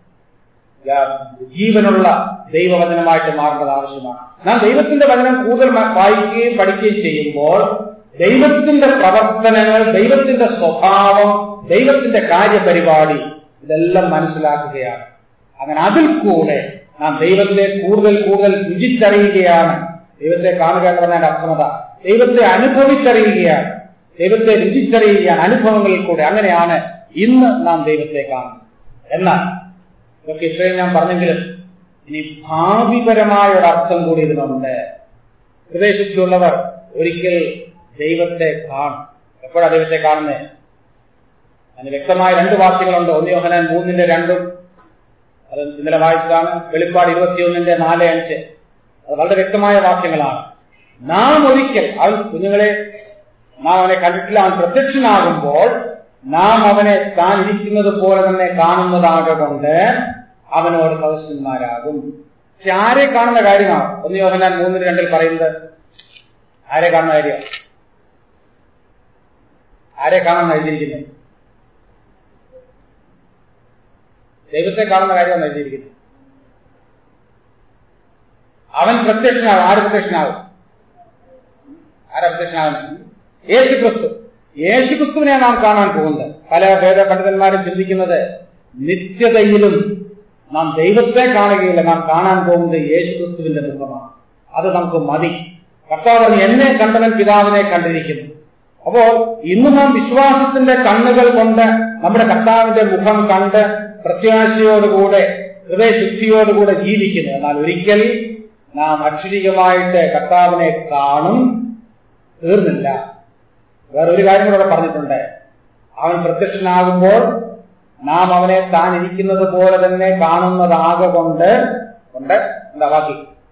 Speaker 1: ജീവനുള്ള ദൈവവചനമായിട്ട് മാറേണ്ടത് ആവശ്യമാണ് നാം ദൈവത്തിന്റെ വചനം കൂടുതൽ വായിക്കുകയും പഠിക്കുകയും ചെയ്യുമ്പോൾ ദൈവത്തിന്റെ പ്രവർത്തനങ്ങൾ ദൈവത്തിന്റെ സ്വഭാവം ദൈവത്തിന്റെ കാര്യപരിപാടി ഇതെല്ലാം മനസ്സിലാക്കുകയാണ് അങ്ങനെ അതിൽ കൂടെ നാം ദൈവത്തെ കൂടുതൽ കൂടുതൽ രുചിച്ചറിയുകയാണ് ദൈവത്തെ കാണുക എന്ന് പറഞ്ഞാൽ അർത്ഥമത ദൈവത്തെ അനുഭവിച്ചറിയുകയാണ് ദൈവത്തെ രുചിച്ചറിയുകയാണ് അനുഭവങ്ങളിൽ കൂടെ അങ്ങനെയാണ് ഇന്ന് നാം ദൈവത്തെ കാണുന്നത് എന്നാൽ ഇതൊക്കെ ഇത്രയും ഞാൻ പറഞ്ഞെങ്കിലും ഇനി ഭാവിപരമായ ഒരു അർത്ഥം കൂടി ഇതിനുണ്ട് ഹൃദയശുദ്ധിയുള്ളവർ ഒരിക്കൽ ദൈവത്തെ കാണും എപ്പോഴാണ് ദൈവത്തെ കാണുന്നത് അതിന് വ്യക്തമായ രണ്ട് വാക്യങ്ങളുണ്ട് ഒന്ന് യോഹനാൻ മൂന്നിന്റെ രണ്ടും അത് ഇന്നലെ വായിച്ചതാണ് വെളിപ്പാട് ഇരുപത്തിയൊന്നിന്റെ നാല് അഞ്ച് അത് വളരെ വ്യക്തമായ വാക്യങ്ങളാണ് നാം ഒരിക്കൽ അവൻ കുഞ്ഞുങ്ങളെ നാം അവനെ കണ്ടിട്ടില്ല അവൻ പ്രത്യക്ഷനാകുമ്പോൾ നാം അവനെ താൻ ഇരിക്കുന്നത് പോലെ തന്നെ കാണുന്നതാകൊണ്ട് അവനോട് സദസ്യന്മാരാകും പക്ഷെ ആരെ കാണുന്ന കാര്യമാണ് ഒന്ന് യോഹനാൻ മൂന്നിന് രണ്ടിൽ പറയുന്നത് ആരെ കാണുന്ന കാര്യം ആരെ കാണാൻ എഴുതിയിരിക്കുന്നത് ദൈവത്തെ കാണുന്ന കാര്യമാണ് എഴുതിയിരിക്കുന്നത് അവൻ പ്രത്യക്ഷനാകും ആര് പ്രത്യക്ഷനാകും ആരാ പ്രത്യക്ഷനാകുന്നത് യേശു ക്രിസ്തു യേശു ക്രിസ്തുവിനെ നാം കാണാൻ പോകുന്നത് പല വേദ പണ്ഡിതന്മാരും ചിന്തിക്കുന്നത് നിത്യതയിലും നാം ദൈവത്തെ കാണുകയില്ല നാം കാണാൻ പോകുന്നത് യേശു ക്രിസ്തുവിന്റെ മുഖമാണ് അത് നമുക്ക് മതി കർത്താവ് പറഞ്ഞു, എന്നെ കണ്ടവൻ പിതാവിനെ കണ്ടിരിക്കുന്നു അപ്പോൾ ഇന്ന് നാം വിശ്വാസത്തിന്റെ കണ്ണുകൾ കൊണ്ട് നമ്മുടെ കർത്താവിന്റെ മുഖം കണ്ട് പ്രത്യാശയോടുകൂടെ ഹൃദയശുദ്ധിയോടുകൂടെ ജീവിക്കുന്നു എന്നാൽ ഒരിക്കൽ നാം അക്ഷരികമായിട്ട് കർത്താവിനെ കാണും തീർന്നില്ല വേറൊരു കാര്യം കൂടെ പറഞ്ഞിട്ടുണ്ട് അവൻ പ്രത്യക്ഷനാകുമ്പോൾ നാം അവനെ താൻ ഇരിക്കുന്നത് പോലെ തന്നെ കാണുന്നതാകെ കൊണ്ട് കൊണ്ട് എന്താ ബാക്കി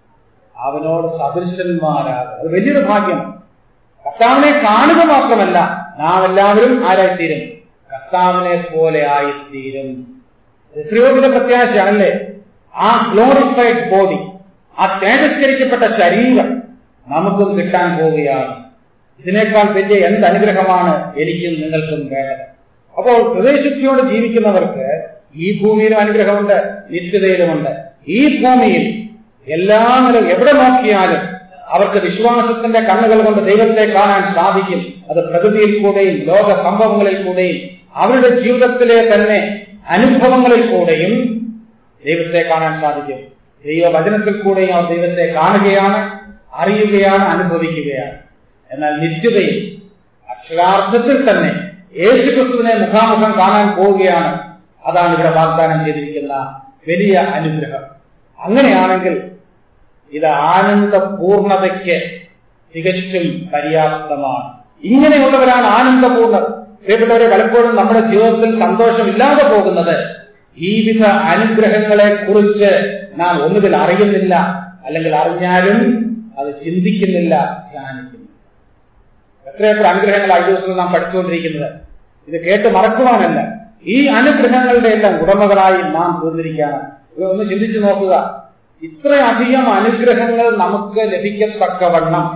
Speaker 1: അവനോട് സദൃശന്മാരാകും അത് വലിയൊരു ഭാഗ്യം കർത്താവിനെ കാണുക മാത്രമല്ല നാം എല്ലാവരും ആരായിത്തീരും കർത്താവിനെ പോലെ ആയിത്തീരും എത്രയോ വലിയ പ്രത്യാശയാണല്ലേ ആ ഗ്ലോറിഫൈഡ് ബോഡി ആ തേജസ്കരിക്കപ്പെട്ട ശരീരം നമുക്കും കിട്ടാൻ പോവുകയാണ് ഇതിനേക്കാൾ വലിയ എന്ത് അനുഗ്രഹമാണ് എനിക്കും നിങ്ങൾക്കും വേണ്ടത് അപ്പോൾ ഹൃദയശുദ്ധിയോട് ജീവിക്കുന്നവർക്ക് ഈ ഭൂമിയിലും അനുഗ്രഹമുണ്ട് നിത്യതയിലുമുണ്ട് ഈ ഭൂമിയിൽ എല്ലാ നില എവിടെ നോക്കിയാലും അവർക്ക് വിശ്വാസത്തിന്റെ കണ്ണുകൾ കൊണ്ട് ദൈവത്തെ കാണാൻ സാധിക്കും അത് പ്രകൃതിയിൽ കൂടെയും ലോക സംഭവങ്ങളിൽ കൂടെയും അവരുടെ ജീവിതത്തിലെ തന്നെ അനുഭവങ്ങളിൽ കൂടെയും ദൈവത്തെ കാണാൻ സാധിക്കും ദൈവവചനത്തിൽ കൂടെയും അവർ ദൈവത്തെ കാണുകയാണ് അറിയുകയാണ് അനുഭവിക്കുകയാണ് എന്നാൽ നിത്യതയിൽ അക്ഷരാർത്ഥത്തിൽ തന്നെ യേശുക്രിസ്തുവിനെ മുഖാമുഖം കാണാൻ പോവുകയാണ് അതാണ് ഇവിടെ വാഗ്ദാനം ചെയ്തിരിക്കുന്ന വലിയ അനുഗ്രഹം അങ്ങനെയാണെങ്കിൽ ഇത് ആനന്ദ പൂർണ്ണതയ്ക്ക് തികച്ചും പര്യാപ്തമാണ് ഇങ്ങനെയുള്ളവരാണ് ആനന്ദപൂർണ്ണർ പ്രിയപ്പെട്ടവരെ പലപ്പോഴും നമ്മുടെ ജീവിതത്തിൽ സന്തോഷമില്ലാതെ പോകുന്നത് ഈ വിധ അനുഗ്രഹങ്ങളെ കുറിച്ച് നാം ഒന്നുകിൽ അറിയുന്നില്ല അല്ലെങ്കിൽ അറിഞ്ഞാലും അത് ചിന്തിക്കുന്നില്ല ധ്യാനിക്കുന്നു എത്രയെത്ര അനുഗ്രഹങ്ങളാണ് ഈ ദിവസത്തിൽ നാം പഠിച്ചുകൊണ്ടിരിക്കുന്നത് ഇത് കേട്ട് മറക്കുവാനല്ല ഈ അനുഗ്രഹങ്ങളുടെ എല്ലാം ഉടമകളായി നാം തീർന്നിരിക്കുകയാണ് ഇത് ഒന്ന് ചിന്തിച്ചു നോക്കുക ഇത്രയധികം അനുഗ്രഹങ്ങൾ നമുക്ക് ലഭിക്കത്തക്കവണ്ണം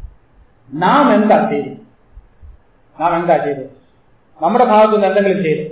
Speaker 1: നാം എന്താ ചെയ്തു നാം എന്താ ചെയ്തു നമ്മുടെ ഭാഗത്തുനിന്ന് എന്തെങ്കിലും ചെയ്തു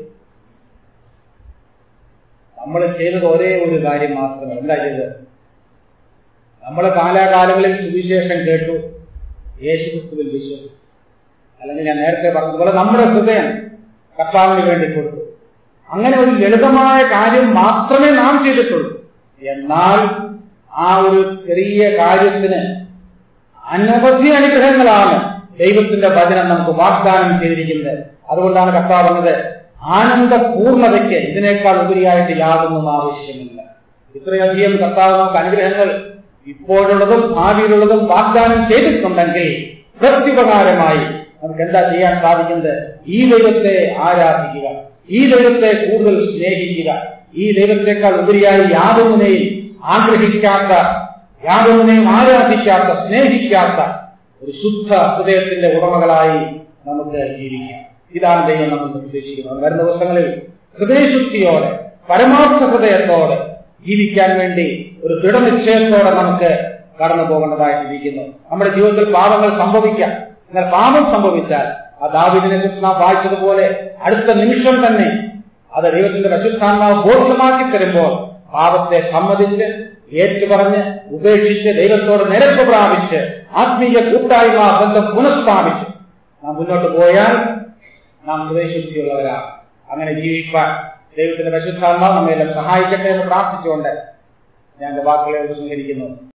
Speaker 1: നമ്മൾ ചെയ്തത് ഒരേ ഒരു കാര്യം മാത്രമേ എന്താ ചെയ്തത് നമ്മൾ കാലാകാലങ്ങളിൽ സുവിശേഷം കേട്ടു യേശുക്രിസ്തുവിൽ വിശ്വസിച്ചു അല്ലെങ്കിൽ ഞാൻ നേരത്തെ പറഞ്ഞതുപോലെ നമ്മുടെ ഹൃദയം കർത്താവിന് വേണ്ടി കൊടുത്തു അങ്ങനെ ഒരു ലളിതമായ കാര്യം മാത്രമേ നാം ചെയ്തിട്ടുള്ളൂ എന്നാൽ ആ ഒരു ചെറിയ കാര്യത്തിന് അനവധി അനുഗ്രഹങ്ങളാണ് ദൈവത്തിന്റെ വചനം നമുക്ക് വാഗ്ദാനം ചെയ്തിരിക്കുന്നത് അതുകൊണ്ടാണ് കർത്താവ് പറഞ്ഞത് ആനന്ദ പൂർണ്ണതയ്ക്ക് ഇതിനേക്കാൾ ഉപരിയായിട്ട് യാതൊന്നും ആവശ്യമില്ല ഇത്രയധികം കർത്താവ് നമുക്ക് അനുഗ്രഹങ്ങൾ ഇപ്പോഴുള്ളതും ഭാവിയിലുള്ളതും വാഗ്ദാനം ചെയ്തിട്ടുണ്ടെങ്കിൽ പ്രത്യുപകാരമായി നമുക്ക് എന്താ ചെയ്യാൻ സാധിക്കുന്നത് ഈ ദൈവത്തെ ആരാധിക്കുക ഈ ദൈവത്തെ കൂടുതൽ സ്നേഹിക്കുക ഈ ദൈവത്തെക്കാൾ ഉപരിയായി യാതൊന്നിനെയും ആഗ്രഹിക്കാത്ത യാതൊന്നിനെയും ആരാധിക്കാത്ത സ്നേഹിക്കാത്ത ഒരു ശുദ്ധ ഹൃദയത്തിന്റെ ഉടമകളായി നമുക്ക് ജീവിക്കാം ഇതാണ് ദൈവം നമ്മൾ പ്രതീക്ഷിക്കുന്നത് വരുന്ന ദിവസങ്ങളിൽ ഹൃദയശുദ്ധിയോടെ പരമാർത്ഥ ഹൃദയത്തോടെ ജീവിക്കാൻ വേണ്ടി ഒരു ദൃഢനിശ്ചയത്തോടെ നമുക്ക് കടന്നു പോകേണ്ടതായിട്ടിരിക്കുന്നു നമ്മുടെ ജീവിതത്തിൽ പാപങ്ങൾ സംഭവിക്കാം എന്നാൽ പാപം സംഭവിച്ചാൽ ആ ദാവിദിനെ കുറിച്ച് നാം വായിച്ചതുപോലെ അടുത്ത നിമിഷം തന്നെ അത് ദൈവത്തിന്റെ പരിശുദ്ധാത്മാവ് ബോധ്യമാക്കി തരുമ്പോൾ പാപത്തെ സമ്മതിച്ച് ഏറ്റുപറഞ്ഞ് ഉപേക്ഷിച്ച് ദൈവത്തോട് നിരപ്പ് പ്രാപിച്ച് ആത്മീയ കൂട്ടായ്മ ബന്ധം പുനഃസ്ഥാപിച്ച് നാം മുന്നോട്ട് പോയാൽ നാം ഹൃദയശുദ്ധിയുള്ളവരാണ് അങ്ങനെ ജീവിക്കാൻ ദൈവത്തിന്റെ പരിശുദ്ധാത്മാവ് നമ്മയെല്ലാം സഹായിക്കട്ടെ എന്ന് പ്രാർത്ഥിച്ചുകൊണ്ട് ഞാൻ എന്റെ വാക്കുകളെ ഉപസംഹരിക്കുന്നു